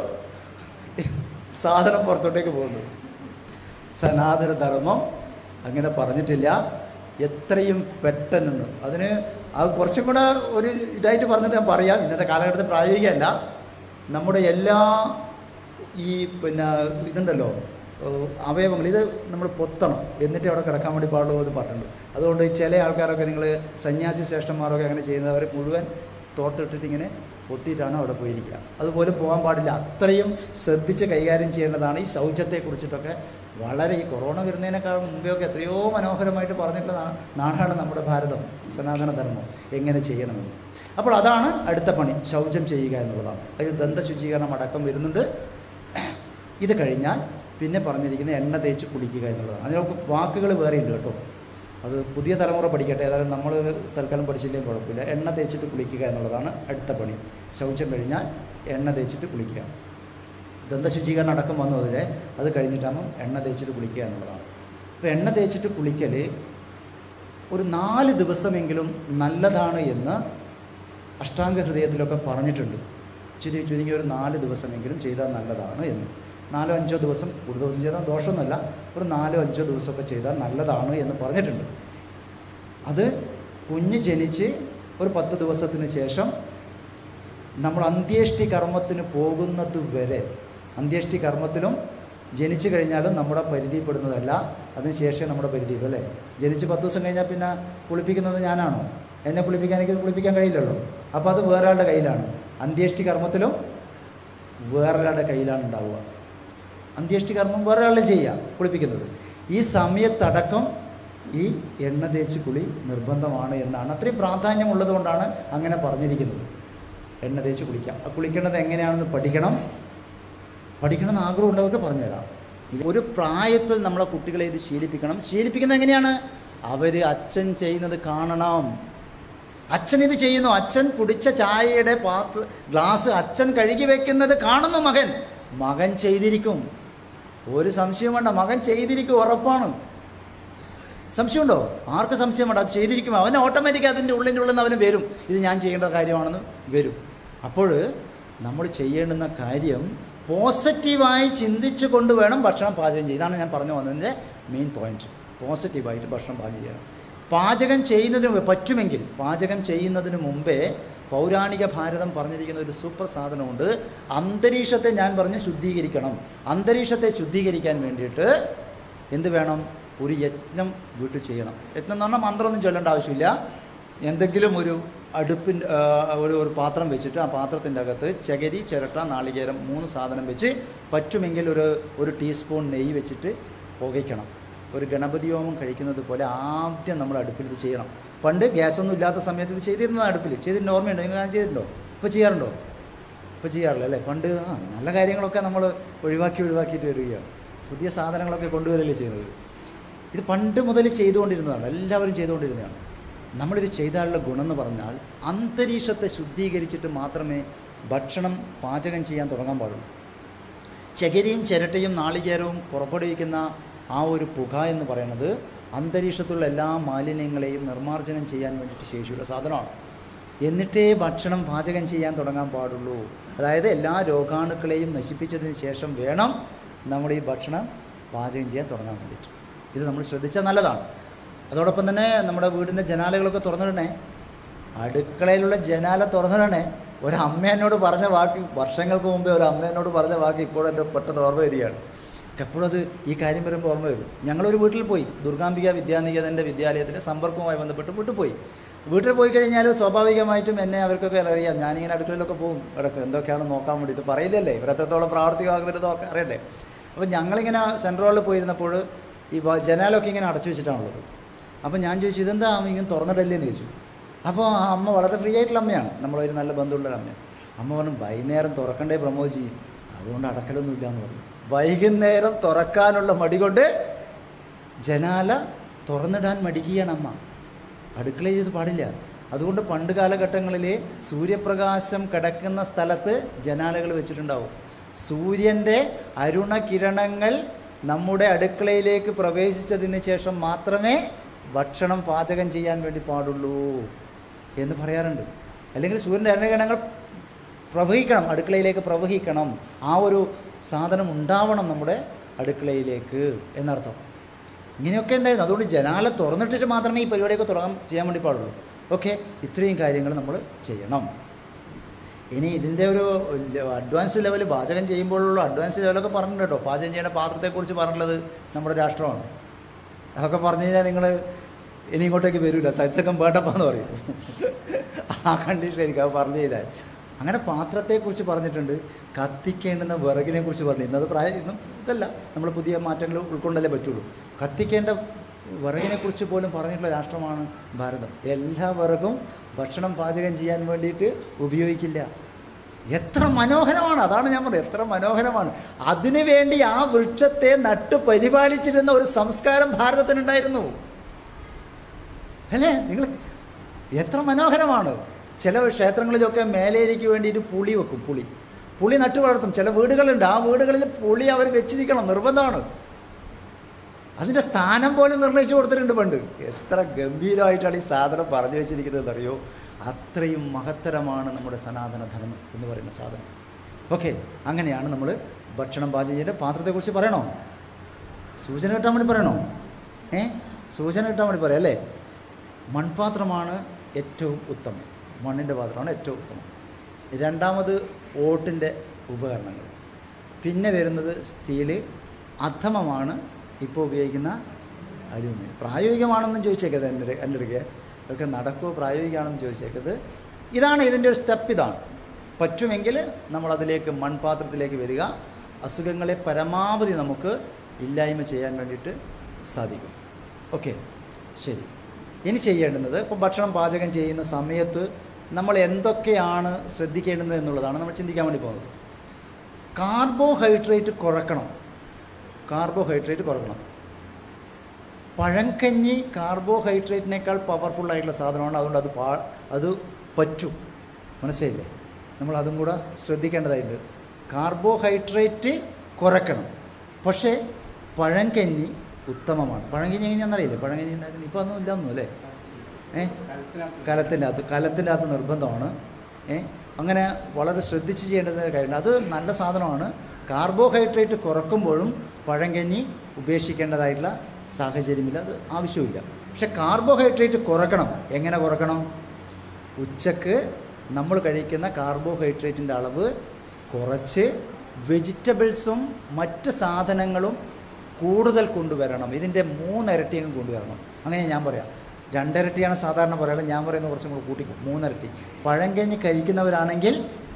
സാധനം പുറത്തോട്ടേക്ക് പോകുന്നത് സനാതന ധർമ്മം അങ്ങനെ പറഞ്ഞിട്ടില്ല എത്രയും പെട്ടെന്ന് അതിന് അത് കുറച്ചും കൂടെ ഒരു ഇതായിട്ട് പറഞ്ഞത് ഞാൻ പറയാം ഇന്നത്തെ കാലഘട്ടത്തിൽ പ്രായോഗികമല്ല നമ്മുടെ എല്ലാ ഈ പിന്നെ ഇതുണ്ടല്ലോ ഏഹ് അവയവങ്ങൾ ഇത് നമ്മൾ പൊത്തണം എന്നിട്ട് അവിടെ കിടക്കാൻ വേണ്ടി പാടുള്ളൂ എന്ന് പറഞ്ഞിട്ടുണ്ട് അതുകൊണ്ട് ചില ആൾക്കാരൊക്കെ നിങ്ങൾ സന്യാസി ശ്രേഷ്ഠന്മാരൊക്കെ അങ്ങനെ ചെയ്യുന്നവർ മുഴുവൻ തോർത്തിട്ടിട്ട് ഇങ്ങനെ പൊത്തിയിട്ടാണ് അവിടെ പോയിരിക്കുക അതുപോലും പോകാൻ പാടില്ല അത്രയും ശ്രദ്ധിച്ച് കൈകാര്യം ചെയ്യേണ്ടതാണ് ഈ ശൗചത്തെ കുറിച്ചിട്ടൊക്കെ വളരെ ഈ കൊറോണ വരുന്നതിനേക്കാൾ മുമ്പെയൊക്കെ എത്രയോ മനോഹരമായിട്ട് പറഞ്ഞിട്ടുള്ള നാ- നാടാണ് നമ്മുടെ ഭാരതം സനാതന ധർമ്മം എങ്ങനെ ചെയ്യണമെന്ന് അപ്പോൾ അതാണ് അടുത്ത പണി ശൗചം ചെയ്യുക എന്നുള്ളതാണ് അതിൽ ദന്തശുചീകരണം അടക്കം വരുന്നുണ്ട് ഇത് കഴിഞ്ഞാൽ പിന്നെ പറഞ്ഞിരിക്കുന്ന എണ്ണ തേച്ച് കുളിക്കുക എന്നുള്ളതാണ് അതിനൊക്കെ വാക്കുകൾ വേറെ ഉണ്ട് കേട്ടോ അത് പുതിയ തലമുറ പഠിക്കട്ടെ ഏതായാലും നമ്മൾ തൽക്കാലം പഠിച്ചില്ലെങ്കിൽ കുഴപ്പമില്ല എണ്ണ തേച്ചിട്ട് കുളിക്കുക എന്നുള്ളതാണ് അടുത്ത പണി ശൗചം കഴിഞ്ഞാൽ എണ്ണ തേച്ചിട്ട് കുളിക്കുക ദന്തശുചീകരണം അടക്കം വന്നു അതിലെ അത് കഴിഞ്ഞിട്ടാകുമ്പം എണ്ണ തേച്ചിട്ട് കുളിക്കുക എന്നുള്ളതാണ് അപ്പോൾ എണ്ണ തേച്ചിട്ട് കുളിക്കൽ ഒരു നാല് ദിവസമെങ്കിലും നല്ലതാണ് എന്ന് അഷ്ടാംഗ ഹൃദയത്തിലൊക്കെ പറഞ്ഞിട്ടുണ്ട് ചുരുങ്ങി ചുരുങ്ങി ഒരു നാല് ദിവസമെങ്കിലും ചെയ്താൽ നല്ലതാണ് എന്ന് നാലോ അഞ്ചോ ദിവസം ഒരു ദിവസം ചെയ്താൽ ദോഷമൊന്നുമല്ല ഒരു നാലോ അഞ്ചോ ദിവസമൊക്കെ ചെയ്താൽ നല്ലതാണ് എന്ന് പറഞ്ഞിട്ടുണ്ട് അത് കുഞ്ഞ് ജനിച്ച് ഒരു പത്ത് ദിവസത്തിന് ശേഷം നമ്മൾ അന്ത്യേഷ്ടി കർമ്മത്തിന് പോകുന്നത് വരെ അന്ത്യേഷ്ടി കർമ്മത്തിലും ജനിച്ചു കഴിഞ്ഞാലും നമ്മുടെ പരിധിപ്പെടുന്നതല്ല അതിനുശേഷം നമ്മുടെ പരിധിയിൽ അല്ലേ ജനിച്ച് പത്ത് ദിവസം കഴിഞ്ഞാൽ പിന്നെ കുളിപ്പിക്കുന്നത് ഞാനാണോ എന്നെ കുളിപ്പിക്കാൻ എനിക്ക് കുളിപ്പിക്കാൻ കഴിയില്ലല്ലോ അപ്പോൾ അത് വേറൊരാളുടെ കയ്യിലാണ് അന്ത്യേഷ്ടി കർമ്മത്തിലും വേറൊരാളുടെ കയ്യിലാണ് ഉണ്ടാവുക അന്ത്യേഷ്ടി കർമ്മം വേറൊരാളുടെ ചെയ്യുക കുളിപ്പിക്കുന്നത് ഈ സമയത്തടക്കം ഈ എണ്ണ തേച്ച് കുളി നിർബന്ധമാണ് എന്നാണ് അത്രയും പ്രാധാന്യമുള്ളത് കൊണ്ടാണ് അങ്ങനെ പറഞ്ഞിരിക്കുന്നത് എണ്ണ തേച്ച് കുളിക്കാം ആ കുളിക്കേണ്ടത് എങ്ങനെയാണെന്ന് പഠിക്കണം പഠിക്കണമെന്ന് ആഗ്രഹമുള്ളവർക്ക് പറഞ്ഞുതരാം ഒരു പ്രായത്തിൽ നമ്മളെ കുട്ടികളെ ഇത് ശീലിപ്പിക്കണം ശീലിപ്പിക്കുന്നത് എങ്ങനെയാണ് അവർ അച്ഛൻ ചെയ്യുന്നത് കാണണം അച്ഛൻ ഇത് ചെയ്യുന്നു അച്ഛൻ കുടിച്ച ചായയുടെ പാത്ര ഗ്ലാസ് അച്ഛൻ കഴുകി വെക്കുന്നത് കാണുന്നു മകൻ മകൻ ചെയ്തിരിക്കും ഒരു സംശയം വേണ്ട മകൻ ചെയ്തിരിക്കും ഉറപ്പാണ് സംശയമുണ്ടോ ആർക്ക് സംശയം വേണ്ട അത് ചെയ്തിരിക്കും അവൻ ഓട്ടോമാറ്റിക് അതിൻ്റെ ഉള്ളിൻ്റെ ഉള്ളിൽ നിന്ന് അവന് വരും ഇത് ഞാൻ ചെയ്യേണ്ട കാര്യമാണെന്ന് വരും അപ്പോൾ നമ്മൾ ചെയ്യേണ്ടുന്ന കാര്യം പോസിറ്റീവായി ചിന്തിച്ചു കൊണ്ട് വേണം ഭക്ഷണം പാചകം ചെയ്യുക ഇതാണ് ഞാൻ പറഞ്ഞു വന്നതിൻ്റെ മെയിൻ പോയിന്റ് പോസിറ്റീവായിട്ട് ഭക്ഷണം പാചകം ചെയ്യണം പാചകം ചെയ്യുന്നതിന് മുമ്പ് പറ്റുമെങ്കിൽ പാചകം ചെയ്യുന്നതിന് മുമ്പേ പൗരാണിക ഭാരതം പറഞ്ഞിരിക്കുന്ന ഒരു സൂപ്പർ സാധനമുണ്ട് അന്തരീക്ഷത്തെ ഞാൻ പറഞ്ഞ് ശുദ്ധീകരിക്കണം അന്തരീക്ഷത്തെ ശുദ്ധീകരിക്കാൻ വേണ്ടിയിട്ട് എന്ത് വേണം ഒരു യജ്ഞം വീട്ടിൽ ചെയ്യണം യജ്ഞം എന്ന് പറഞ്ഞാൽ മന്ത്രമൊന്നും ചൊല്ലേണ്ട ആവശ്യമില്ല എന്തെങ്കിലും ഒരു അടുപ്പിൻ്റെ ഒരു ഒരു പാത്രം വെച്ചിട്ട് ആ പാത്രത്തിൻ്റെ അകത്ത് ചകിരി ചിരട്ട നാളികേരം മൂന്ന് സാധനം വെച്ച് പറ്റുമെങ്കിൽ ഒരു ഒരു ടീസ്പൂൺ നെയ്യ് വെച്ചിട്ട് പുകയ്ക്കണം ഒരു ഗണപതി ഹോമം കഴിക്കുന്നത് പോലെ ആദ്യം നമ്മൾ അടുപ്പിൽ ഇത് ചെയ്യണം പണ്ട് ഗ്യാസൊന്നും ഇല്ലാത്ത സമയത്ത് ഇത് ചെയ്തിരുന്നത് അടുപ്പിൽ ചെയ്തിട്ടുണ്ട് ഓർമ്മയുണ്ടോ നിങ്ങൾ ഞാൻ ചെയ്തിട്ടുണ്ടോ ഇപ്പോൾ ചെയ്യാറുണ്ടോ ഇപ്പോൾ ചെയ്യാറില്ല അല്ലേ പണ്ട് ആ നല്ല കാര്യങ്ങളൊക്കെ നമ്മൾ ഒഴിവാക്കി ഒഴിവാക്കിയിട്ട് വരികയാണ് പുതിയ സാധനങ്ങളൊക്കെ കൊണ്ടുവരല്ലേ ചെയ്യുന്നത് ഇത് പണ്ട് മുതൽ ചെയ്തുകൊണ്ടിരുന്നതാണ് എല്ലാവരും ചെയ്തുകൊണ്ടിരുന്നതാണ് നമ്മളിത് ചെയ്താലുള്ള ഗുണമെന്ന് പറഞ്ഞാൽ അന്തരീക്ഷത്തെ ശുദ്ധീകരിച്ചിട്ട് മാത്രമേ ഭക്ഷണം പാചകം ചെയ്യാൻ തുടങ്ങാൻ പാടുള്ളൂ ചകിരിയും ചിരട്ടയും നാളികേരവും പുറപ്പെടുവിക്കുന്ന ആ ഒരു പുക എന്ന് പറയുന്നത് അന്തരീക്ഷത്തിലുള്ള എല്ലാ മാലിന്യങ്ങളെയും നിർമ്മാർജ്ജനം ചെയ്യാൻ വേണ്ടിയിട്ട് ശേഷിയുള്ള സാധനമാണ് എന്നിട്ടേ ഭക്ഷണം പാചകം ചെയ്യാൻ തുടങ്ങാൻ പാടുള്ളൂ അതായത് എല്ലാ രോഗാണുക്കളെയും നശിപ്പിച്ചതിന് ശേഷം വേണം നമ്മൾ ഈ ഭക്ഷണം പാചകം ചെയ്യാൻ തുടങ്ങാൻ വേണ്ടിയിട്ട് ഇത് നമ്മൾ ശ്രദ്ധിച്ചാൽ നല്ലതാണ് അതോടൊപ്പം തന്നെ നമ്മുടെ വീടിൻ്റെ ജനാലകളൊക്കെ തുറന്നിടണേ അടുക്കളയിലുള്ള ജനാല തുറന്നിടണേ ഒരു അമ്മ എന്നോട് പറഞ്ഞ വാക്ക് വർഷങ്ങൾക്ക് മുമ്പേ ഒരു അമ്മ എന്നോട് പറഞ്ഞ വാക്ക് ഇപ്പോഴും എൻ്റെ പെട്ടെന്ന് ഓർമ്മ വരികയാണ് എപ്പോഴും അത് ഈ കാര്യം വരുമ്പോൾ ഓർമ്മ വരും ഞങ്ങളൊരു വീട്ടിൽ പോയി ദുർഗാംബിക വിദ്യാനികേതൻ്റെ വിദ്യാലയത്തിൻ്റെ സമ്പർക്കവുമായി ബന്ധപ്പെട്ട് വീട്ടിൽ പോയി വീട്ടിൽ പോയി കഴിഞ്ഞാൽ സ്വാഭാവികമായിട്ടും എന്നെ അവർക്കൊക്കെ അറിയാം ഞാനിങ്ങനെ അടുക്കളയിലൊക്കെ പോകും ഇടയ്ക്ക് എന്തൊക്കെയാണെന്ന് നോക്കാൻ വേണ്ടിയിട്ട് പറയില്ലല്ലേ ഇവർ എത്രത്തോളം പ്രാവർത്തികമാകുന്നത് നോക്കാൻ അറിയണ്ടേ അപ്പോൾ ഞങ്ങളിങ്ങനെ സെൻട്രൽ ഹാളിൽ പോയിരുന്നപ്പോൾ ഈ വ- ജനാലൊക്കെ ഇങ്ങനെ അടച്ചു വെച്ചിട്ടാണുള്ളത് അപ്പോൾ ഞാൻ ചോദിച്ചു ഇതെന്താ അമ്മ ഇങ്ങനെ തുറന്നിടല്ലേ എന്ന് ചോദിച്ചു അപ്പോൾ ആ അമ്മ വളരെ ഫ്രീ ആയിട്ടുള്ള അമ്മയാണ് നമ്മളൊരു നല്ല ബന്ധമുള്ള അമ്മയാണ് അമ്മ പറഞ്ഞു വൈകുന്നേരം തുറക്കണ്ടേ പ്രമോദ് ജി അതുകൊണ്ട് അടക്കലൊന്നുമില്ല എന്ന് പറഞ്ഞു വൈകുന്നേരം തുറക്കാനുള്ള മടി കൊണ്ട് ജനാല തുറന്നിടാൻ മടിക്കുകയാണ് അമ്മ അടുക്കളയിൽ ഇത് പാടില്ല അതുകൊണ്ട് പണ്ട് കാലഘട്ടങ്ങളിൽ സൂര്യപ്രകാശം കിടക്കുന്ന സ്ഥലത്ത് ജനാലകൾ വെച്ചിട്ടുണ്ടാവും സൂര്യൻ്റെ അരുണകിരണങ്ങൾ നമ്മുടെ അടുക്കളയിലേക്ക് പ്രവേശിച്ചതിന് ശേഷം മാത്രമേ ഭക്ഷണം പാചകം ചെയ്യാൻ വേണ്ടി പാടുള്ളൂ എന്ന് പറയാറുണ്ട് അല്ലെങ്കിൽ സൂര്യൻ്റെ അരുണകിരണങ്ങൾ പ്രവഹിക്കണം അടുക്കളയിലേക്ക് പ്രവഹിക്കണം ആ ഒരു സാധനം ഉണ്ടാവണം നമ്മുടെ അടുക്കളയിലേക്ക് എന്നർത്ഥം ഇങ്ങനെയൊക്കെ ഉണ്ടായിരുന്നു അതുകൊണ്ട് ജനാല തുറന്നിട്ടിട്ട് മാത്രമേ ഈ പരിപാടിയൊക്കെ തുടങ്ങാൻ ചെയ്യാൻ വേണ്ടി പാടുള്ളൂ ഓക്കെ ഇത്രയും കാര്യങ്ങൾ നമ്മൾ ചെയ്യണം ഇനി ഇതിൻ്റെ ഒരു അഡ്വാൻസ് ലെവൽ പാചകം ചെയ്യുമ്പോഴുള്ള അഡ്വാൻസ് ലെവലൊക്കെ പറഞ്ഞിട്ടുണ്ട് കേട്ടോ പാചകം ചെയ്യേണ്ട പാത്രത്തെക്കുറിച്ച് പറഞ്ഞിട്ടുള്ളത് നമ്മുടെ രാഷ്ട്രമാണ് അതൊക്കെ പറഞ്ഞു കഴിഞ്ഞാൽ നിങ്ങൾ ഇനി ഇങ്ങോട്ടേക്ക് വരില്ല സൈഡ്സൊക്കെ വേണ്ടപ്പാന്ന് പറയും ആ കണ്ടീഷനായിരിക്കും അത് പറഞ്ഞു ചെയ്താൽ അങ്ങനെ പാത്രത്തെക്കുറിച്ച് പറഞ്ഞിട്ടുണ്ട് കത്തിക്കേണ്ടുന്ന വിറകിനെ കുറിച്ച് പറഞ്ഞു ഇന്നത് പ്രായം ഇന്നും ഇതല്ല നമ്മൾ പുതിയ മാറ്റങ്ങൾ ഉൾക്കൊണ്ടല്ലേ പറ്റുള്ളൂ കത്തിക്കേണ്ട വിറകിനെ കുറിച്ച് പോലും പറഞ്ഞിട്ടുള്ള രാഷ്ട്രമാണ് ഭാരതം എല്ലാ വിറകും ഭക്ഷണം പാചകം ചെയ്യാൻ വേണ്ടിയിട്ട് ഉപയോഗിക്കില്ല എത്ര മനോഹരമാണ് അതാണ് ഞാൻ പറഞ്ഞത് എത്ര മനോഹരമാണ് അതിനു വേണ്ടി ആ വൃക്ഷത്തെ നട്ടു പരിപാലിച്ചിരുന്ന ഒരു സംസ്കാരം ഭാരതത്തിനുണ്ടായിരുന്നു അല്ലേ നിങ്ങൾ എത്ര മനോഹരമാണ് ചില ക്ഷേത്രങ്ങളിലൊക്കെ മേലേരിക്ക് വേണ്ടിയിട്ട് പുളി വെക്കും പുളി പുളി നട്ടു വളർത്തും ചില വീടുകളുണ്ട് ആ വീടുകളിൽ പുളി അവർ വെച്ചിരിക്കണം നിർബന്ധമാണ് അതിൻ്റെ സ്ഥാനം പോലും നിർണ്ണയിച്ചു കൊടുത്തിട്ടുണ്ട് പണ്ട് എത്ര ഗംഭീരമായിട്ടാണ് ഈ സാധനം പറഞ്ഞു വെച്ചിരിക്കുന്നത് അറിയോ അത്രയും മഹത്തരമാണ് നമ്മുടെ സനാതന ധർമ്മം എന്ന് പറയുന്ന സാധനം ഓക്കെ അങ്ങനെയാണ് നമ്മൾ ഭക്ഷണം പാചകം ചെയ്യേണ്ട പാത്രത്തെക്കുറിച്ച് പറയണോ സൂചന കിട്ടാൻ വേണ്ടി പറയണോ ഏ സൂചന കിട്ടാൻ വേണ്ടി പറയാം അല്ലേ മൺപാത്രമാണ് ഏറ്റവും ഉത്തമം മണ്ണിൻ്റെ പാത്രമാണ് ഏറ്റവും ഉത്തമം രണ്ടാമത് ഓട്ടിൻ്റെ ഉപകരണങ്ങൾ പിന്നെ വരുന്നത് സ്റ്റീല് അധമമാണ് ഇപ്പോൾ ഉപയോഗിക്കുന്ന അലൂമിനിയം പ്രായോഗികമാണെന്നും ചോദിച്ചേക്കത് എൻ്റെ എൻ്റെ അടുക്കെ ഇതൊക്കെ നടക്കുമോ പ്രായോഗികമാണെന്ന് ചോദിച്ചേക്കത് ഇതാണ് ഇതിൻ്റെ ഒരു സ്റ്റെപ്പ് ഇതാണ് പറ്റുമെങ്കിൽ നമ്മളതിലേക്ക് മൺപാത്രത്തിലേക്ക് വരിക അസുഖങ്ങളെ പരമാവധി നമുക്ക് ഇല്ലായ്മ ചെയ്യാൻ വേണ്ടിയിട്ട് സാധിക്കും ഓക്കെ ശരി ഇനി ചെയ്യേണ്ടുന്നത് ഇപ്പോൾ ഭക്ഷണം പാചകം ചെയ്യുന്ന സമയത്ത് നമ്മൾ എന്തൊക്കെയാണ് ശ്രദ്ധിക്കേണ്ടത് എന്നുള്ളതാണ് നമ്മൾ ചിന്തിക്കാൻ വേണ്ടി പോകുന്നത് കാർബോഹൈഡ്രേറ്റ് കുറക്കണം കാർബോഹൈഡ്രേറ്റ് കുറക്കണം പഴങ്കഞ്ഞി കാർബോഹൈഡ്രേറ്റിനേക്കാൾ പവർഫുൾ ആയിട്ടുള്ള സാധനമാണ് അതുകൊണ്ട് അത് പാ അത് പറ്റും മനസ്സിലായില്ലേ നമ്മൾ അതും കൂടെ ശ്രദ്ധിക്കേണ്ടതായിട്ടുണ്ട് കാർബോഹൈഡ്രേറ്റ് കുറക്കണം പക്ഷേ പഴങ്കഞ്ഞി ഉത്തമമാണ് പഴങ്കഞ്ഞി എങ്ങനെയാണെന്നറിയില്ലേ പഴങ്കഞ്ഞി ഉണ്ടാക്കുന്നത് ഇപ്പോൾ ഒന്നും ഇല്ലൊന്നും അല്ലേ ഏ കലത്തിൻ്റെ അകത്ത് കലത്തിൻ്റെ അകത്ത് നിർബന്ധമാണ് ഏ അങ്ങനെ വളരെ ശ്രദ്ധിച്ച് ചെയ്യേണ്ടത് കാര്യമാണ് അത് നല്ല സാധനമാണ് കാർബോഹൈഡ്രേറ്റ് കുറക്കുമ്പോഴും പഴങ്കഞ്ഞി ഉപേക്ഷിക്കേണ്ടതായിട്ടുള്ള സാഹചര്യമില്ല അത് ആവശ്യമില്ല പക്ഷെ കാർബോഹൈഡ്രേറ്റ് കുറക്കണം എങ്ങനെ കുറക്കണം ഉച്ചക്ക് നമ്മൾ കഴിക്കുന്ന കാർബോഹൈഡ്രേറ്റിൻ്റെ അളവ് കുറച്ച് വെജിറ്റബിൾസും മറ്റ് സാധനങ്ങളും കൂടുതൽ കൊണ്ടുവരണം ഇതിൻ്റെ മൂന്നിരട്ടിയും കൊണ്ടുവരണം അങ്ങനെ ഞാൻ പറയാം രണ്ടിരട്ടിയാണ് സാധാരണ പറയുന്നത് ഞാൻ പറയുന്നത് കുറച്ചും കൂടെ കൂട്ടിക്കും മൂന്നിരട്ടി പഴങ്കഞ്ഞി കഴിക്കുന്നവരാണെങ്കിൽ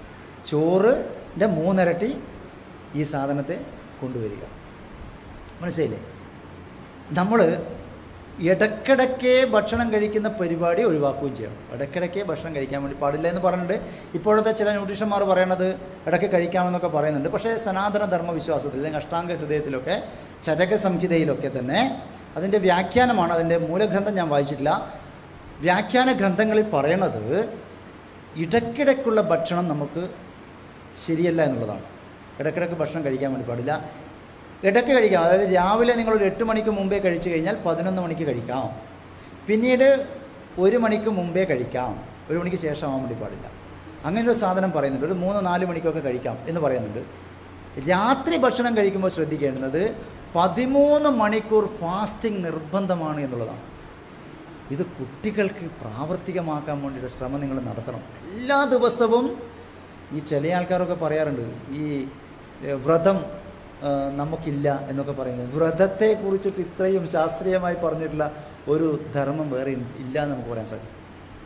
ചോറിൻ്റെ മൂന്നിരട്ടി ഈ സാധനത്തെ കൊണ്ടുവരിക മനസ്സിലായില്ലേ നമ്മൾ ഇടയ്ക്കിടയ്ക്ക് ഭക്ഷണം കഴിക്കുന്ന പരിപാടി ഒഴിവാക്കുകയും ചെയ്യണം ഇടയ്ക്കിടയ്ക്ക് ഭക്ഷണം കഴിക്കാൻ വേണ്ടി പാടില്ല എന്ന് പറഞ്ഞിട്ട് ഇപ്പോഴത്തെ ചില ന്യൂട്രീഷന്മാർ പറയണത് ഇടയ്ക്ക് കഴിക്കാമെന്നൊക്കെ പറയുന്നുണ്ട് പക്ഷേ സനാതന ധർമ്മ വിശ്വാസത്തിൽ അല്ലെങ്കിൽ അഷ്ടാംഗ ഹൃദയത്തിലൊക്കെ ചരക സംഹിതയിലൊക്കെ തന്നെ അതിൻ്റെ വ്യാഖ്യാനമാണ് അതിൻ്റെ മൂലഗ്രന്ഥം ഞാൻ വായിച്ചിട്ടില്ല വ്യാഖ്യാന ഗ്രന്ഥങ്ങളിൽ പറയണത് ഇടയ്ക്കിടയ്ക്കുള്ള ഭക്ഷണം നമുക്ക് ശരിയല്ല എന്നുള്ളതാണ് ഇടയ്ക്കിടയ്ക്ക് ഭക്ഷണം കഴിക്കാൻ വേണ്ടി പാടില്ല ഇടയ്ക്ക് കഴിക്കാം അതായത് രാവിലെ നിങ്ങളൊരു എട്ട് മണിക്ക് മുമ്പേ കഴിച്ചു കഴിഞ്ഞാൽ പതിനൊന്ന് മണിക്ക് കഴിക്കാം പിന്നീട് ഒരു മണിക്ക് മുമ്പേ കഴിക്കാം ഒരു മണിക്ക് ശേഷം ആവാൻ വേണ്ടി പാടില്ല അങ്ങനെ ഒരു സാധനം പറയുന്നുണ്ട് ഒരു മൂന്ന് നാല് മണിക്കൊക്കെ കഴിക്കാം എന്ന് പറയുന്നുണ്ട് രാത്രി ഭക്ഷണം കഴിക്കുമ്പോൾ ശ്രദ്ധിക്കേണ്ടുന്നത് പതിമൂന്ന് മണിക്കൂർ ഫാസ്റ്റിംഗ് നിർബന്ധമാണ് എന്നുള്ളതാണ് ഇത് കുട്ടികൾക്ക് പ്രാവർത്തികമാക്കാൻ വേണ്ടിയിട്ട് ശ്രമം നിങ്ങൾ നടത്തണം എല്ലാ ദിവസവും ഈ ചില ആൾക്കാരൊക്കെ പറയാറുണ്ട് ഈ ഏഹ്, വ്രതം ആ, നമുക്കില്ല എന്നൊക്കെ പറയുന്നത് വ്രതത്തെ കുറിച്ചിട്ട് ഇത്രയും ശാസ്ത്രീയമായി പറഞ്ഞിട്ടുള്ള ഒരു ധർമ്മം വേറെ ഇല്ല എന്ന് നമുക്ക് പറയാൻ സാധിക്കും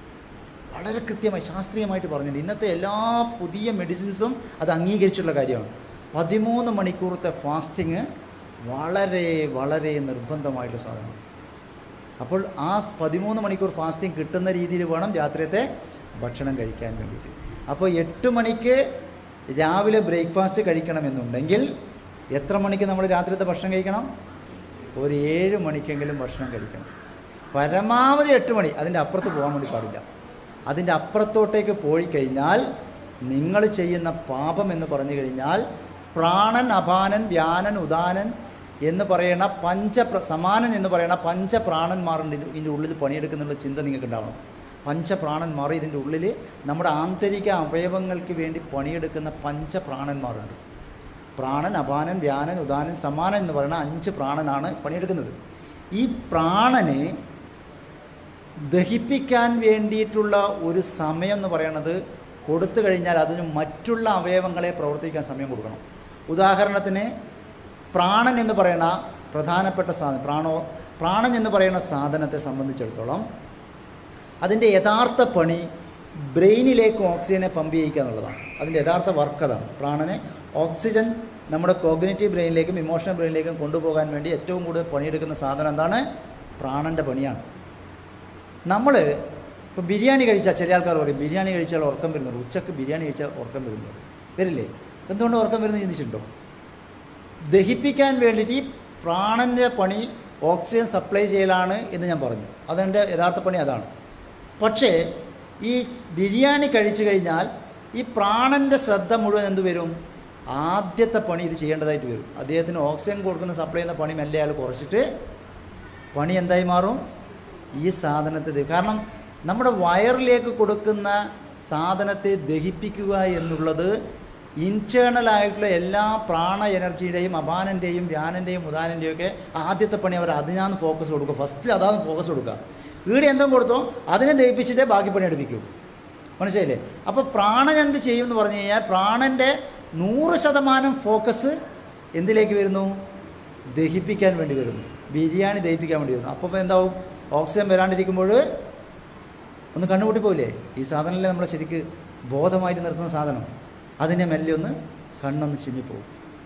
വളരെ കൃത്യമായി ശാസ്ത്രീയമായിട്ട് പറഞ്ഞിട്ടുണ്ട് ഇന്നത്തെ എല്ലാ പുതിയ മെഡിസിൻസും അത് അംഗീകരിച്ചിട്ടുള്ള കാര്യമാണ് പതിമൂന്ന് മണിക്കൂറത്തെ ഫാസ്റ്റിങ് വളരെ വളരെ നിർബന്ധമായിട്ടുള്ള സാധനമാണ് അപ്പോൾ ആ പതിമൂന്ന് മണിക്കൂർ ഫാസ്റ്റിംഗ് കിട്ടുന്ന രീതിയിൽ വേണം രാത്രിയത്തെ ഭക്ഷണം കഴിക്കാൻ വേണ്ടിയിട്ട് അപ്പോൾ എട്ട് മണിക്ക് രാവിലെ ബ്രേക്ക്ഫാസ്റ്റ് കഴിക്കണമെന്നുണ്ടെങ്കിൽ എത്ര മണിക്ക് നമ്മൾ രാത്രിത്തെ ഭക്ഷണം കഴിക്കണം ഒരു ഏഴ് മണിക്കെങ്കിലും ഭക്ഷണം കഴിക്കണം പരമാവധി എട്ട് മണി അതിൻ്റെ അപ്പുറത്ത് പോകാൻ വേണ്ടി പാടില്ല അതിൻ്റെ അപ്പുറത്തോട്ടേക്ക് പോയി കഴിഞ്ഞാൽ നിങ്ങൾ ചെയ്യുന്ന പാപം എന്ന് പറഞ്ഞു കഴിഞ്ഞാൽ പ്രാണൻ അപാനൻ വ്യാനൻ ഉദാനൻ എന്ന് പറയുന്ന പഞ്ച സമാനൻ എന്ന് പറയുന്ന പഞ്ചപ്രാണന്മാരുണ്ട് ഇതിൻ്റെ ഇതിൻ്റെ ഉള്ളിൽ പണിയെടുക്കുന്നുള്ള ചിന്ത നിങ്ങൾക്ക് ഉണ്ടാവണം പഞ്ചപ്രാണന്മാർ ഇതിൻ്റെ ഉള്ളിൽ നമ്മുടെ ആന്തരിക അവയവങ്ങൾക്ക് വേണ്ടി പണിയെടുക്കുന്ന പഞ്ചപ്രാണന്മാരുണ്ട് പ്രാണൻ അപാനൻ വ്യാനൻ ഉദാനൻ സമാനൻ എന്ന് പറയുന്ന അഞ്ച് പ്രാണനാണ് പണിയെടുക്കുന്നത് ഈ പ്രാണനെ ദഹിപ്പിക്കാൻ വേണ്ടിയിട്ടുള്ള ഒരു സമയം എന്ന് പറയുന്നത് കൊടുത്തു കഴിഞ്ഞാൽ അതിന് മറ്റുള്ള അവയവങ്ങളെ പ്രവർത്തിക്കാൻ സമയം കൊടുക്കണം ഉദാഹരണത്തിന് പ്രാണൻ എന്ന് പറയുന്ന പ്രധാനപ്പെട്ട സാധനം പ്രാണോ പ്രാണൻ എന്ന് പറയുന്ന സാധനത്തെ സംബന്ധിച്ചിടത്തോളം അതിൻ്റെ യഥാർത്ഥ പണി ബ്രെയിനിലേക്ക് ഓക്സിജനെ പമ്പ് ചെയ്യിക്കുക എന്നുള്ളതാണ് അതിൻ്റെ യഥാർത്ഥ വർക്ക് അതാണ് പ്രാണനെ ഓക്സിജൻ നമ്മുടെ കോഗ്നേറ്റീവ് ബ്രെയിനിലേക്കും ഇമോഷണൽ ബ്രെയിനിലേക്കും കൊണ്ടുപോകാൻ വേണ്ടി ഏറ്റവും കൂടുതൽ പണിയെടുക്കുന്ന സാധനം എന്താണ് പ്രാണൻ്റെ പണിയാണ് നമ്മൾ ഇപ്പോൾ ബിരിയാണി കഴിച്ചാൽ ചില ആൾക്കാർ പറയും ബിരിയാണി കഴിച്ചാൽ ഉറക്കം വരുന്നുള്ളൂ ഉച്ചക്ക് ബിരിയാണി കഴിച്ചാൽ ഉറക്കം വരുന്നുള്ളൂ വരില്ലേ എന്തുകൊണ്ട് ഉറക്കം വരുന്നത് ചിന്തിച്ചിട്ടുണ്ടോ ദഹിപ്പിക്കാൻ വേണ്ടിയിട്ട് ഈ പ്രാണൻ്റെ പണി ഓക്സിജൻ സപ്ലൈ ചെയ്യലാണ് എന്ന് ഞാൻ പറഞ്ഞു അതെൻ്റെ യഥാർത്ഥ പണി അതാണ് പക്ഷേ ഈ ബിരിയാണി കഴിച്ചു കഴിഞ്ഞാൽ ഈ പ്രാണൻ്റെ ശ്രദ്ധ മുഴുവൻ എന്ത് വരും ആദ്യത്തെ പണി ഇത് ചെയ്യേണ്ടതായിട്ട് വരും അദ്ദേഹത്തിന് ഓക്സിജൻ കൊടുക്കുന്ന സപ്ലൈ ചെയ്യുന്ന പണി മെല്ലെ അയാൾ കുറച്ചിട്ട് പണി എന്തായി മാറും ഈ സാധനത്തെ ദഹി- കാരണം നമ്മുടെ വയറിലേക്ക് കൊടുക്കുന്ന സാധനത്തെ ദഹിപ്പിക്കുക എന്നുള്ളത് ഇൻറ്റേർണൽ ആയിട്ടുള്ള എല്ലാ പ്രാണ എനർജിയുടെയും അപാനൻ്റെയും വ്യാനൻ്റെയും ഉദാനൻ്റെയും ഒക്കെ ആദ്യത്തെ പണി അവർ അതിനാണ് ഫോക്കസ് കൊടുക്കുക ഫസ്റ്റിൽ അതാണ് ഫോക്കസ് കൊടുക്കുക ഈടെ എന്തോ കൊടുത്തോ അതിനെ ദഹിപ്പിച്ചിട്ടേ ബാക്കി പണി എടുപ്പിക്കൂ മനസ്സിലായില്ലേ അപ്പോൾ പ്രാണൻ എന്ത് ചെയ്യും എന്ന് പറഞ്ഞു കഴിഞ്ഞാൽ പ്രാണൻ്റെ നൂറ് ശതമാനം ഫോക്കസ് എന്തിലേക്ക് വരുന്നു ദഹിപ്പിക്കാൻ വേണ്ടി വരുന്നു ബിരിയാണി ദഹിപ്പിക്കാൻ വേണ്ടി വരുന്നു അപ്പോൾ എന്താവും ഓക്സിജൻ വരാണ്ടിരിക്കുമ്പോൾ ഒന്ന് കണ്ണുകൂട്ടി പോയില്ലേ ഈ സാധനമല്ലേ നമ്മളെ ശരിക്ക് ബോധമായിട്ട് നിർത്തുന്ന സാധനം അതിനെ മെല്ലെ ഒന്ന് കണ്ണൊന്ന് ചിമ്മിപ്പോവും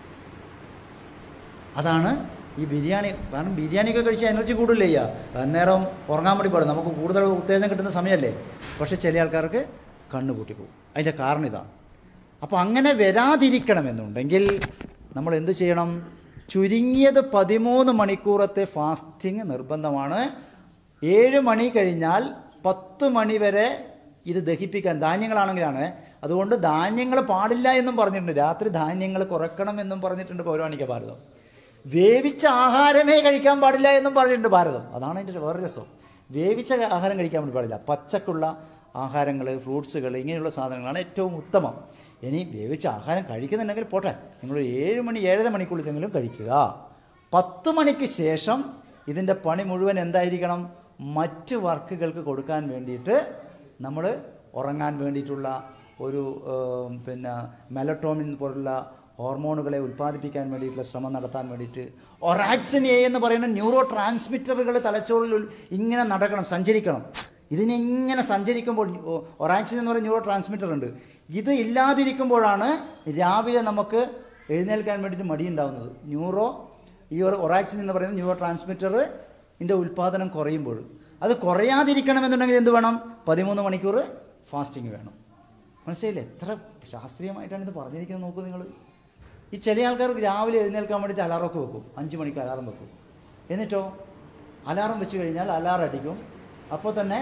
അതാണ് ഈ ബിരിയാണി കാരണം ബിരിയാണിയൊക്കെ കഴിച്ചാൽ എനർജി കൂടുതലേ ചെയ്യുക അന്നേരം ഉറങ്ങാൻ വേണ്ടി പാടും നമുക്ക് കൂടുതൽ ഉത്തേജനം കിട്ടുന്ന സമയമല്ലേ പക്ഷേ ചില ആൾക്കാർക്ക് കണ്ണ് പൂട്ടിപ്പോവും അതിൻ്റെ കാരണം ഇതാണ് അപ്പോൾ അങ്ങനെ വരാതിരിക്കണമെന്നുണ്ടെങ്കിൽ നമ്മൾ എന്ത് ചെയ്യണം ചുരുങ്ങിയത് പതിമൂന്ന് മണിക്കൂറത്തെ ഫാസ്റ്റിംഗ് നിർബന്ധമാണ് ഏഴ് മണി കഴിഞ്ഞാൽ പത്ത് മണി വരെ ഇത് ദഹിപ്പിക്കാൻ ധാന്യങ്ങളാണെങ്കിലാണ് അതുകൊണ്ട് ധാന്യങ്ങൾ പാടില്ല എന്നും പറഞ്ഞിട്ടുണ്ട് രാത്രി ധാന്യങ്ങൾ കുറക്കണം എന്നും പറഞ്ഞിട്ടുണ്ട് പൗരാണിക ഭാരതം വേവിച്ച ആഹാരമേ കഴിക്കാൻ പാടില്ല എന്നും പറഞ്ഞിട്ടുണ്ട് ഭാരതം അതാണ് അതിൻ്റെ വേറെ രസം വേവിച്ച ആഹാരം കഴിക്കാൻ വേണ്ടി പാടില്ല പച്ചക്കുള്ള ആഹാരങ്ങൾ ഫ്രൂട്ട്സുകൾ ഇങ്ങനെയുള്ള സാധനങ്ങളാണ് ഏറ്റവും ഉത്തമം ഇനി വേവിച്ച ആഹാരം കഴിക്കുന്നുണ്ടെങ്കിൽ പോട്ടെ നിങ്ങൾ ഏഴ് മണി ഏഴര മണിക്കുള്ളിലെങ്കിലും കഴിക്കുക പത്ത് മണിക്ക് ശേഷം ഇതിൻ്റെ പണി മുഴുവൻ എന്തായിരിക്കണം മറ്റ് വർക്കുകൾക്ക് കൊടുക്കാൻ വേണ്ടിയിട്ട് നമ്മൾ ഉറങ്ങാൻ വേണ്ടിയിട്ടുള്ള ഒരു ഏം, പിന്നെ മെലട്ടോമിൻ പോലുള്ള ഹോർമോണുകളെ ഉൽപ്പാദിപ്പിക്കാൻ വേണ്ടിയിട്ടുള്ള ശ്രമം നടത്താൻ വേണ്ടിയിട്ട് ഒറാക്സിൻ എ എന്ന് പറയുന്ന ന്യൂറോ ട്രാൻസ്മിറ്ററുകൾ തലച്ചോറിൽ ഉൾ- ഇങ്ങനെ നടക്കണം സഞ്ചരിക്കണം ഇതിനിങ്ങനെ സഞ്ചരിക്കുമ്പോൾ ഒ- ഒറാക്സിൻ എന്ന് പറയുന്ന ന്യൂറോ ട്രാൻസ്മിറ്റർ ഉണ്ട് ഇത് ഇല്ലാതിരിക്കുമ്പോഴാണ് രാവിലെ നമുക്ക് എഴുന്നേൽക്കാൻ വേണ്ടിയിട്ട് മടിയുണ്ടാവുന്നത് ന്യൂറോ ഈ ഒരു ഒറാക്സിൻ എന്ന് പറയുന്ന ന്യൂറോ ട്രാൻസ്മിറ്റർ ഇതിൻ്റെ ഉൽപ്പാദനം കുറയുമ്പോൾ അത് കുറയാതിരിക്കണമെന്നുണ്ടെങ്കിൽ എന്ത് വേണം പതിമൂന്ന് മണിക്കൂർ ഫാസ്റ്റിംഗ് വേണം മനസ്സിലായില്ലേ എത്ര ശാസ്ത്രീയമായിട്ടാണ് ഇത് പറഞ്ഞിരിക്കുന്നത് നോക്കൂ നിങ്ങൾ ഈ ചില ആൾക്കാർക്ക് രാവിലെ എഴുന്നേൽക്കാൻ വേണ്ടിയിട്ട് അലാറമൊക്കെ വെക്കും അഞ്ച് മണിക്ക് അലാറം വെക്കും എന്നിട്ടോ അലാറം വെച്ച് കഴിഞ്ഞാൽ അലാറം അടിക്കും അപ്പോൾ തന്നെ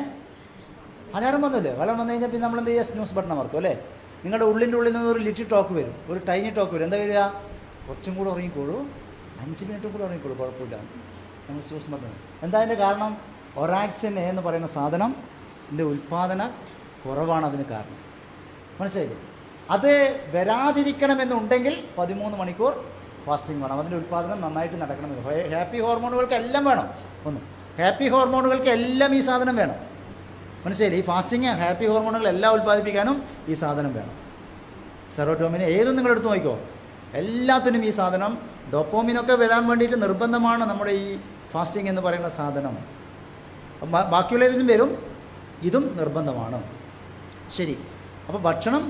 അലാറം വന്നില്ലേ അലാറം വന്നു കഴിഞ്ഞാൽ പിന്നെ നമ്മൾ എന്ത് ചെയ്യുക സ്ന്യൂസ് ബട്ടൺ അമർത്തും അല്ലേ നിങ്ങളുടെ ഉള്ളിൻ്റെ ഉള്ളിൽ നിന്ന് ഒരു ലിറ്റിൽ ടോക്ക് വരും ഒരു ടൈനി ടോക്ക് വരും എന്താ വരിക കുറച്ചും കൂടെ ഉറങ്ങിക്കോളൂ അഞ്ച് മിനിറ്റും കൂടെ ഉറങ്ങിക്കോളൂ കുഴപ്പമില്ല നമ്മൾ സ്ന്യൂസ് ബട്ടൺ എന്താ അതിൻ്റെ കാരണം ഒറാക്സിൻ എ എന്ന് പറയുന്ന സാധനം ഇതിൻ്റെ ഉൽപ്പാദന കുറവാണ് അതിന് കാരണം മനസ്സിലായില്ലേ അത് വരാതിരിക്കണമെന്നുണ്ടെങ്കിൽ പതിമൂന്ന് മണിക്കൂർ ഫാസ്റ്റിംഗ് വേണം അതിൻ്റെ ഉൽപ്പാദനം നന്നായിട്ട് നടക്കണമെന്ന് ഹേ- ഹാപ്പി ഹോർമോണുകൾക്ക് എല്ലാം വേണം ഒന്ന് ഹാപ്പി ഹോർമോണുകൾക്ക് എല്ലാം ഈ സാധനം വേണം മനസ്സിലായില്ലേ ഈ ഫാസ്റ്റിംഗ് ഹാപ്പി ഹോർമോണുകൾ എല്ലാം ഉൽപ്പാദിപ്പിക്കാനും ഈ സാധനം വേണം സെറോട്ടോമിനെ ഏതും നിങ്ങളെടുത്ത് നോക്കിക്കോ എല്ലാത്തിനും ഈ സാധനം ഡോപ്പോമിനൊക്കെ വരാൻ വേണ്ടിയിട്ട് നിർബന്ധമാണ് നമ്മുടെ ഈ ഫാസ്റ്റിംഗ് എന്ന് പറയുന്ന സാധനം ബാ- ബാക്കിയുള്ള ഇതിലും വരും ഇതും നിർബന്ധമാണ് ശരി അപ്പോൾ ഭക്ഷണം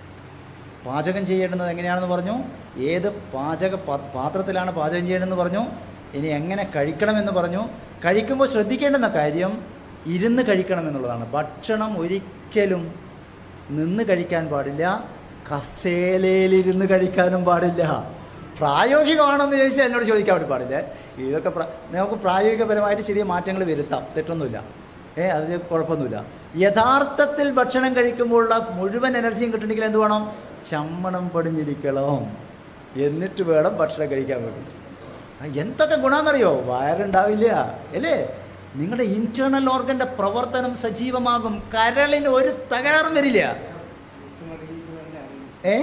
പാചകം ചെയ്യേണ്ടുന്നത് എങ്ങനെയാണെന്ന് പറഞ്ഞു ഏത് പാചക പാ- പാത്രത്തിലാണ് പാചകം ചെയ്യേണ്ടതെന്ന് പറഞ്ഞു ഇനി എങ്ങനെ കഴിക്കണമെന്ന് പറഞ്ഞു കഴിക്കുമ്പോൾ ശ്രദ്ധിക്കേണ്ടുന്ന കാര്യം ഇരുന്ന് കഴിക്കണം എന്നുള്ളതാണ് ഭക്ഷണം ഒരിക്കലും നിന്ന് കഴിക്കാൻ പാടില്ല കസേലയിലിരുന്ന് കഴിക്കാനും പാടില്ല പ്രായോഗികമാണെന്ന് ചോദിച്ചാൽ എന്നോട് ചോദിക്കാൻ വേണ്ടി പാടില്ല ഇതൊക്കെ പ്ര- നമുക്ക് പ്രായോഗികപരമായിട്ട് ചെറിയ മാറ്റങ്ങൾ വരുത്താം തെറ്റൊന്നുമില്ല ഏ അതിന് കുഴപ്പമൊന്നുമില്ല യഥാർത്ഥത്തിൽ ഭക്ഷണം കഴിക്കുമ്പോഴുള്ള മുഴുവൻ എനർജിയും കിട്ടണമെങ്കിൽ എന്ത് വേണം ചമ്മണം പടിഞ്ഞിരിക്കണം എന്നിട്ട് വേണം ഭക്ഷണം കഴിക്കാൻ വേണ്ടി ആ, എന്തൊക്കെ ഗുണമെന്നറിയോ വയറുണ്ടാവില്ല അല്ലേ നിങ്ങളുടെ ഇന്റേണൽ ഓർഗന്റെ പ്രവർത്തനം സജീവമാകും കരളിന് ഒരു തകരാറും വരില്ല ഏ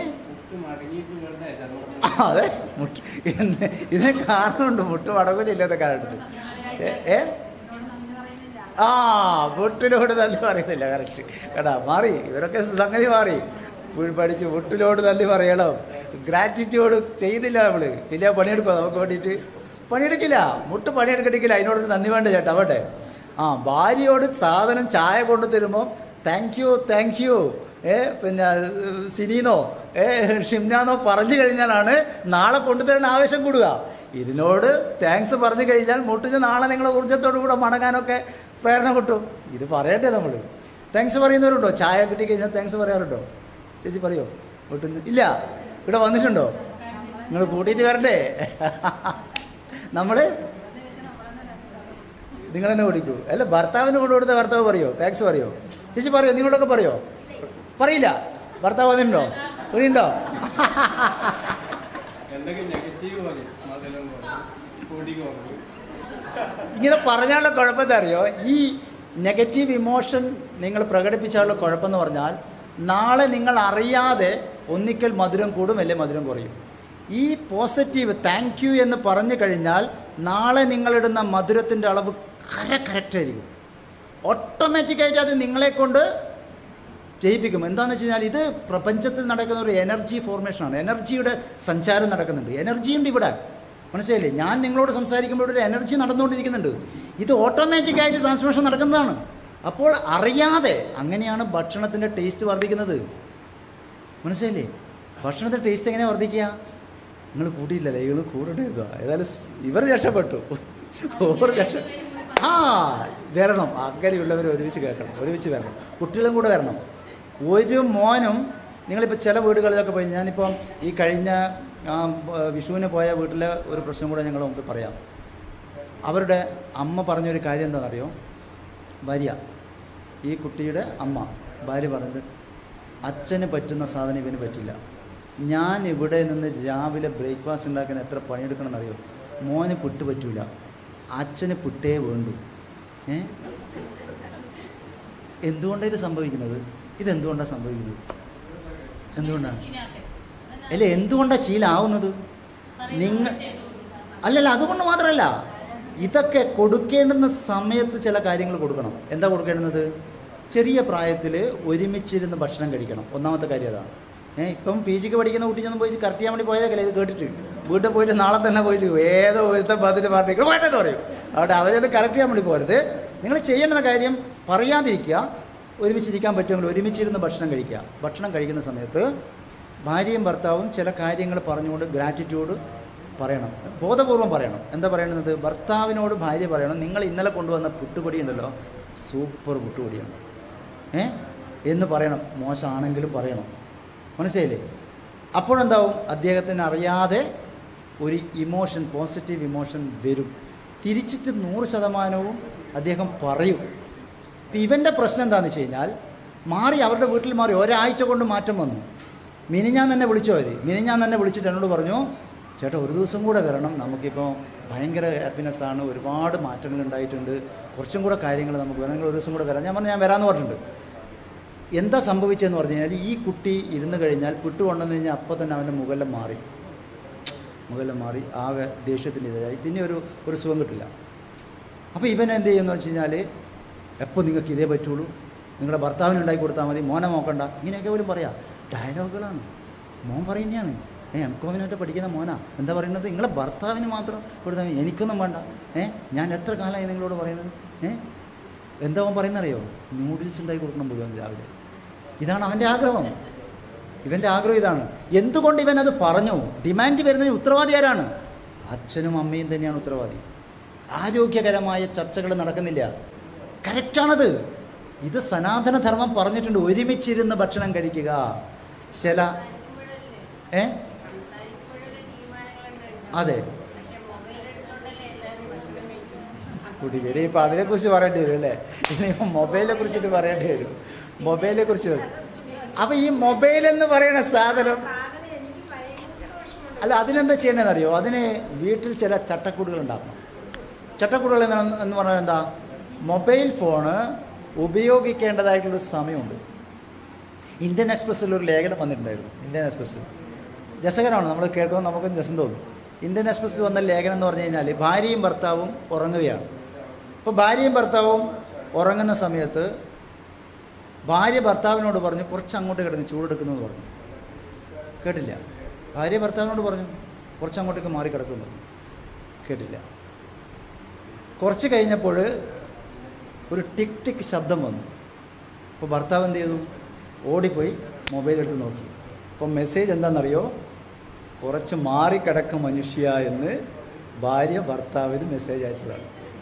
ആ, അതെ മുട്ട് എന്ന് ഇതിന് കാരണമുണ്ട് മുട്ട് മടങ്ങൂലില്ലാത്ത കാരണമുണ്ട് ഏ, ഏ ആ മുട്ടിലോട് തല്ലി പറയുന്നില്ല കറക്റ്റ് കേട്ടാ മാറി ഇവരൊക്കെ സംഗതി മാറി ഫുൾ പഠിച്ച് മുട്ടിലോട് തല്ലി പറയണം ഗ്രാറ്റിറ്റ്യൂഡ് ചെയ്യുന്നില്ല നമ്മൾ ഇല്ല പണിയെടുക്കുക നമുക്ക് വേണ്ടിയിട്ട് പണിയെടുക്കില്ല മുട്ട് പണിയെടുക്കണ്ടിക്കില്ല അതിനോടൊരു നന്ദി വേണ്ട ചേട്ടാ വേണ്ടേ ആ ഭാര്യയോട് സാധനം ചായ കൊണ്ടു തരുമ്പോൾ താങ്ക് യു താങ്ക് യു ഏ പിന്നെ സിനീന്നോ ഏ ഷിംനാന്നോ പറഞ്ഞു കഴിഞ്ഞാലാണ് നാളെ കൊണ്ടുതരുന്ന ആവശ്യം കൂടുക ഇതിനോട് താങ്ക്സ് പറഞ്ഞു കഴിഞ്ഞാൽ മുട്ടിന് നാളെ നിങ്ങളെ ഊർജ്ജത്തോടു കൂടെ മടങ്ങാനൊക്കെ പ്രേരണ കിട്ടും ഇത് പറയട്ടെ നമ്മൾ താങ്ക്സ് പറയുന്നവരുണ്ടോ ചായ കിട്ടി കഴിഞ്ഞാൽ താങ്ക്സ് പറയാറുണ്ടോ ചേച്ചി പറയോ വീട്ടിൽ ഇല്ല ഇവിടെ വന്നിട്ടുണ്ടോ നിങ്ങൾ കൂട്ടിയിട്ട് വരണ്ടേ നമ്മൾ നിങ്ങൾ തന്നെ ഓടിക്കൂ അല്ല ഭർത്താവിന് കൊണ്ടു കൊടുത്ത ഭർത്താവ് പറയോ താങ്ക്സ് പറയോ ചേച്ചി പറയോ നിങ്ങളോടൊക്കെ പറയോ പറയില്ല ഭർത്താവ് വന്നിട്ടുണ്ടോ ഇവിടെയുണ്ടോ
എന്തെങ്കിലും നെഗറ്റീവ് പറയും മധുരം കുറയും പൊടി കുറയും
ഇങ്ങനെ പറഞ്ഞാലുള്ള കുഴപ്പം എന്താ അറിയോ ഈ നെഗറ്റീവ് ഇമോഷൻ നിങ്ങൾ പ്രകടിപ്പിച്ചാലുള്ള കുഴപ്പമെന്ന് പറഞ്ഞാൽ നാളെ നിങ്ങൾ അറിയാതെ ഒന്നിക്കൽ മധുരം കൂടും അല്ലെ മധുരം കുറയും ഈ പോസിറ്റീവ് താങ്ക് യു എന്ന് പറഞ്ഞു കഴിഞ്ഞാൽ നാളെ നിങ്ങളിടുന്ന മധുരത്തിൻ്റെ അളവ് കര കറക്റ്റായിരിക്കും ഓട്ടോമാറ്റിക്കായിട്ട് അത് നിങ്ങളെ കൊണ്ട് ചെയ്യിപ്പിക്കും എന്താണെന്ന് വെച്ച് കഴിഞ്ഞാൽ ഇത് പ്രപഞ്ചത്തിൽ നടക്കുന്ന ഒരു എനർജി ഫോർമേഷനാണ് എനർജിയുടെ സഞ്ചാരം നടക്കുന്നുണ്ട് എനർജിയുണ്ട് ഇവിടെ മനസ്സിലായില്ലേ ഞാൻ നിങ്ങളോട് സംസാരിക്കുമ്പോൾ ഒരു എനർജി നടന്നുകൊണ്ടിരിക്കുന്നുണ്ട് ഇത് ഓട്ടോമാറ്റിക്കായിട്ട് ട്രാൻസ്ഫോർമേഷൻ നടക്കുന്നതാണ് അപ്പോൾ അറിയാതെ അങ്ങനെയാണ് ഭക്ഷണത്തിൻ്റെ ടേസ്റ്റ് വർദ്ധിക്കുന്നത് മനസ്സിലായില്ലേ ഭക്ഷണത്തിൻ്റെ ടേസ്റ്റ് എങ്ങനെയാണ് വർദ്ധിക്കുക നിങ്ങൾ കൂട്ടിയില്ലല്ലേ നിങ്ങൾ കൂടേണ്ടത് ഏതായാലും സ് ഇവർ രക്ഷപ്പെട്ടു ഓർ രക്ഷ ആ വരണം അങ്ങനെയുള്ളവർ ഒരുമിച്ച് കേൾക്കണം ഒരുമിച്ച് വരണം കുട്ടികളും കൂടെ വരണം ഒരു മോനും നിങ്ങളിപ്പോൾ ചില വീടുകളിലൊക്കെ പോയി ഞാനിപ്പം ഈ കഴിഞ്ഞ ആ, ബ- വിഷുവിന് പോയ വീട്ടിലെ ഒരു പ്രശ്നം കൂടെ ഞങ്ങൾ നമുക്ക് പറയാം അവരുടെ അമ്മ പറഞ്ഞൊരു കാര്യം എന്താണെന്നറിയോ ഭാര്യ ഈ കുട്ടിയുടെ അമ്മ ഭാര്യ പറഞ്ഞത് അച്ഛന് പറ്റുന്ന സാധനം ഇവന് പറ്റില്ല ഞാൻ ഇവിടെ നിന്ന് രാവിലെ ബ്രേക്ക്ഫാസ്റ്റ് ഉണ്ടാക്കാൻ എത്ര പണിയെടുക്കണം എന്നറിയോ മോന് പുട്ട് പറ്റൂല അച്ഛന് പുട്ടേ വേണ്ടു ഏ എന്തുകൊണ്ടാണ് ഇത് സംഭവിക്കുന്നത് ഇതെന്തുകൊണ്ടാണ് സംഭവിക്കുന്നത് എന്തുകൊണ്ടാണ് അല്ല എന്തുകൊണ്ടാണ് ശീലമാവുന്നത് നിങ്ങൾ അല്ലല്ല അതുകൊണ്ട് മാത്രമല്ല ഇതൊക്കെ കൊടുക്കേണ്ടുന്ന സമയത്ത് ചില കാര്യങ്ങൾ കൊടുക്കണം എന്താ കൊടുക്കേണ്ടുന്നത് ചെറിയ പ്രായത്തിൽ ഒരുമിച്ചിരുന്ന് ഭക്ഷണം കഴിക്കണം ഒന്നാമത്തെ കാര്യം അതാണ് ഏഹ് ഇപ്പം പി ജിക്ക് പഠിക്കുന്ന കുട്ടിച്ചൊന്നും പോയി കറക്റ്റ് ചെയ്യാൻ വേണ്ടി പോയതൊക്കെ ഇത് കേട്ടിട്ട് വീട്ടിൽ പോയിട്ട് നാളെ തന്നെ പോയിട്ട് ഏതോ ഒരുത്ത പതിന് പാർട്ടികൾ വേണ്ടെന്ന് പറയും അവിടെ അവരത് കറക്റ്റ് ചെയ്യാൻ വേണ്ടി പോരുത് നിങ്ങൾ ചെയ്യേണ്ടുന്ന കാര്യം പറയാതിരിക്കുക ഒരുമിച്ചിരിക്കാൻ പറ്റുമെങ്കിൽ ഒരുമിച്ചിരുന്ന് ഭക്ഷണം കഴിക്കുക ഭക്ഷണം കഴിക്കുന്ന സമയത്ത് ഭാര്യയും ഭർത്താവും ചില കാര്യങ്ങൾ പറഞ്ഞുകൊണ്ട് ഗ്രാറ്റിറ്റ്യൂഡ് പറയണം ബോധപൂർവം പറയണം എന്താ പറയുന്നത് ഭർത്താവിനോട് ഭാര്യ പറയണം നിങ്ങൾ ഇന്നലെ കൊണ്ടുവന്ന പുട്ടുപൊടി ഉണ്ടല്ലോ സൂപ്പർ പുട്ടുപൊടിയാണ് ഏ എന്ന് പറയണം മോശമാണെങ്കിലും പറയണം മനസ്സിലായില്ലേ അപ്പോഴെന്താവും അദ്ദേഹത്തിന് അറിയാതെ ഒരു ഇമോഷൻ പോസിറ്റീവ് ഇമോഷൻ വരും തിരിച്ചിട്ട് നൂറ് ശതമാനവും അദ്ദേഹം പറയും ഇപ്പം ഇവൻ്റെ പ്രശ്നം എന്താണെന്ന് വെച്ച് കഴിഞ്ഞാൽ മാറി അവരുടെ വീട്ടിൽ മാറി ഒരാഴ്ച കൊണ്ട് മാറ്റം വന്നു മിനിഞ്ഞാൻ തന്നെ വിളിച്ചു മതി മിനിഞ്ഞാൻ തന്നെ വിളിച്ചിട്ട് എന്നോട് പറഞ്ഞു ചേട്ടാ ഒരു ദിവസം കൂടെ വരണം നമുക്കിപ്പോൾ ഭയങ്കര ഹാപ്പിനെസ് ആണ് ഒരുപാട് മാറ്റങ്ങൾ ഉണ്ടായിട്ടുണ്ട് കുറച്ചും കൂടെ കാര്യങ്ങൾ നമുക്ക് വേണം നിങ്ങൾ ഒരു ദിവസം കൂടെ വരാം ഞാൻ പറഞ്ഞു ഞാൻ വരാമെന്ന് പറഞ്ഞിട്ടുണ്ട് എന്താ സംഭവിച്ചതെന്ന് പറഞ്ഞു കഴിഞ്ഞാൽ ഈ കുട്ടി ഇരുന്ന് കഴിഞ്ഞാൽ പുട്ട് കൊണ്ടുവന്ന് കഴിഞ്ഞാൽ അപ്പം തന്നെ അവൻ്റെ മുഖെല്ലാം മാറി മുഖെല്ലാം മാറി ആകെ ദേഷ്യത്തിൻ്റെ ഇതായി പിന്നെ ഒരു ഒരു സുഖം കിട്ടില്ല അപ്പോൾ ഇവൻ എന്ത് ചെയ്യുമെന്ന് വെച്ച് കഴിഞ്ഞാൽ എപ്പോൾ നിങ്ങൾക്ക് ഇതേ പറ്റുള്ളൂ നിങ്ങളുടെ ഭർത്താവിന് ഉണ്ടാക്കി കൊടുത്താൽ മതി മോനെ നോക്കണ്ട ഇങ്ങനെയൊക്കെ പോലും പറയാം ഡയലോഗുകളാണ് മോൻ പറയുന്നതാണ് ഏ എം കോമിനായിട്ട് പഠിക്കുന്ന മോനാ എന്താ പറയുന്നത് നിങ്ങളെ ഭർത്താവിന് മാത്രം കൊടുത്താൽ മതി എനിക്കൊന്നും വേണ്ട ഏ ഞാൻ എത്ര കാലമായി നിങ്ങളോട് പറയുന്നത് ഏ എന്താ അവൻ പറയുന്നറിയോ നൂഡിൽസ് ഉണ്ടാക്കി കൊടുക്കണം മുഴുവൻ രാവിലെ ഇതാണ് അവൻ്റെ ആഗ്രഹം ഇവൻ്റെ ആഗ്രഹം ഇതാണ് എന്തുകൊണ്ട് ഇവൻ അത് പറഞ്ഞു ഡിമാൻഡ് വരുന്നതിന് ഉത്തരവാദി ആരാണ് അച്ഛനും അമ്മയും തന്നെയാണ് ഉത്തരവാദി ആരോഗ്യകരമായ ചർച്ചകൾ നടക്കുന്നില്ല കറക്റ്റാണത് ഇത് സനാതനധർമ്മം പറഞ്ഞിട്ടുണ്ട് ഒരുമിച്ചിരുന്ന് ഭക്ഷണം കഴിക്കുക ചില ഏ അതെ കുട്ടികളെ ഇപ്പം അതിനെക്കുറിച്ച് പറയേണ്ടി വരും അല്ലേ ഇനിയിപ്പം മൊബൈലിനെ കുറിച്ചിട്ട് പറയേണ്ടി വരും മൊബൈലിനെ കുറിച്ച് അപ്പം ഈ മൊബൈൽ എന്ന് പറയുന്ന സാധനം അല്ല അതിനെന്താ ചെയ്യണമെന്ന് അറിയോ അതിന് വീട്ടിൽ ചില ചട്ടക്കൂടുകൾ ഉണ്ടാക്കണം ചട്ടക്കൂടുകൾ എന്ന് എന്ന് പറഞ്ഞാൽ എന്താ മൊബൈൽ ഫോണ് ഉപയോഗിക്കേണ്ടതായിട്ടുള്ളൊരു സമയമുണ്ട് ഇന്ത്യൻ എക്സ്പ്രസ്സിൽ ഒരു ലേഖനം വന്നിട്ടുണ്ടായിരുന്നു ഇന്ത്യൻ എക്സ്പ്രസ് രസകരമാണ് നമ്മൾ കേൾക്കുമ്പോൾ നമുക്കും രസം തോന്നും ഇന്ത്യൻ എക്സ്പ്രസ്സിൽ വന്ന ലേഖനം എന്ന് പറഞ്ഞു കഴിഞ്ഞാൽ ഭാര്യയും ഭർത്താവും ഉറങ്ങുകയാണ് അപ്പോൾ ഭാര്യയും ഭർത്താവും ഉറങ്ങുന്ന സമയത്ത് ഭാര്യ ഭർത്താവിനോട് പറഞ്ഞു കുറച്ച് അങ്ങോട്ട് കിടന്ന് ചൂടെടുക്കുന്നു എന്ന് പറഞ്ഞു കേട്ടില്ല ഭാര്യ ഭർത്താവിനോട് പറഞ്ഞു കുറച്ച് അങ്ങോട്ടേക്ക് മാറി കിടക്കുന്നു കേട്ടില്ല കുറച്ച് കഴിഞ്ഞപ്പോൾ ഒരു ടിക് ടിക് ശബ്ദം വന്നു അപ്പോൾ ഭർത്താവ് എന്ത് ചെയ്തു ഓടിപ്പോയി മൊബൈൽ എടുത്ത് നോക്കി അപ്പോൾ മെസ്സേജ് എന്താണെന്നറിയോ കുറച്ച് മാറിക്കിടക്കും മനുഷ്യ എന്ന് ഭാര്യ ഭർത്താവിന് മെസ്സേജ് അയച്ചതാണ്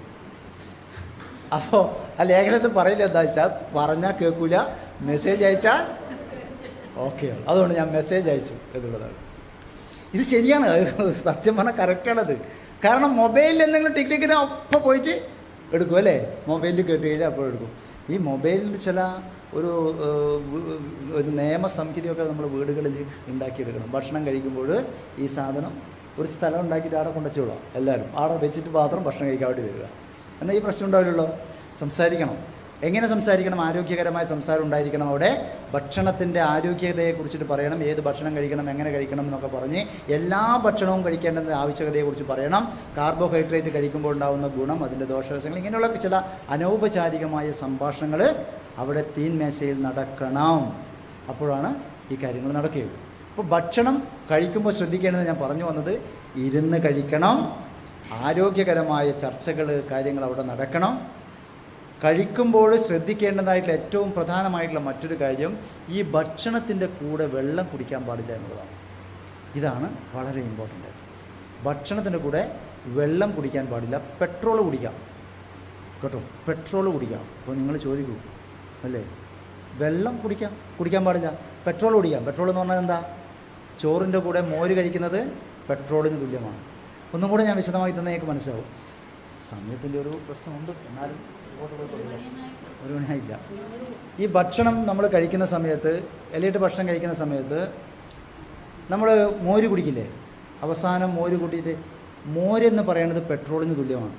അപ്പോൾ ആ ലേഖനത്തിൽ പറയില്ല എന്താ വെച്ചാൽ പറഞ്ഞാൽ കേൾക്കൂല മെസ്സേജ് അയച്ചാൽ ഓക്കെ അതുകൊണ്ട് ഞാൻ മെസ്സേജ് അയച്ചു എന്നുള്ളതാണ് ഇത് ശരിയാണ് അത് സത്യം പറഞ്ഞാൽ കറക്റ്റാണത് കാരണം മൊബൈലിൽ എന്തെങ്കിലും ടിക് ടിക്കിന് അപ്പം പോയിട്ട് എടുക്കും അല്ലേ മൊബൈലിൽ കേട്ട് കഴിഞ്ഞാൽ അപ്പോൾ എടുക്കും ഈ മൊബൈലിൽ ചില ഒരു ഏഹ്, വ്- ഒരു നിയമസംഹിതയൊക്കെ നമ്മൾ വീടുകളിൽ ഉണ്ടാക്കിയെടുക്കണം ഭക്ഷണം കഴിക്കുമ്പോൾ ഈ സാധനം ഒരു സ്ഥലം ഉണ്ടാക്കിയിട്ട് അവിടെ കൊണ്ടുവച്ച് വിടാം എല്ലാവരും അവിടെ വെച്ചിട്ട് മാത്രം ഭക്ഷണം കഴിക്കാൻ വേണ്ടി വരിക എന്നാൽ ഈ പ്രശ്നം ഉണ്ടാവില്ലല്ലോ സംസാരിക്കണം എങ്ങനെ സംസാരിക്കണം ആരോഗ്യകരമായ സംസാരം ഉണ്ടായിരിക്കണം അവിടെ ഭക്ഷണത്തിൻ്റെ ആരോഗ്യതയെക്കുറിച്ചിട്ട് പറയണം ഏത് ഭക്ഷണം കഴിക്കണം എങ്ങനെ കഴിക്കണം എന്നൊക്കെ പറഞ്ഞ് എല്ലാ ഭക്ഷണവും കഴിക്കേണ്ടതിൻ്റെ ആവശ്യകതയെക്കുറിച്ച് പറയണം കാർബോഹൈഡ്രേറ്റ് കഴിക്കുമ്പോൾ ഉണ്ടാകുന്ന ഗുണം അതിൻ്റെ ദോഷവശങ്ങൾ ഇങ്ങനെയുള്ള ചില അനൗപചാരികമായ സംഭാഷണങ്ങൾ അവിടെ തീൻമേശയിൽ നടക്കണം അപ്പോഴാണ് ഈ കാര്യങ്ങൾ നടക്കുകയുള്ളൂ അപ്പോൾ ഭക്ഷണം കഴിക്കുമ്പോൾ ശ്രദ്ധിക്കേണ്ടത് ഞാൻ പറഞ്ഞു വന്നത് ഇരുന്ന് കഴിക്കണം ആരോഗ്യകരമായ ചർച്ചകൾ കാര്യങ്ങൾ അവിടെ നടക്കണം കഴിക്കുമ്പോൾ ശ്രദ്ധിക്കേണ്ടതായിട്ടുള്ള ഏറ്റവും പ്രധാനമായിട്ടുള്ള മറ്റൊരു കാര്യം ഈ ഭക്ഷണത്തിൻ്റെ കൂടെ വെള്ളം കുടിക്കാൻ പാടില്ല എന്നുള്ളതാണ് ഇതാണ് വളരെ ഇമ്പോർട്ടൻ്റ് ഭക്ഷണത്തിൻ്റെ കൂടെ വെള്ളം കുടിക്കാൻ പാടില്ല പെട്രോൾ കുടിക്കാം കേട്ടോ പെട്രോൾ കുടിക്കാം അപ്പോൾ നിങ്ങൾ ചോദിക്കൂ അല്ലേ വെള്ളം കുടിക്കാം കുടിക്കാൻ പാടില്ല പെട്രോൾ കുടിക്കാം പെട്രോൾ എന്ന് പറഞ്ഞാൽ എന്താ ചോറിൻ്റെ കൂടെ മോര് കഴിക്കുന്നത് പെട്രോളിന് തുല്യമാണ് ഒന്നും കൂടെ ഞാൻ വിശദമായി തന്നെ എനിക്ക് മനസ്സിലാവും സമയത്തിൻ്റെ ഒരു പ്രശ്നമുണ്ട് എന്നാലും ഇങ്ങോട്ട് പോയി തുടരാം. ഒരു മണിയായില്ല ഈ ഭക്ഷണം നമ്മൾ കഴിക്കുന്ന സമയത്ത് ഇലയിട്ട് ഭക്ഷണം കഴിക്കുന്ന സമയത്ത് നമ്മൾ മോര് കുടിക്കില്ലേ അവസാനം മോര് കൂട്ടിയിട്ട് മോരെന്ന് പറയുന്നത് പെട്രോളിന് തുല്യമാണ്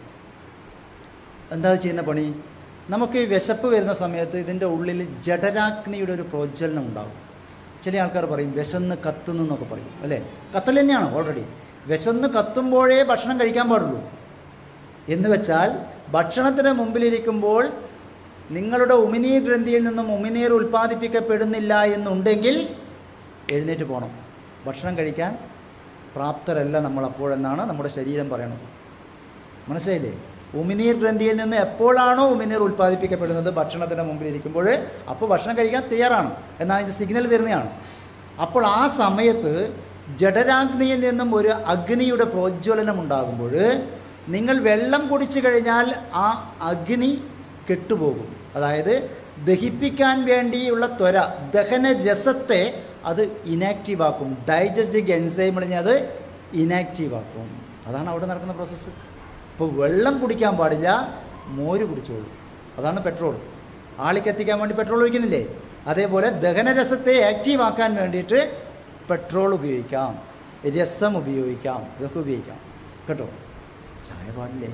എന്താ ഇത് ചെയ്യുന്ന പണി നമുക്ക് ഈ വിശപ്പ് വരുന്ന സമയത്ത് ഇതിൻ്റെ ഉള്ളിൽ ജഠരാഗ്നിയുടെ ഒരു പ്രോജ്വലനം ഉണ്ടാകും ചില ആൾക്കാർ പറയും വിശന്ന് കത്തുന്നു എന്നൊക്കെ പറയും അല്ലേ കത്തൽ തന്നെയാണ് ഓൾറെഡി വിശന്ന് കത്തുമ്പോഴേ ഭക്ഷണം കഴിക്കാൻ പാടുള്ളൂ എന്ന് വെച്ചാൽ ഭക്ഷണത്തിന് മുമ്പിലിരിക്കുമ്പോൾ നിങ്ങളുടെ ഉമിനീർ ഗ്രന്ഥിയിൽ നിന്നും ഉമിനീർ ഉൽപ്പാദിപ്പിക്കപ്പെടുന്നില്ല എന്നുണ്ടെങ്കിൽ എഴുന്നേറ്റ് പോകണം ഭക്ഷണം കഴിക്കാൻ പ്രാപ്തരല്ല നമ്മൾ അപ്പോഴെന്നാണ് നമ്മുടെ ശരീരം പറയണത് മനസ്സിലായില്ലേ ഉമിനീർ ഗ്രന്ഥിയിൽ നിന്ന് എപ്പോഴാണോ ഉമിനീർ ഉൽപ്പാദിപ്പിക്കപ്പെടുന്നത് ഭക്ഷണത്തിന് മുമ്പിൽ ഇരിക്കുമ്പോൾ അപ്പോൾ ഭക്ഷണം കഴിക്കാൻ തയ്യാറാണ് എന്നാൽ ഇത് സിഗ്നൽ തരുന്നതാണ് അപ്പോൾ ആ സമയത്ത് ജഡരാഗ്നിയിൽ നിന്നും ഒരു അഗ്നിയുടെ പ്രോജ്വലനം ഉണ്ടാകുമ്പോൾ നിങ്ങൾ വെള്ളം കുടിച്ചു കഴിഞ്ഞാൽ ആ അഗ്നി കെട്ടുപോകും അതായത് ദഹിപ്പിക്കാൻ വേണ്ടിയുള്ള ത്വര ദഹന രസത്തെ അത് ഇനാക്റ്റീവ് ആക്കും ഡൈജസ്റ്റിക് എൻസൈമിളിനെ അത് ഇനാക്റ്റീവ് ആക്കും അതാണ് അവിടെ നടക്കുന്ന പ്രോസസ്സ് ഇപ്പോൾ വെള്ളം കുടിക്കാൻ പാടില്ല മോര് കുടിച്ചോളൂ അതാണ് പെട്രോൾ ആളിക്കത്തിക്കാൻ വേണ്ടി പെട്രോൾ ഒഴിക്കുന്നില്ലേ അതേപോലെ ദഹനരസത്തെ ആക്റ്റീവ് ആക്കാൻ വേണ്ടിയിട്ട് പെട്രോൾ ഉപയോഗിക്കാം രസം ഉപയോഗിക്കാം ഇതൊക്കെ ഉപയോഗിക്കാം കേട്ടോ ചായ പാടില്ലേ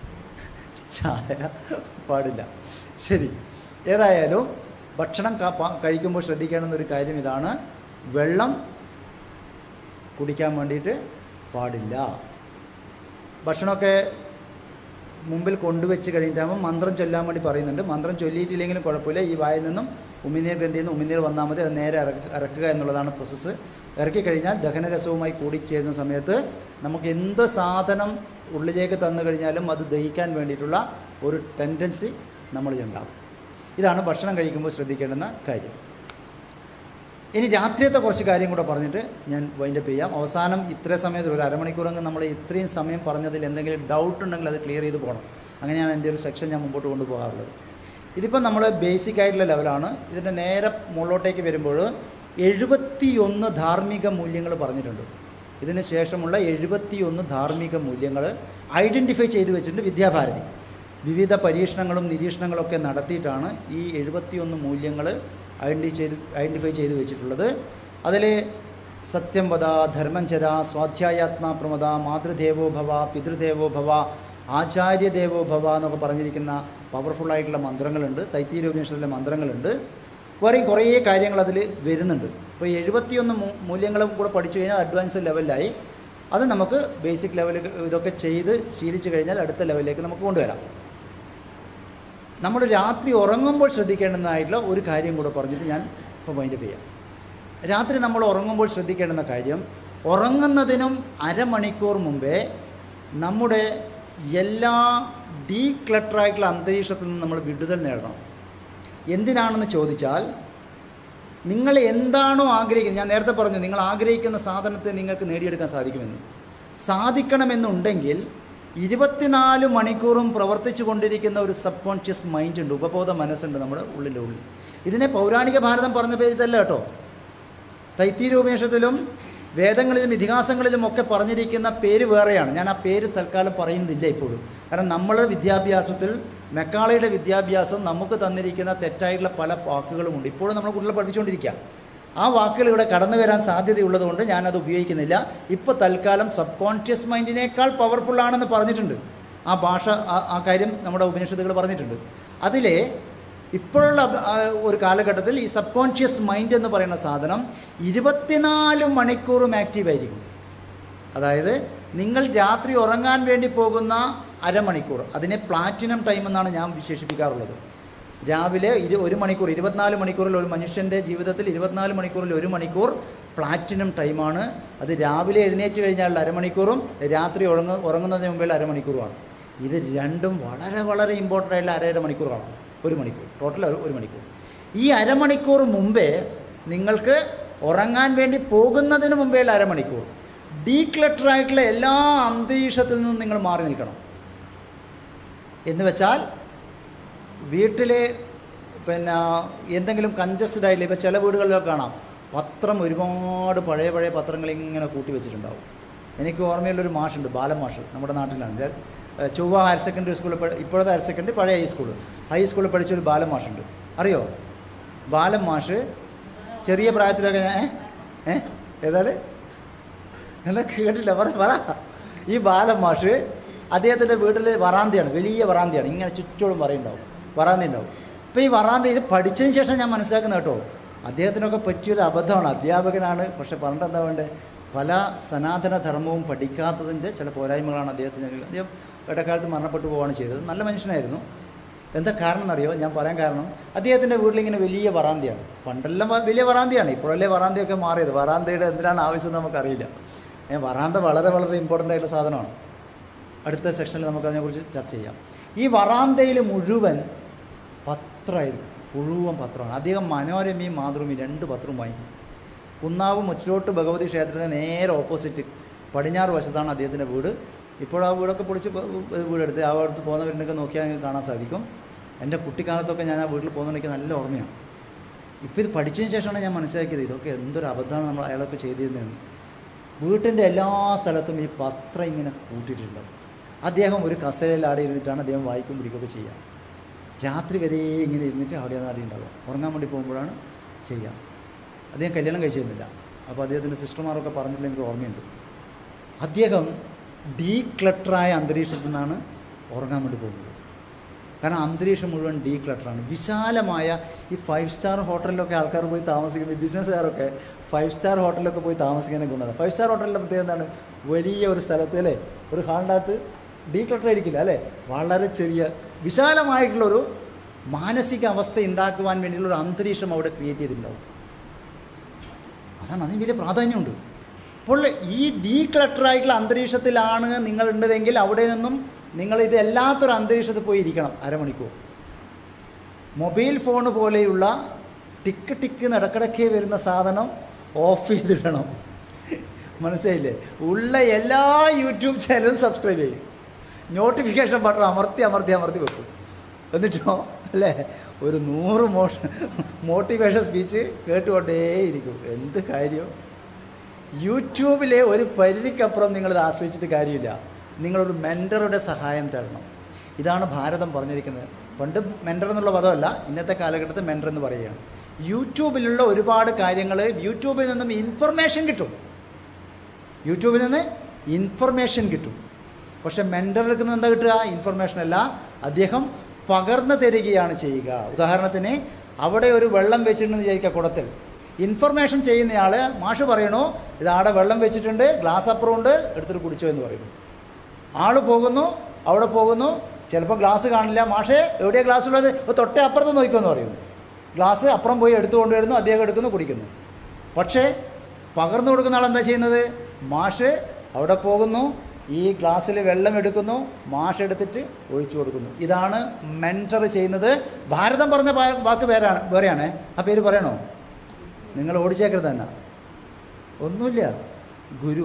ചായ പാടില്ല ശരി ഏതായാലും ഭക്ഷണം ക- പ- കഴിക്കുമ്പോൾ ശ്രദ്ധിക്കേണ്ടുന്ന ഒരു കാര്യം ഇതാണ് വെള്ളം കുടിക്കാൻ വേണ്ടിയിട്ട് പാടില്ല ഭക്ഷണമൊക്കെ മുമ്പിൽ കൊണ്ടുവച്ച് കഴിഞ്ഞിട്ടാകുമ്പോൾ മന്ത്രം ചൊല്ലാൻ വേണ്ടി പറയുന്നുണ്ട് മന്ത്രം ചൊല്ലിയിട്ടില്ലെങ്കിലും കുഴപ്പമില്ല ഈ വായിൽ നിന്നും ഉമിനീർ ഗ്രന്ഥിയിൽ നിന്ന് ഉമിനീർ വന്നാൽ മതി അത് നേരെ ഇറക്ക ഇറക്കുക എന്നുള്ളതാണ് പ്രോസസ്സ് ഇറക്കി കഴിഞ്ഞാൽ ദഹനരസവുമായി കൂടിച്ചേരുന്ന സമയത്ത് നമുക്ക് എന്ത് സാധനം ഉള്ളിലേക്ക് തന്നു കഴിഞ്ഞാലും അത് ദഹിക്കാൻ വേണ്ടിയിട്ടുള്ള ഒരു ടെൻഡൻസി നമ്മളിലുണ്ടാകും ഇതാണ് ഭക്ഷണം കഴിക്കുമ്പോൾ ശ്രദ്ധിക്കേണ്ടുന്ന കാര്യം ഇനി രാത്രിയത്തെ കുറച്ച് കാര്യം കൂടെ പറഞ്ഞിട്ട് ഞാൻ വൈൻഡപ്പ് ചെയ്യാം അവസാനം ഇത്ര സമയത്ത് ഒരു അരമണിക്കൂറെങ്കിലും നമ്മൾ ഇത്രയും സമയം പറഞ്ഞതിൽ എന്തെങ്കിലും ഡൗട്ട് ഉണ്ടെങ്കിൽ അത് ക്ലിയർ ചെയ്ത് പോകണം അങ്ങനെയാണ് എൻ്റെ ഒരു സെക്ഷൻ ഞാൻ മുമ്പോട്ട് കൊണ്ടുപോകാറുള്ളത് ഇതിപ്പോൾ നമ്മൾ ബേസിക് ആയിട്ടുള്ള ലെവലാണ് ഇതിൻ്റെ നേരെ മുകളിലോട്ടേക്ക് വരുമ്പോൾ എഴുപത്തിയൊന്ന് ധാർമ്മിക മൂല്യങ്ങൾ പറഞ്ഞിട്ടുണ്ട് ഇതിന് ശേഷമുള്ള എഴുപത്തിയൊന്ന് ധാർമ്മിക മൂല്യങ്ങൾ ഐഡൻറ്റിഫൈ ചെയ്ത് വെച്ചിട്ടുണ്ട് വിദ്യാഭാരതി വിവിധ പരീക്ഷണങ്ങളും നിരീക്ഷണങ്ങളൊക്കെ നടത്തിയിട്ടാണ് ഈ എഴുപത്തിയൊന്ന് മൂല്യങ്ങൾ ഐഡൻറ്റി ചെയ്ത് ഐഡൻറ്റിഫൈ ചെയ്ത് വെച്ചിട്ടുള്ളത് അതിൽ സത്യം വദ ധർമ്മം ചര സ്വാധ്യായാത്മാ പ്രമദ മാതൃദേവോ ഭവ പിതൃദേവോ ഭവ ആചാര്യദേവോ ഭവ എന്നൊക്കെ പറഞ്ഞിരിക്കുന്ന പവർഫുള്ളായിട്ടുള്ള മന്ത്രങ്ങളുണ്ട് തൈത്തീര ഉപനിഷത്തിലെ മന്ത്രങ്ങളുണ്ട് വേറെയും കുറേ കാര്യങ്ങൾ അതിൽ വരുന്നുണ്ട് ഇപ്പോൾ എഴുപത്തിയൊന്ന് മൂ- മൂല്യങ്ങളും കൂടെ പഠിച്ചു കഴിഞ്ഞാൽ അഡ്വാൻസ് ലെവലിലായി അത് നമുക്ക് ബേസിക് ലെവലിൽ ഇതൊക്കെ ചെയ്ത് ശീലിച്ചു കഴിഞ്ഞാൽ അടുത്ത ലെവലിലേക്ക് നമുക്ക് കൊണ്ടുവരാം നമ്മൾ രാത്രി ഉറങ്ങുമ്പോൾ ശ്രദ്ധിക്കേണ്ടതായിട്ടുള്ള ഒരു കാര്യം കൂടെ പറഞ്ഞിട്ട് ഞാൻ ഇപ്പോൾ വൈൻഡപ്പ് ചെയ്യാം രാത്രി നമ്മൾ ഉറങ്ങുമ്പോൾ ശ്രദ്ധിക്കേണ്ടുന്ന കാര്യം ഉറങ്ങുന്നതിനും അരമണിക്കൂർ മുമ്പേ നമ്മുടെ എല്ലാ ഡീക്ലട്ടറായിട്ടുള്ള അന്തരീക്ഷത്തിൽ നിന്ന് നമ്മൾ വിടുതൽ നേടണം എന്തിനാണെന്ന് ചോദിച്ചാൽ നിങ്ങൾ എന്താണോ ആഗ്രഹിക്കുന്നത് ഞാൻ നേരത്തെ പറഞ്ഞു നിങ്ങൾ ആഗ്രഹിക്കുന്ന സാധനത്തെ നിങ്ങൾക്ക് നേടിയെടുക്കാൻ സാധിക്കുമെന്ന് സാധിക്കണമെന്നുണ്ടെങ്കിൽ ഇരുപത്തിനാല് മണിക്കൂറും പ്രവർത്തിച്ചു കൊണ്ടിരിക്കുന്ന ഒരു സബ് കോൺഷ്യസ് മൈൻഡ് ഉണ്ട് ഉപബോധ മനസ്സുണ്ട് നമ്മുടെ ഉള്ളിൻ്റെ ഉള്ളിൽ ഇതിനെ പൗരാണിക ഭാരതം പറഞ്ഞ പേരിതല്ല കേട്ടോ തൈത്തീരോപനിഷത്തിലും വേദങ്ങളിലും ഇതിഹാസങ്ങളിലും ഒക്കെ പറഞ്ഞിരിക്കുന്ന പേര് വേറെയാണ് ഞാൻ ആ പേര് തൽക്കാലം പറയുന്നില്ല ഇപ്പോഴും കാരണം നമ്മുടെ വിദ്യാഭ്യാസത്തിൽ മെക്കാളയുടെ വിദ്യാഭ്യാസം നമുക്ക് തന്നിരിക്കുന്ന തെറ്റായിട്ടുള്ള പല വാക്കുകളുമുണ്ട് ഇപ്പോഴും നമ്മൾ കുട്ടികളെ പഠിപ്പിച്ചുകൊണ്ടിരിക്കുക ആ വാക്കുകൾ ഇവിടെ കടന്നു വരാൻ സാധ്യതയുള്ളതുകൊണ്ട് ഞാനത് ഉപയോഗിക്കുന്നില്ല ഇപ്പോൾ തൽക്കാലം സബ് കോൺഷ്യസ് മൈൻഡിനേക്കാൾ പവർഫുൾ ആണെന്ന് പറഞ്ഞിട്ടുണ്ട് ആ ഭാഷ ആ- ആ കാര്യം നമ്മുടെ ഉപനിഷത്തുകൾ പറഞ്ഞിട്ടുണ്ട് അതിലെ ഇപ്പോഴുള്ള അഭ- ആ ഒരു കാലഘട്ടത്തിൽ ഈ സബ് കോൺഷ്യസ് മൈൻഡ് എന്ന് പറയുന്ന സാധനം ഇരുപത്തിനാല് മണിക്കൂറും ആക്റ്റീവ് ആയിരിക്കും അതായത് നിങ്ങൾ രാത്രി ഉറങ്ങാൻ വേണ്ടി പോകുന്ന അരമണിക്കൂർ അതിനെ പ്ലാറ്റിനം ടൈം എന്നാണ് ഞാൻ വിശേഷിപ്പിക്കാറുള്ളത് രാവിലെ ഇരു ഒരു മണിക്കൂർ ഇരുപത്തിനാല് മണിക്കൂറിൽ ഒരു മനുഷ്യൻ്റെ ജീവിതത്തിൽ ഇരുപത്തിനാല് മണിക്കൂറിൽ ഒരു മണിക്കൂർ പ്ലാറ്റിനം ടൈമാണ് അത് രാവിലെ എഴുന്നേറ്റ് കഴിഞ്ഞാൽ അരമണിക്കൂറും രാത്രി ഉറങ്ങ ഉറങ്ങുന്നതിന് മുമ്പേ അരമണിക്കൂറുമാണ് ഇത് രണ്ടും വളരെ വളരെ ഇമ്പോർട്ടൻ്റ് ആയിട്ടുള്ള അര അര മണിക്കൂറാണ് ഒരു മണിക്കൂർ ടോട്ടൽ ഒരു മണിക്കൂർ ഈ അരമണിക്കൂർ മുമ്പേ നിങ്ങൾക്ക് ഉറങ്ങാൻ വേണ്ടി പോകുന്നതിന് മുമ്പേ അരമണിക്കൂർ ഡീക്ലട്ടർ ആയിട്ടുള്ള എല്ലാ അന്തരീക്ഷത്തിൽ നിന്നും നിങ്ങൾ മാറി നിൽക്കണം എന്ന് വെച്ചാൽ വീട്ടിൽ പിന്നെ എന്തെങ്കിലും കൺജസ്റ്റഡ് ആയില്ല ഇപ്പോൾ ചില വീടുകളിലൊക്കെ കാണാം പത്രം ഒരുപാട് പഴയ പഴയ പത്രങ്ങൾ ഇങ്ങനെ കൂട്ടി വെച്ചിട്ടുണ്ടാവും എനിക്ക് ഓർമ്മയുള്ളൊരു മാഷുണ്ട് ബാലൻ മാഷ് നമ്മുടെ നാട്ടിലാണ് ഞാൻ, ഏഹ്, ചൊവ്വ ഹയർ സെക്കൻഡറി സ്കൂളിൽ പഠി- ഇപ്പോഴത്തെ ഹയർ സെക്കൻഡറി പഴയ ഹൈ സ്കൂൾ ഹൈ സ്കൂളിൽ പഠിച്ചൊരു ബാലൻ മാഷുണ്ട് അറിയോ ബാലൻ മാഷ് ചെറിയ പ്രായത്തിലൊക്കെ ഞാൻ ഏ? ഏ ഏതാണ് എന്നാ കേട്ടില്ല പറ പറ ഈ ബാലൻ മാഷ് അദ്ദേഹത്തിൻ്റെ വീട്ടിൽ വറാന്തയാണ് വലിയ വറാന്തയാണ് ഇങ്ങനെ ചുറ്റോളം പറയുണ്ടാവും വറാന്ത ഉണ്ടാവും ഇപ്പോൾ ഈ വറാന്ത ഇത് പഠിച്ചതിന് ശേഷം ഞാൻ മനസ്സിലാക്കുന്ന കേട്ടോ അദ്ദേഹത്തിനൊക്കെ പറ്റിയൊരു അബദ്ധമാണ് അധ്യാപകനാണ് പക്ഷെ പണ്ട് എന്താ വേണ്ടത് പല സനാതന ധർമ്മവും പഠിക്കാത്തതിൻ്റെ ചില പോരായ്മകളാണ് അദ്ദേഹത്തിന് അദ്ദേഹം ഇടക്കാലത്ത് മരണപ്പെട്ടു പോവുകയാണ് ചെയ്തത് നല്ല മനുഷ്യനായിരുന്നു എന്താ കാരണം എന്നറിയോ ഞാൻ പറയാൻ കാരണം അദ്ദേഹത്തിൻ്റെ വീട്ടിലിങ്ങനെ വലിയ വറാന്തയാണ് പണ്ടെല്ലാം വ- വലിയ വറാന്തയാണ് ഇപ്പോഴല്ലേ വറാന്തയൊക്കെ മാറിയത് വറാന്തയുടെ എന്തിനാണ് ആവശ്യം നമുക്കറിയില്ല ഏ, വറാന്ത വളരെ വളരെ ഇമ്പോർട്ടൻ്റ് ആയിട്ടുള്ള സാധനമാണ് അടുത്ത സെക്ഷനിൽ നമുക്ക് അതിനെക്കുറിച്ച് ചർച്ച ചെയ്യാം ഈ വറാന്തയിൽ മുഴുവൻ പത്രമായിരുന്നു മുഴുവൻ പത്രമാണ് അദ്ദേഹം മനോരമയും മാതൃഭൂമിയും രണ്ട് പത്രവും വാങ്ങിക്കും കുന്നാവ് മുച്ചിലോട്ട് ഭഗവതി ക്ഷേത്രത്തിന് നേരെ ഓപ്പോസിറ്റ് പടിഞ്ഞാറ് വശത്താണ് അദ്ദേഹത്തിൻ്റെ വീട് ഇപ്പോൾ ആ വീടൊക്കെ പൊളിച്ച് പ- വീടെടുത്ത് ആ അടുത്ത് പോകുന്നവരുണ്ടൊക്കെ നോക്കിയാൽ നിങ്ങൾക്ക് കാണാൻ സാധിക്കും എൻ്റെ കുട്ടിക്കാലത്തൊക്കെ ഞാൻ ആ വീട്ടിൽ പോകുന്ന എനിക്ക് നല്ല ഓർമ്മയാണ് ഇപ്പോൾ ഇത് പഠിച്ചതിന് ശേഷമാണ് ഞാൻ മനസ്സിലാക്കിയത് ഇതൊക്കെ എന്തൊരു അബദ്ധമാണ് നമ്മൾ അയാളൊക്കെ ചെയ്തിരുന്നതെന്ന് വീട്ടിൻ്റെ എല്ലാ സ്ഥലത്തും ഈ പത്രം ഇങ്ങനെ കൂട്ടിയിട്ടുണ്ടാവും അദ്ദേഹം ഒരു കസേരയിൽ ആടെ ഇരുന്നിട്ടാണ് അദ്ദേഹം വായിക്കും പിടിക്കുകയൊക്കെ ചെയ്യുക രാത്രി വരെ ഇങ്ങനെ ഇരുന്നിട്ട് അവിടെ നാടി ഉണ്ടാവുക ഉറങ്ങാൻ വേണ്ടി പോകുമ്പോഴാണ് ചെയ്യുക അദ്ദേഹം കല്യാണം കഴിച്ചിരുന്നില്ല അപ്പോൾ അദ്ദേഹത്തിൻ്റെ സിസ്റ്റർമാരൊക്കെ പറഞ്ഞിട്ടില്ല എനിക്ക് ഓർമ്മയുണ്ട് അദ്ദേഹം ഡീക്ലട്ടറായ അന്തരീക്ഷത്തിൽ നിന്നാണ് ഉറങ്ങാൻ വേണ്ടി പോകുന്നത് കാരണം അന്തരീക്ഷം മുഴുവൻ ഡീക്ലട്ടറാണ് വിശാലമായ ഈ ഫൈവ് സ്റ്റാർ ഹോട്ടലിലൊക്കെ ആൾക്കാർ പോയി താമസിക്കുന്ന ഈ ബിസിനസ്സുകാരൊക്കെ ഫൈവ് സ്റ്റാർ ഹോട്ടലിലൊക്കെ പോയി താമസിക്കുന്ന ഗുണമാണ് ഫൈവ് സ്റ്റാർ ഹോട്ടലിൻ്റെ പ്രത്യേകത എന്താണ് വലിയ ഒരു സ്ഥലത്ത് അല്ലേ ഒരു ഹാളിനകത്ത് ഡീക്ലട്ടർ ആയിരിക്കില്ല അല്ലേ വളരെ ചെറിയ വിശാലമായിട്ടുള്ളൊരു മാനസിക അവസ്ഥ ഉണ്ടാക്കുവാൻ വേണ്ടിയുള്ള ഒരു അന്തരീക്ഷം അവിടെ ക്രിയേറ്റ് ചെയ്തിട്ടുണ്ടാവും അതാണ് അതിന് വലിയ പ്രാധാന്യമുണ്ട് അപ്പോൾ ഈ ഡീക്ലട്ടറായിട്ടുള്ള അന്തരീക്ഷത്തിലാണ് നിങ്ങൾ ഉണ്ടതെങ്കിൽ അവിടെ നിന്നും നിങ്ങൾ ഇത് എല്ലാത്തൊരു അന്തരീക്ഷത്തിൽ പോയി ഇരിക്കണം അരമണിക്കൂർ മൊബൈൽ ഫോൺ പോലെയുള്ള ടിക്ക് ടിക്ക് നടക്കിടക്കേ വരുന്ന സാധനം ഓഫ് ചെയ്തിടണം മനസ്സിലായില്ലേ ഉള്ള എല്ലാ യൂട്യൂബ് ചാനലും സബ്സ്ക്രൈബ് ചെയ്യും നോട്ടിഫിക്കേഷൻ ബട്ടൺ അമർത്തി അമർത്തി അമർത്തി വെക്കും എന്നിട്ടോ അല്ലേ ഒരു നൂറ് മോഷ മോട്ടിവേഷൻ സ്പീച്ച് കേട്ടുകൊണ്ടേയിരിക്കും എന്ത് കാര്യം യൂട്യൂബിലെ ഒരു പരിധിക്കപ്പുറം നിങ്ങളിത് ആശ്രയിച്ചിട്ട് കാര്യമില്ല നിങ്ങളൊരു മെൻറ്ററുടെ സഹായം തേടണം ഇതാണ് ഭാരതം പറഞ്ഞിരിക്കുന്നത് പണ്ട് മെൻറ്റർ എന്നുള്ള പദമല്ല ഇന്നത്തെ കാലഘട്ടത്തിൽ മെൻറ്റർ എന്ന് പറയുകയാണ് യൂട്യൂബിലുള്ള ഒരുപാട് കാര്യങ്ങൾ യൂട്യൂബിൽ നിന്നും ഇൻഫർമേഷൻ കിട്ടും യൂട്യൂബിൽ നിന്ന് ഇൻഫർമേഷൻ കിട്ടും പക്ഷെ മെൻറ്റർ എടുക്കുന്നത് എന്താ കിട്ടുക ഇൻഫർമേഷൻ അല്ല അദ്ദേഹം പകർന്നു തരികയാണ് ചെയ്യുക ഉദാഹരണത്തിന് അവിടെ ഒരു വെള്ളം വെച്ചിട്ടുണ്ടെന്ന് വിചാരിക്കുക കുടത്തിൽ ഇൻഫർമേഷൻ ചെയ്യുന്നയാൾ മാഷ് പറയണു ഇത് ആടെ വെള്ളം വെച്ചിട്ടുണ്ട് ഗ്ലാസ് അപ്പുറമുണ്ട് എടുത്തിട്ട് കുടിച്ചോ എന്ന് പറയുന്നു ആൾ പോകുന്നു അവിടെ പോകുന്നു ചിലപ്പോൾ ഗ്ലാസ് കാണില്ല മാഷേ എവിടെയാണ് ഗ്ലാസ് ഉള്ളത് "ഓ, തൊട്ടേ അപ്പുറത്ത് നോക്കുമെന്ന് പറയുന്നു ഗ്ലാസ് അപ്പുറം പോയി എടുത്തു കൊണ്ടുവരുന്നു അദ്ദേഹം എടുക്കുന്നു കുടിക്കുന്നു പക്ഷേ പകർന്നു കൊടുക്കുന്ന ആൾ എന്താ ചെയ്യുന്നത് മാഷ് അവിടെ പോകുന്നു ഈ ഗ്ലാസ്സിൽ വെള്ളം എടുക്കുന്നു മാഷ് എടുത്തിട്ട് ഒഴിച്ചു കൊടുക്കുന്നു ഇതാണ് മെൻറ്റർ ചെയ്യുന്നത് ഭാരതം പറഞ്ഞ വാ- വാക്ക് പേരാണ് വേറെയാണ് ആ പേര് പറയണോ നിങ്ങൾ ഓടിച്ചേക്കരുത് തന്നെ ഒന്നുമില്ല ഗുരു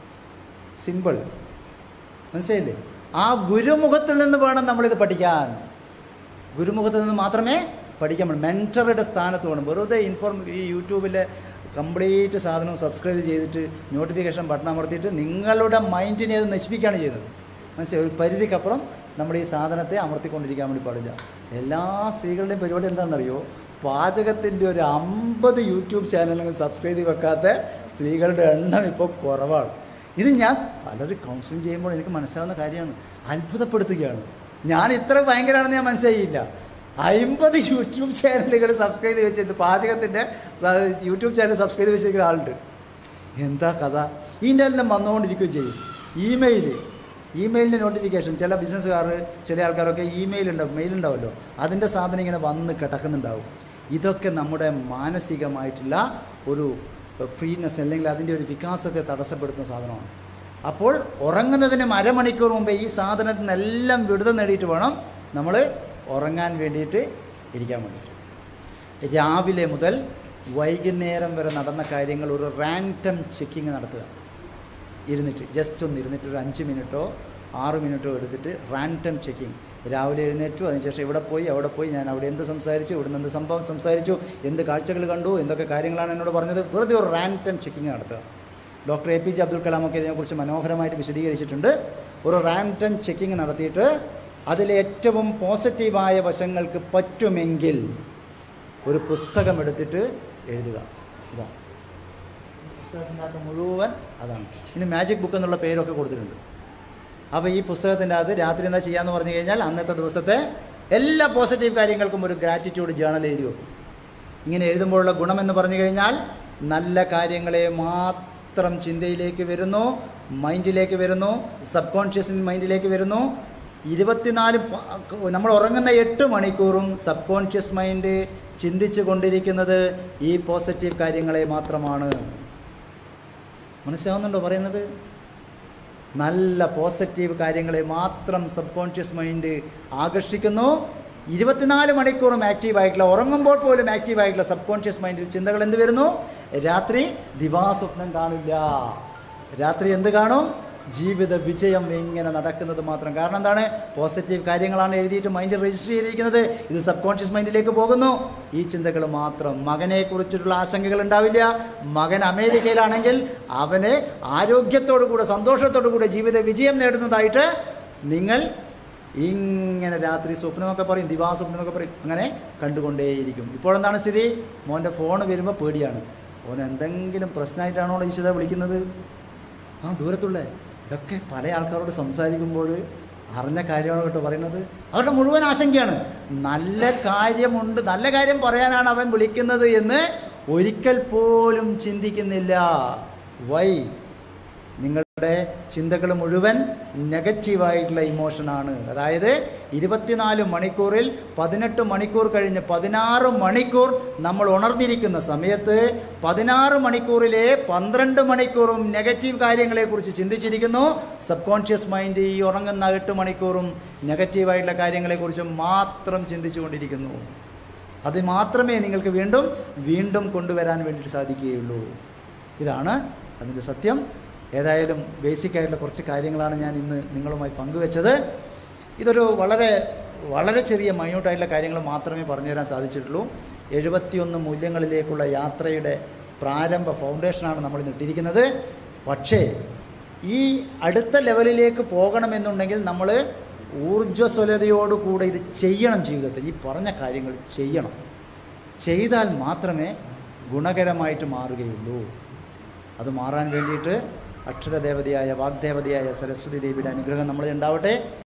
സിമ്പിൾ മനസ്സിലായില്ലേ ആ ഗുരുമുഖത്തിൽ നിന്ന് വേണം നമ്മളിത് പഠിക്കാൻ ഗുരുമുഖത്തിൽ നിന്ന് മാത്രമേ പഠിക്കാൻ പറ്റൂ മെൻറ്ററുടെ സ്ഥാനത്ത് വേണം വെറുതെ ഇൻഫോർം ഈ യൂട്യൂബിലെ കംപ്ലീറ്റ് സാധനം സബ്സ്ക്രൈബ് ചെയ്തിട്ട് നോട്ടിഫിക്കേഷൻ ബട്ടൺ അമർത്തിയിട്ട് നിങ്ങളുടെ മൈൻഡിനെ അത് നശിപ്പിക്കുകയാണ് ചെയ്യുന്നത് മനസ്സിലായി ഒരു പരിധിക്കപ്പുറം നമ്മൾ ഈ സാധനത്തെ അമർത്തിക്കൊണ്ടിരിക്കാൻ വേണ്ടി പാടില്ല എല്ലാ സ്ത്രീകളുടെയും പരിപാടി എന്താണെന്നറിയോ പാചകത്തിൻ്റെ ഒരു അമ്പത് യൂട്യൂബ് ചാനലുകൾ സബ്സ്ക്രൈബ് ചെയ്ത് വെക്കാത്ത സ്ത്രീകളുടെ എണ്ണം ഇപ്പോൾ കുറവാണ് ഇത് ഞാൻ പലരും കൗൺസിലിംഗ് ചെയ്യുമ്പോൾ എനിക്ക് മനസ്സിലാവുന്ന കാര്യമാണ് അത്ഭുതപ്പെടുത്തുകയാണ് ഞാൻ ഇത്ര ഭയങ്കരമാണെന്ന് ഞാൻ മനസ്സിലായില്ല അമ്പത് യൂട്യൂബ് ചാനലുകൾ സബ്സ്ക്രൈബ് ചെയ്ത് വെച്ചിട്ട് പാചകത്തിൻ്റെ സ- യൂട്യൂബ് ചാനൽ സബ്സ്ക്രൈബ് ചെയ്ത് വെച്ചിരിക്കുന്ന ആളുണ്ട് എന്താ കഥ ഇതിൻ്റെ എല്ലാം വന്നുകൊണ്ടിരിക്കുകയും ചെയ്യും ഇമെയിൽ ഇമെയിലിൻ്റെ നോട്ടിഫിക്കേഷൻ ചില ബിസിനസ്സുകാർ ചില ആൾക്കാരൊക്കെ ഇമെയിൽ ഉണ്ടാവും മെയിൽ ഉണ്ടാവുമല്ലോ അതിൻ്റെ സാധനം ഇങ്ങനെ വന്ന് കിടക്കുന്നുണ്ടാവും ഇതൊക്കെ നമ്മുടെ മാനസികമായിട്ടുള്ള ഒരു ഫ്രീനെസ് അല്ലെങ്കിൽ അതിൻ്റെ ഒരു വികാസത്തെ തടസ്സപ്പെടുത്തുന്ന സാധനമാണ് അപ്പോൾ ഉറങ്ങുന്നതിനും അരമണിക്കൂർ മുമ്പേ ഈ സാധനത്തിൽ നിന്നെല്ലാം വിടുതൽ നേടിയിട്ട് വേണം നമ്മൾ ഉറങ്ങാൻ വേണ്ടിയിട്ട് ഇരിക്കാൻ വേണ്ടിയിട്ട് രാവിലെ മുതൽ വൈകുന്നേരം വരെ നടന്ന കാര്യങ്ങൾ ഒരു റാൻഡം ചെക്കിങ് നടത്തുക ഇരുന്നിട്ട് ജസ്റ്റ് ഒന്ന് ഇരുന്നിട്ട് ഒരു അഞ്ച് മിനിറ്റോ ആറ് മിനിറ്റോ എടുത്തിട്ട് റാൻഡം ചെക്കിങ് രാവിലെ എഴുന്നേറ്റു അതിനുശേഷം ഇവിടെ പോയി അവിടെ പോയി ഞാൻ അവിടെ എന്ത് സംസാരിച്ചു ഇവിടുന്ന് എന്ത് സംഭവം സംസാരിച്ചു എന്ത് കാഴ്ചകൾ കണ്ടു എന്തൊക്കെ കാര്യങ്ങളാണ് എന്നോട് പറഞ്ഞത് വെറുതെ ഒരു റാൻഡം ചെക്കിങ് നടത്തുക doctor A P J Abdul കലാമൊക്കെ ഇതിനെക്കുറിച്ച് മനോഹരമായിട്ട് വിശദീകരിച്ചിട്ടുണ്ട് ഒരു റാൻഡം ചെക്കിങ് നടത്തിയിട്ട് അതിലെ ഏറ്റവും പോസിറ്റീവായ വശങ്ങൾക്ക് പറ്റുമെങ്കിൽ ഒരു പുസ്തകം എടുത്തിട്ട് എഴുതുക ഇതാണ് പുസ്തകത്തിൻ്റെ അകത്ത് മുഴുവൻ അതാണ് ഇനി മാജിക് ബുക്ക് എന്നുള്ള പേരൊക്കെ കൊടുത്തിട്ടുണ്ട് അപ്പോൾ ഈ പുസ്തകത്തിൻ്റെ അകത്ത് രാത്രി എന്താ ചെയ്യാന്ന് പറഞ്ഞു കഴിഞ്ഞാൽ അന്നത്തെ ദിവസത്തെ എല്ലാ പോസിറ്റീവ് കാര്യങ്ങൾക്കും ഒരു ഗ്രാറ്റിറ്റ്യൂഡ് ജേണൽ എഴുതി വെക്കും ഇങ്ങനെ എഴുതുമ്പോഴുള്ള ഗുണമെന്ന് പറഞ്ഞു കഴിഞ്ഞാൽ നല്ല കാര്യങ്ങളെ മാത്രം ചിന്തയിലേക്ക് വരുന്നു മൈൻഡിലേക്ക് വരുന്നു സബ് കോൺഷ്യസ് മൈൻഡിലേക്ക് വരുന്നു ഇരുപത്തിനാല് പ- നമ്മൾ ഉറങ്ങുന്ന എട്ട് മണിക്കൂറും സബ് കോൺഷ്യസ് മൈൻഡ് ചിന്തിച്ചു കൊണ്ടിരിക്കുന്നത് ഈ പോസിറ്റീവ് കാര്യങ്ങളെ മാത്രമാണ് മനസ്സിലാവുന്നുണ്ടോ പറയുന്നത് നല്ല പോസിറ്റീവ് കാര്യങ്ങളെ മാത്രം സബ് കോൺഷ്യസ് മൈൻഡ് ആകർഷിക്കുന്നു ഇരുപത്തിനാല് മണിക്കൂറും ആക്റ്റീവ് ആയിട്ടുള്ള ഉറങ്ങുമ്പോൾ പോലും ആക്റ്റീവ് ആയിട്ടുള്ള സബ് കോൺഷ്യസ് മൈൻഡിൽ ചിന്തകൾ എന്ത് വരുന്നു രാത്രി ദിവാസ്വപ്നം കാണില്ല രാത്രി എന്ത് കാണും ജീവിത വിജയം ഇങ്ങനെ നടക്കുന്നത് മാത്രം കാരണം എന്താണ് പോസിറ്റീവ് കാര്യങ്ങളാണ് എഴുതിയിട്ട് മൈൻഡിൽ രജിസ്റ്റർ ചെയ്തിരിക്കുന്നത് ഇത് സബ് കോൺഷ്യസ് മൈൻഡിലേക്ക് പോകുന്നു ഈ ചിന്തകൾ മാത്രം മകനെ കുറിച്ചിട്ടുള്ള ആശങ്കകൾ ഉണ്ടാവില്ല മകൻ അമേരിക്കയിലാണെങ്കിൽ അവന് ആരോഗ്യത്തോടു കൂടെ സന്തോഷത്തോടു കൂടെ ജീവിത വിജയം നേടുന്നതായിട്ട് നിങ്ങൾ ഇങ്ങനെ രാത്രി സ്വപ്നമൊക്കെ പറയും ദിവാസ്വപ്നം എന്നൊക്കെ പറയും അങ്ങനെ കണ്ടുകൊണ്ടേയിരിക്കും ഇപ്പോഴെന്താണ് സ്ഥിതി മോൻ്റെ ഫോൺ വരുമ്പോൾ പേടിയാണ് മോൻ എന്തെങ്കിലും പ്രശ്നമായിട്ടാണോ ഈശ്വര വിളിക്കുന്നത് ആ ദൂരത്തുള്ള ഇതൊക്കെ പല ആൾക്കാരോട് സംസാരിക്കുമ്പോൾ അറിഞ്ഞ കാര്യമാണ് കേട്ടോ പറയുന്നത് അവരുടെ മുഴുവൻ ആശങ്കയാണ് നല്ല കാര്യമുണ്ട് നല്ല കാര്യം പറയാനാണ് അവൻ വിളിക്കുന്നത് എന്ന് ഒരിക്കൽ പോലും ചിന്തിക്കുന്നില്ല വൈ നിങ്ങളുടെ ചിന്തകൾ മുഴുവൻ നെഗറ്റീവായിട്ടുള്ള ഇമോഷനാണ് അതായത് ഇരുപത്തിനാല് മണിക്കൂറിൽ പതിനെട്ട് മണിക്കൂർ കഴിഞ്ഞ് പതിനാറ് മണിക്കൂർ നമ്മൾ ഉണർന്നിരിക്കുന്ന സമയത്ത് പതിനാറ് മണിക്കൂറിലെ പന്ത്രണ്ട് മണിക്കൂറും നെഗറ്റീവ് കാര്യങ്ങളെക്കുറിച്ച് ചിന്തിച്ചിരിക്കുന്നു സബ് കോൺഷ്യസ് മൈൻഡ് ഈ ഉറങ്ങുന്ന എട്ട് മണിക്കൂറും നെഗറ്റീവായിട്ടുള്ള കാര്യങ്ങളെക്കുറിച്ച് മാത്രം ചിന്തിച്ചുകൊണ്ടിരിക്കുന്നു അത് മാത്രമേ നിങ്ങൾക്ക് വീണ്ടും വീണ്ടും കൊണ്ടുവരാൻ വേണ്ടിയിട്ട് സാധിക്കുകയുള്ളൂ ഇതാണ് അതിൻ്റെ സത്യം ഏതായാലും ബേസിക് ആയിട്ടുള്ള കുറച്ച് കാര്യങ്ങളാണ് ഞാൻ ഇന്ന് നിങ്ങളുമായി പങ്കുവെച്ചത് ഇതൊരു വളരെ വളരെ ചെറിയ മൈന്യൂട്ടായിട്ടുള്ള കാര്യങ്ങൾ മാത്രമേ പറഞ്ഞു തരാൻ സാധിച്ചിട്ടുള്ളൂ എഴുപത്തിയൊന്ന് മൂല്യങ്ങളിലേക്കുള്ള യാത്രയുടെ പ്രാരംഭ ഫൗണ്ടേഷനാണ് നമ്മൾ ഇട്ടിരിക്കുന്നത് പക്ഷേ ഈ അടുത്ത ലെവലിലേക്ക് പോകണമെന്നുണ്ടെങ്കിൽ നമ്മൾ ഊർജ്ജസ്വലതയോടുകൂടെ ഇത് ചെയ്യണം ജീവിതത്തിൽ ഈ പറഞ്ഞ കാര്യങ്ങൾ ചെയ്യണം ചെയ്താൽ മാത്രമേ ഗുണകരമായിട്ട് മാറുകയുള്ളൂ അത് മാറാൻ വേണ്ടിയിട്ട് അക്ഷരദേവതയായ വാഗ്ദേവതയായ സരസ്വതി ദേവിയുടെ അനുഗ്രഹം നമ്മളിൽ ഉണ്ടാവട്ടെ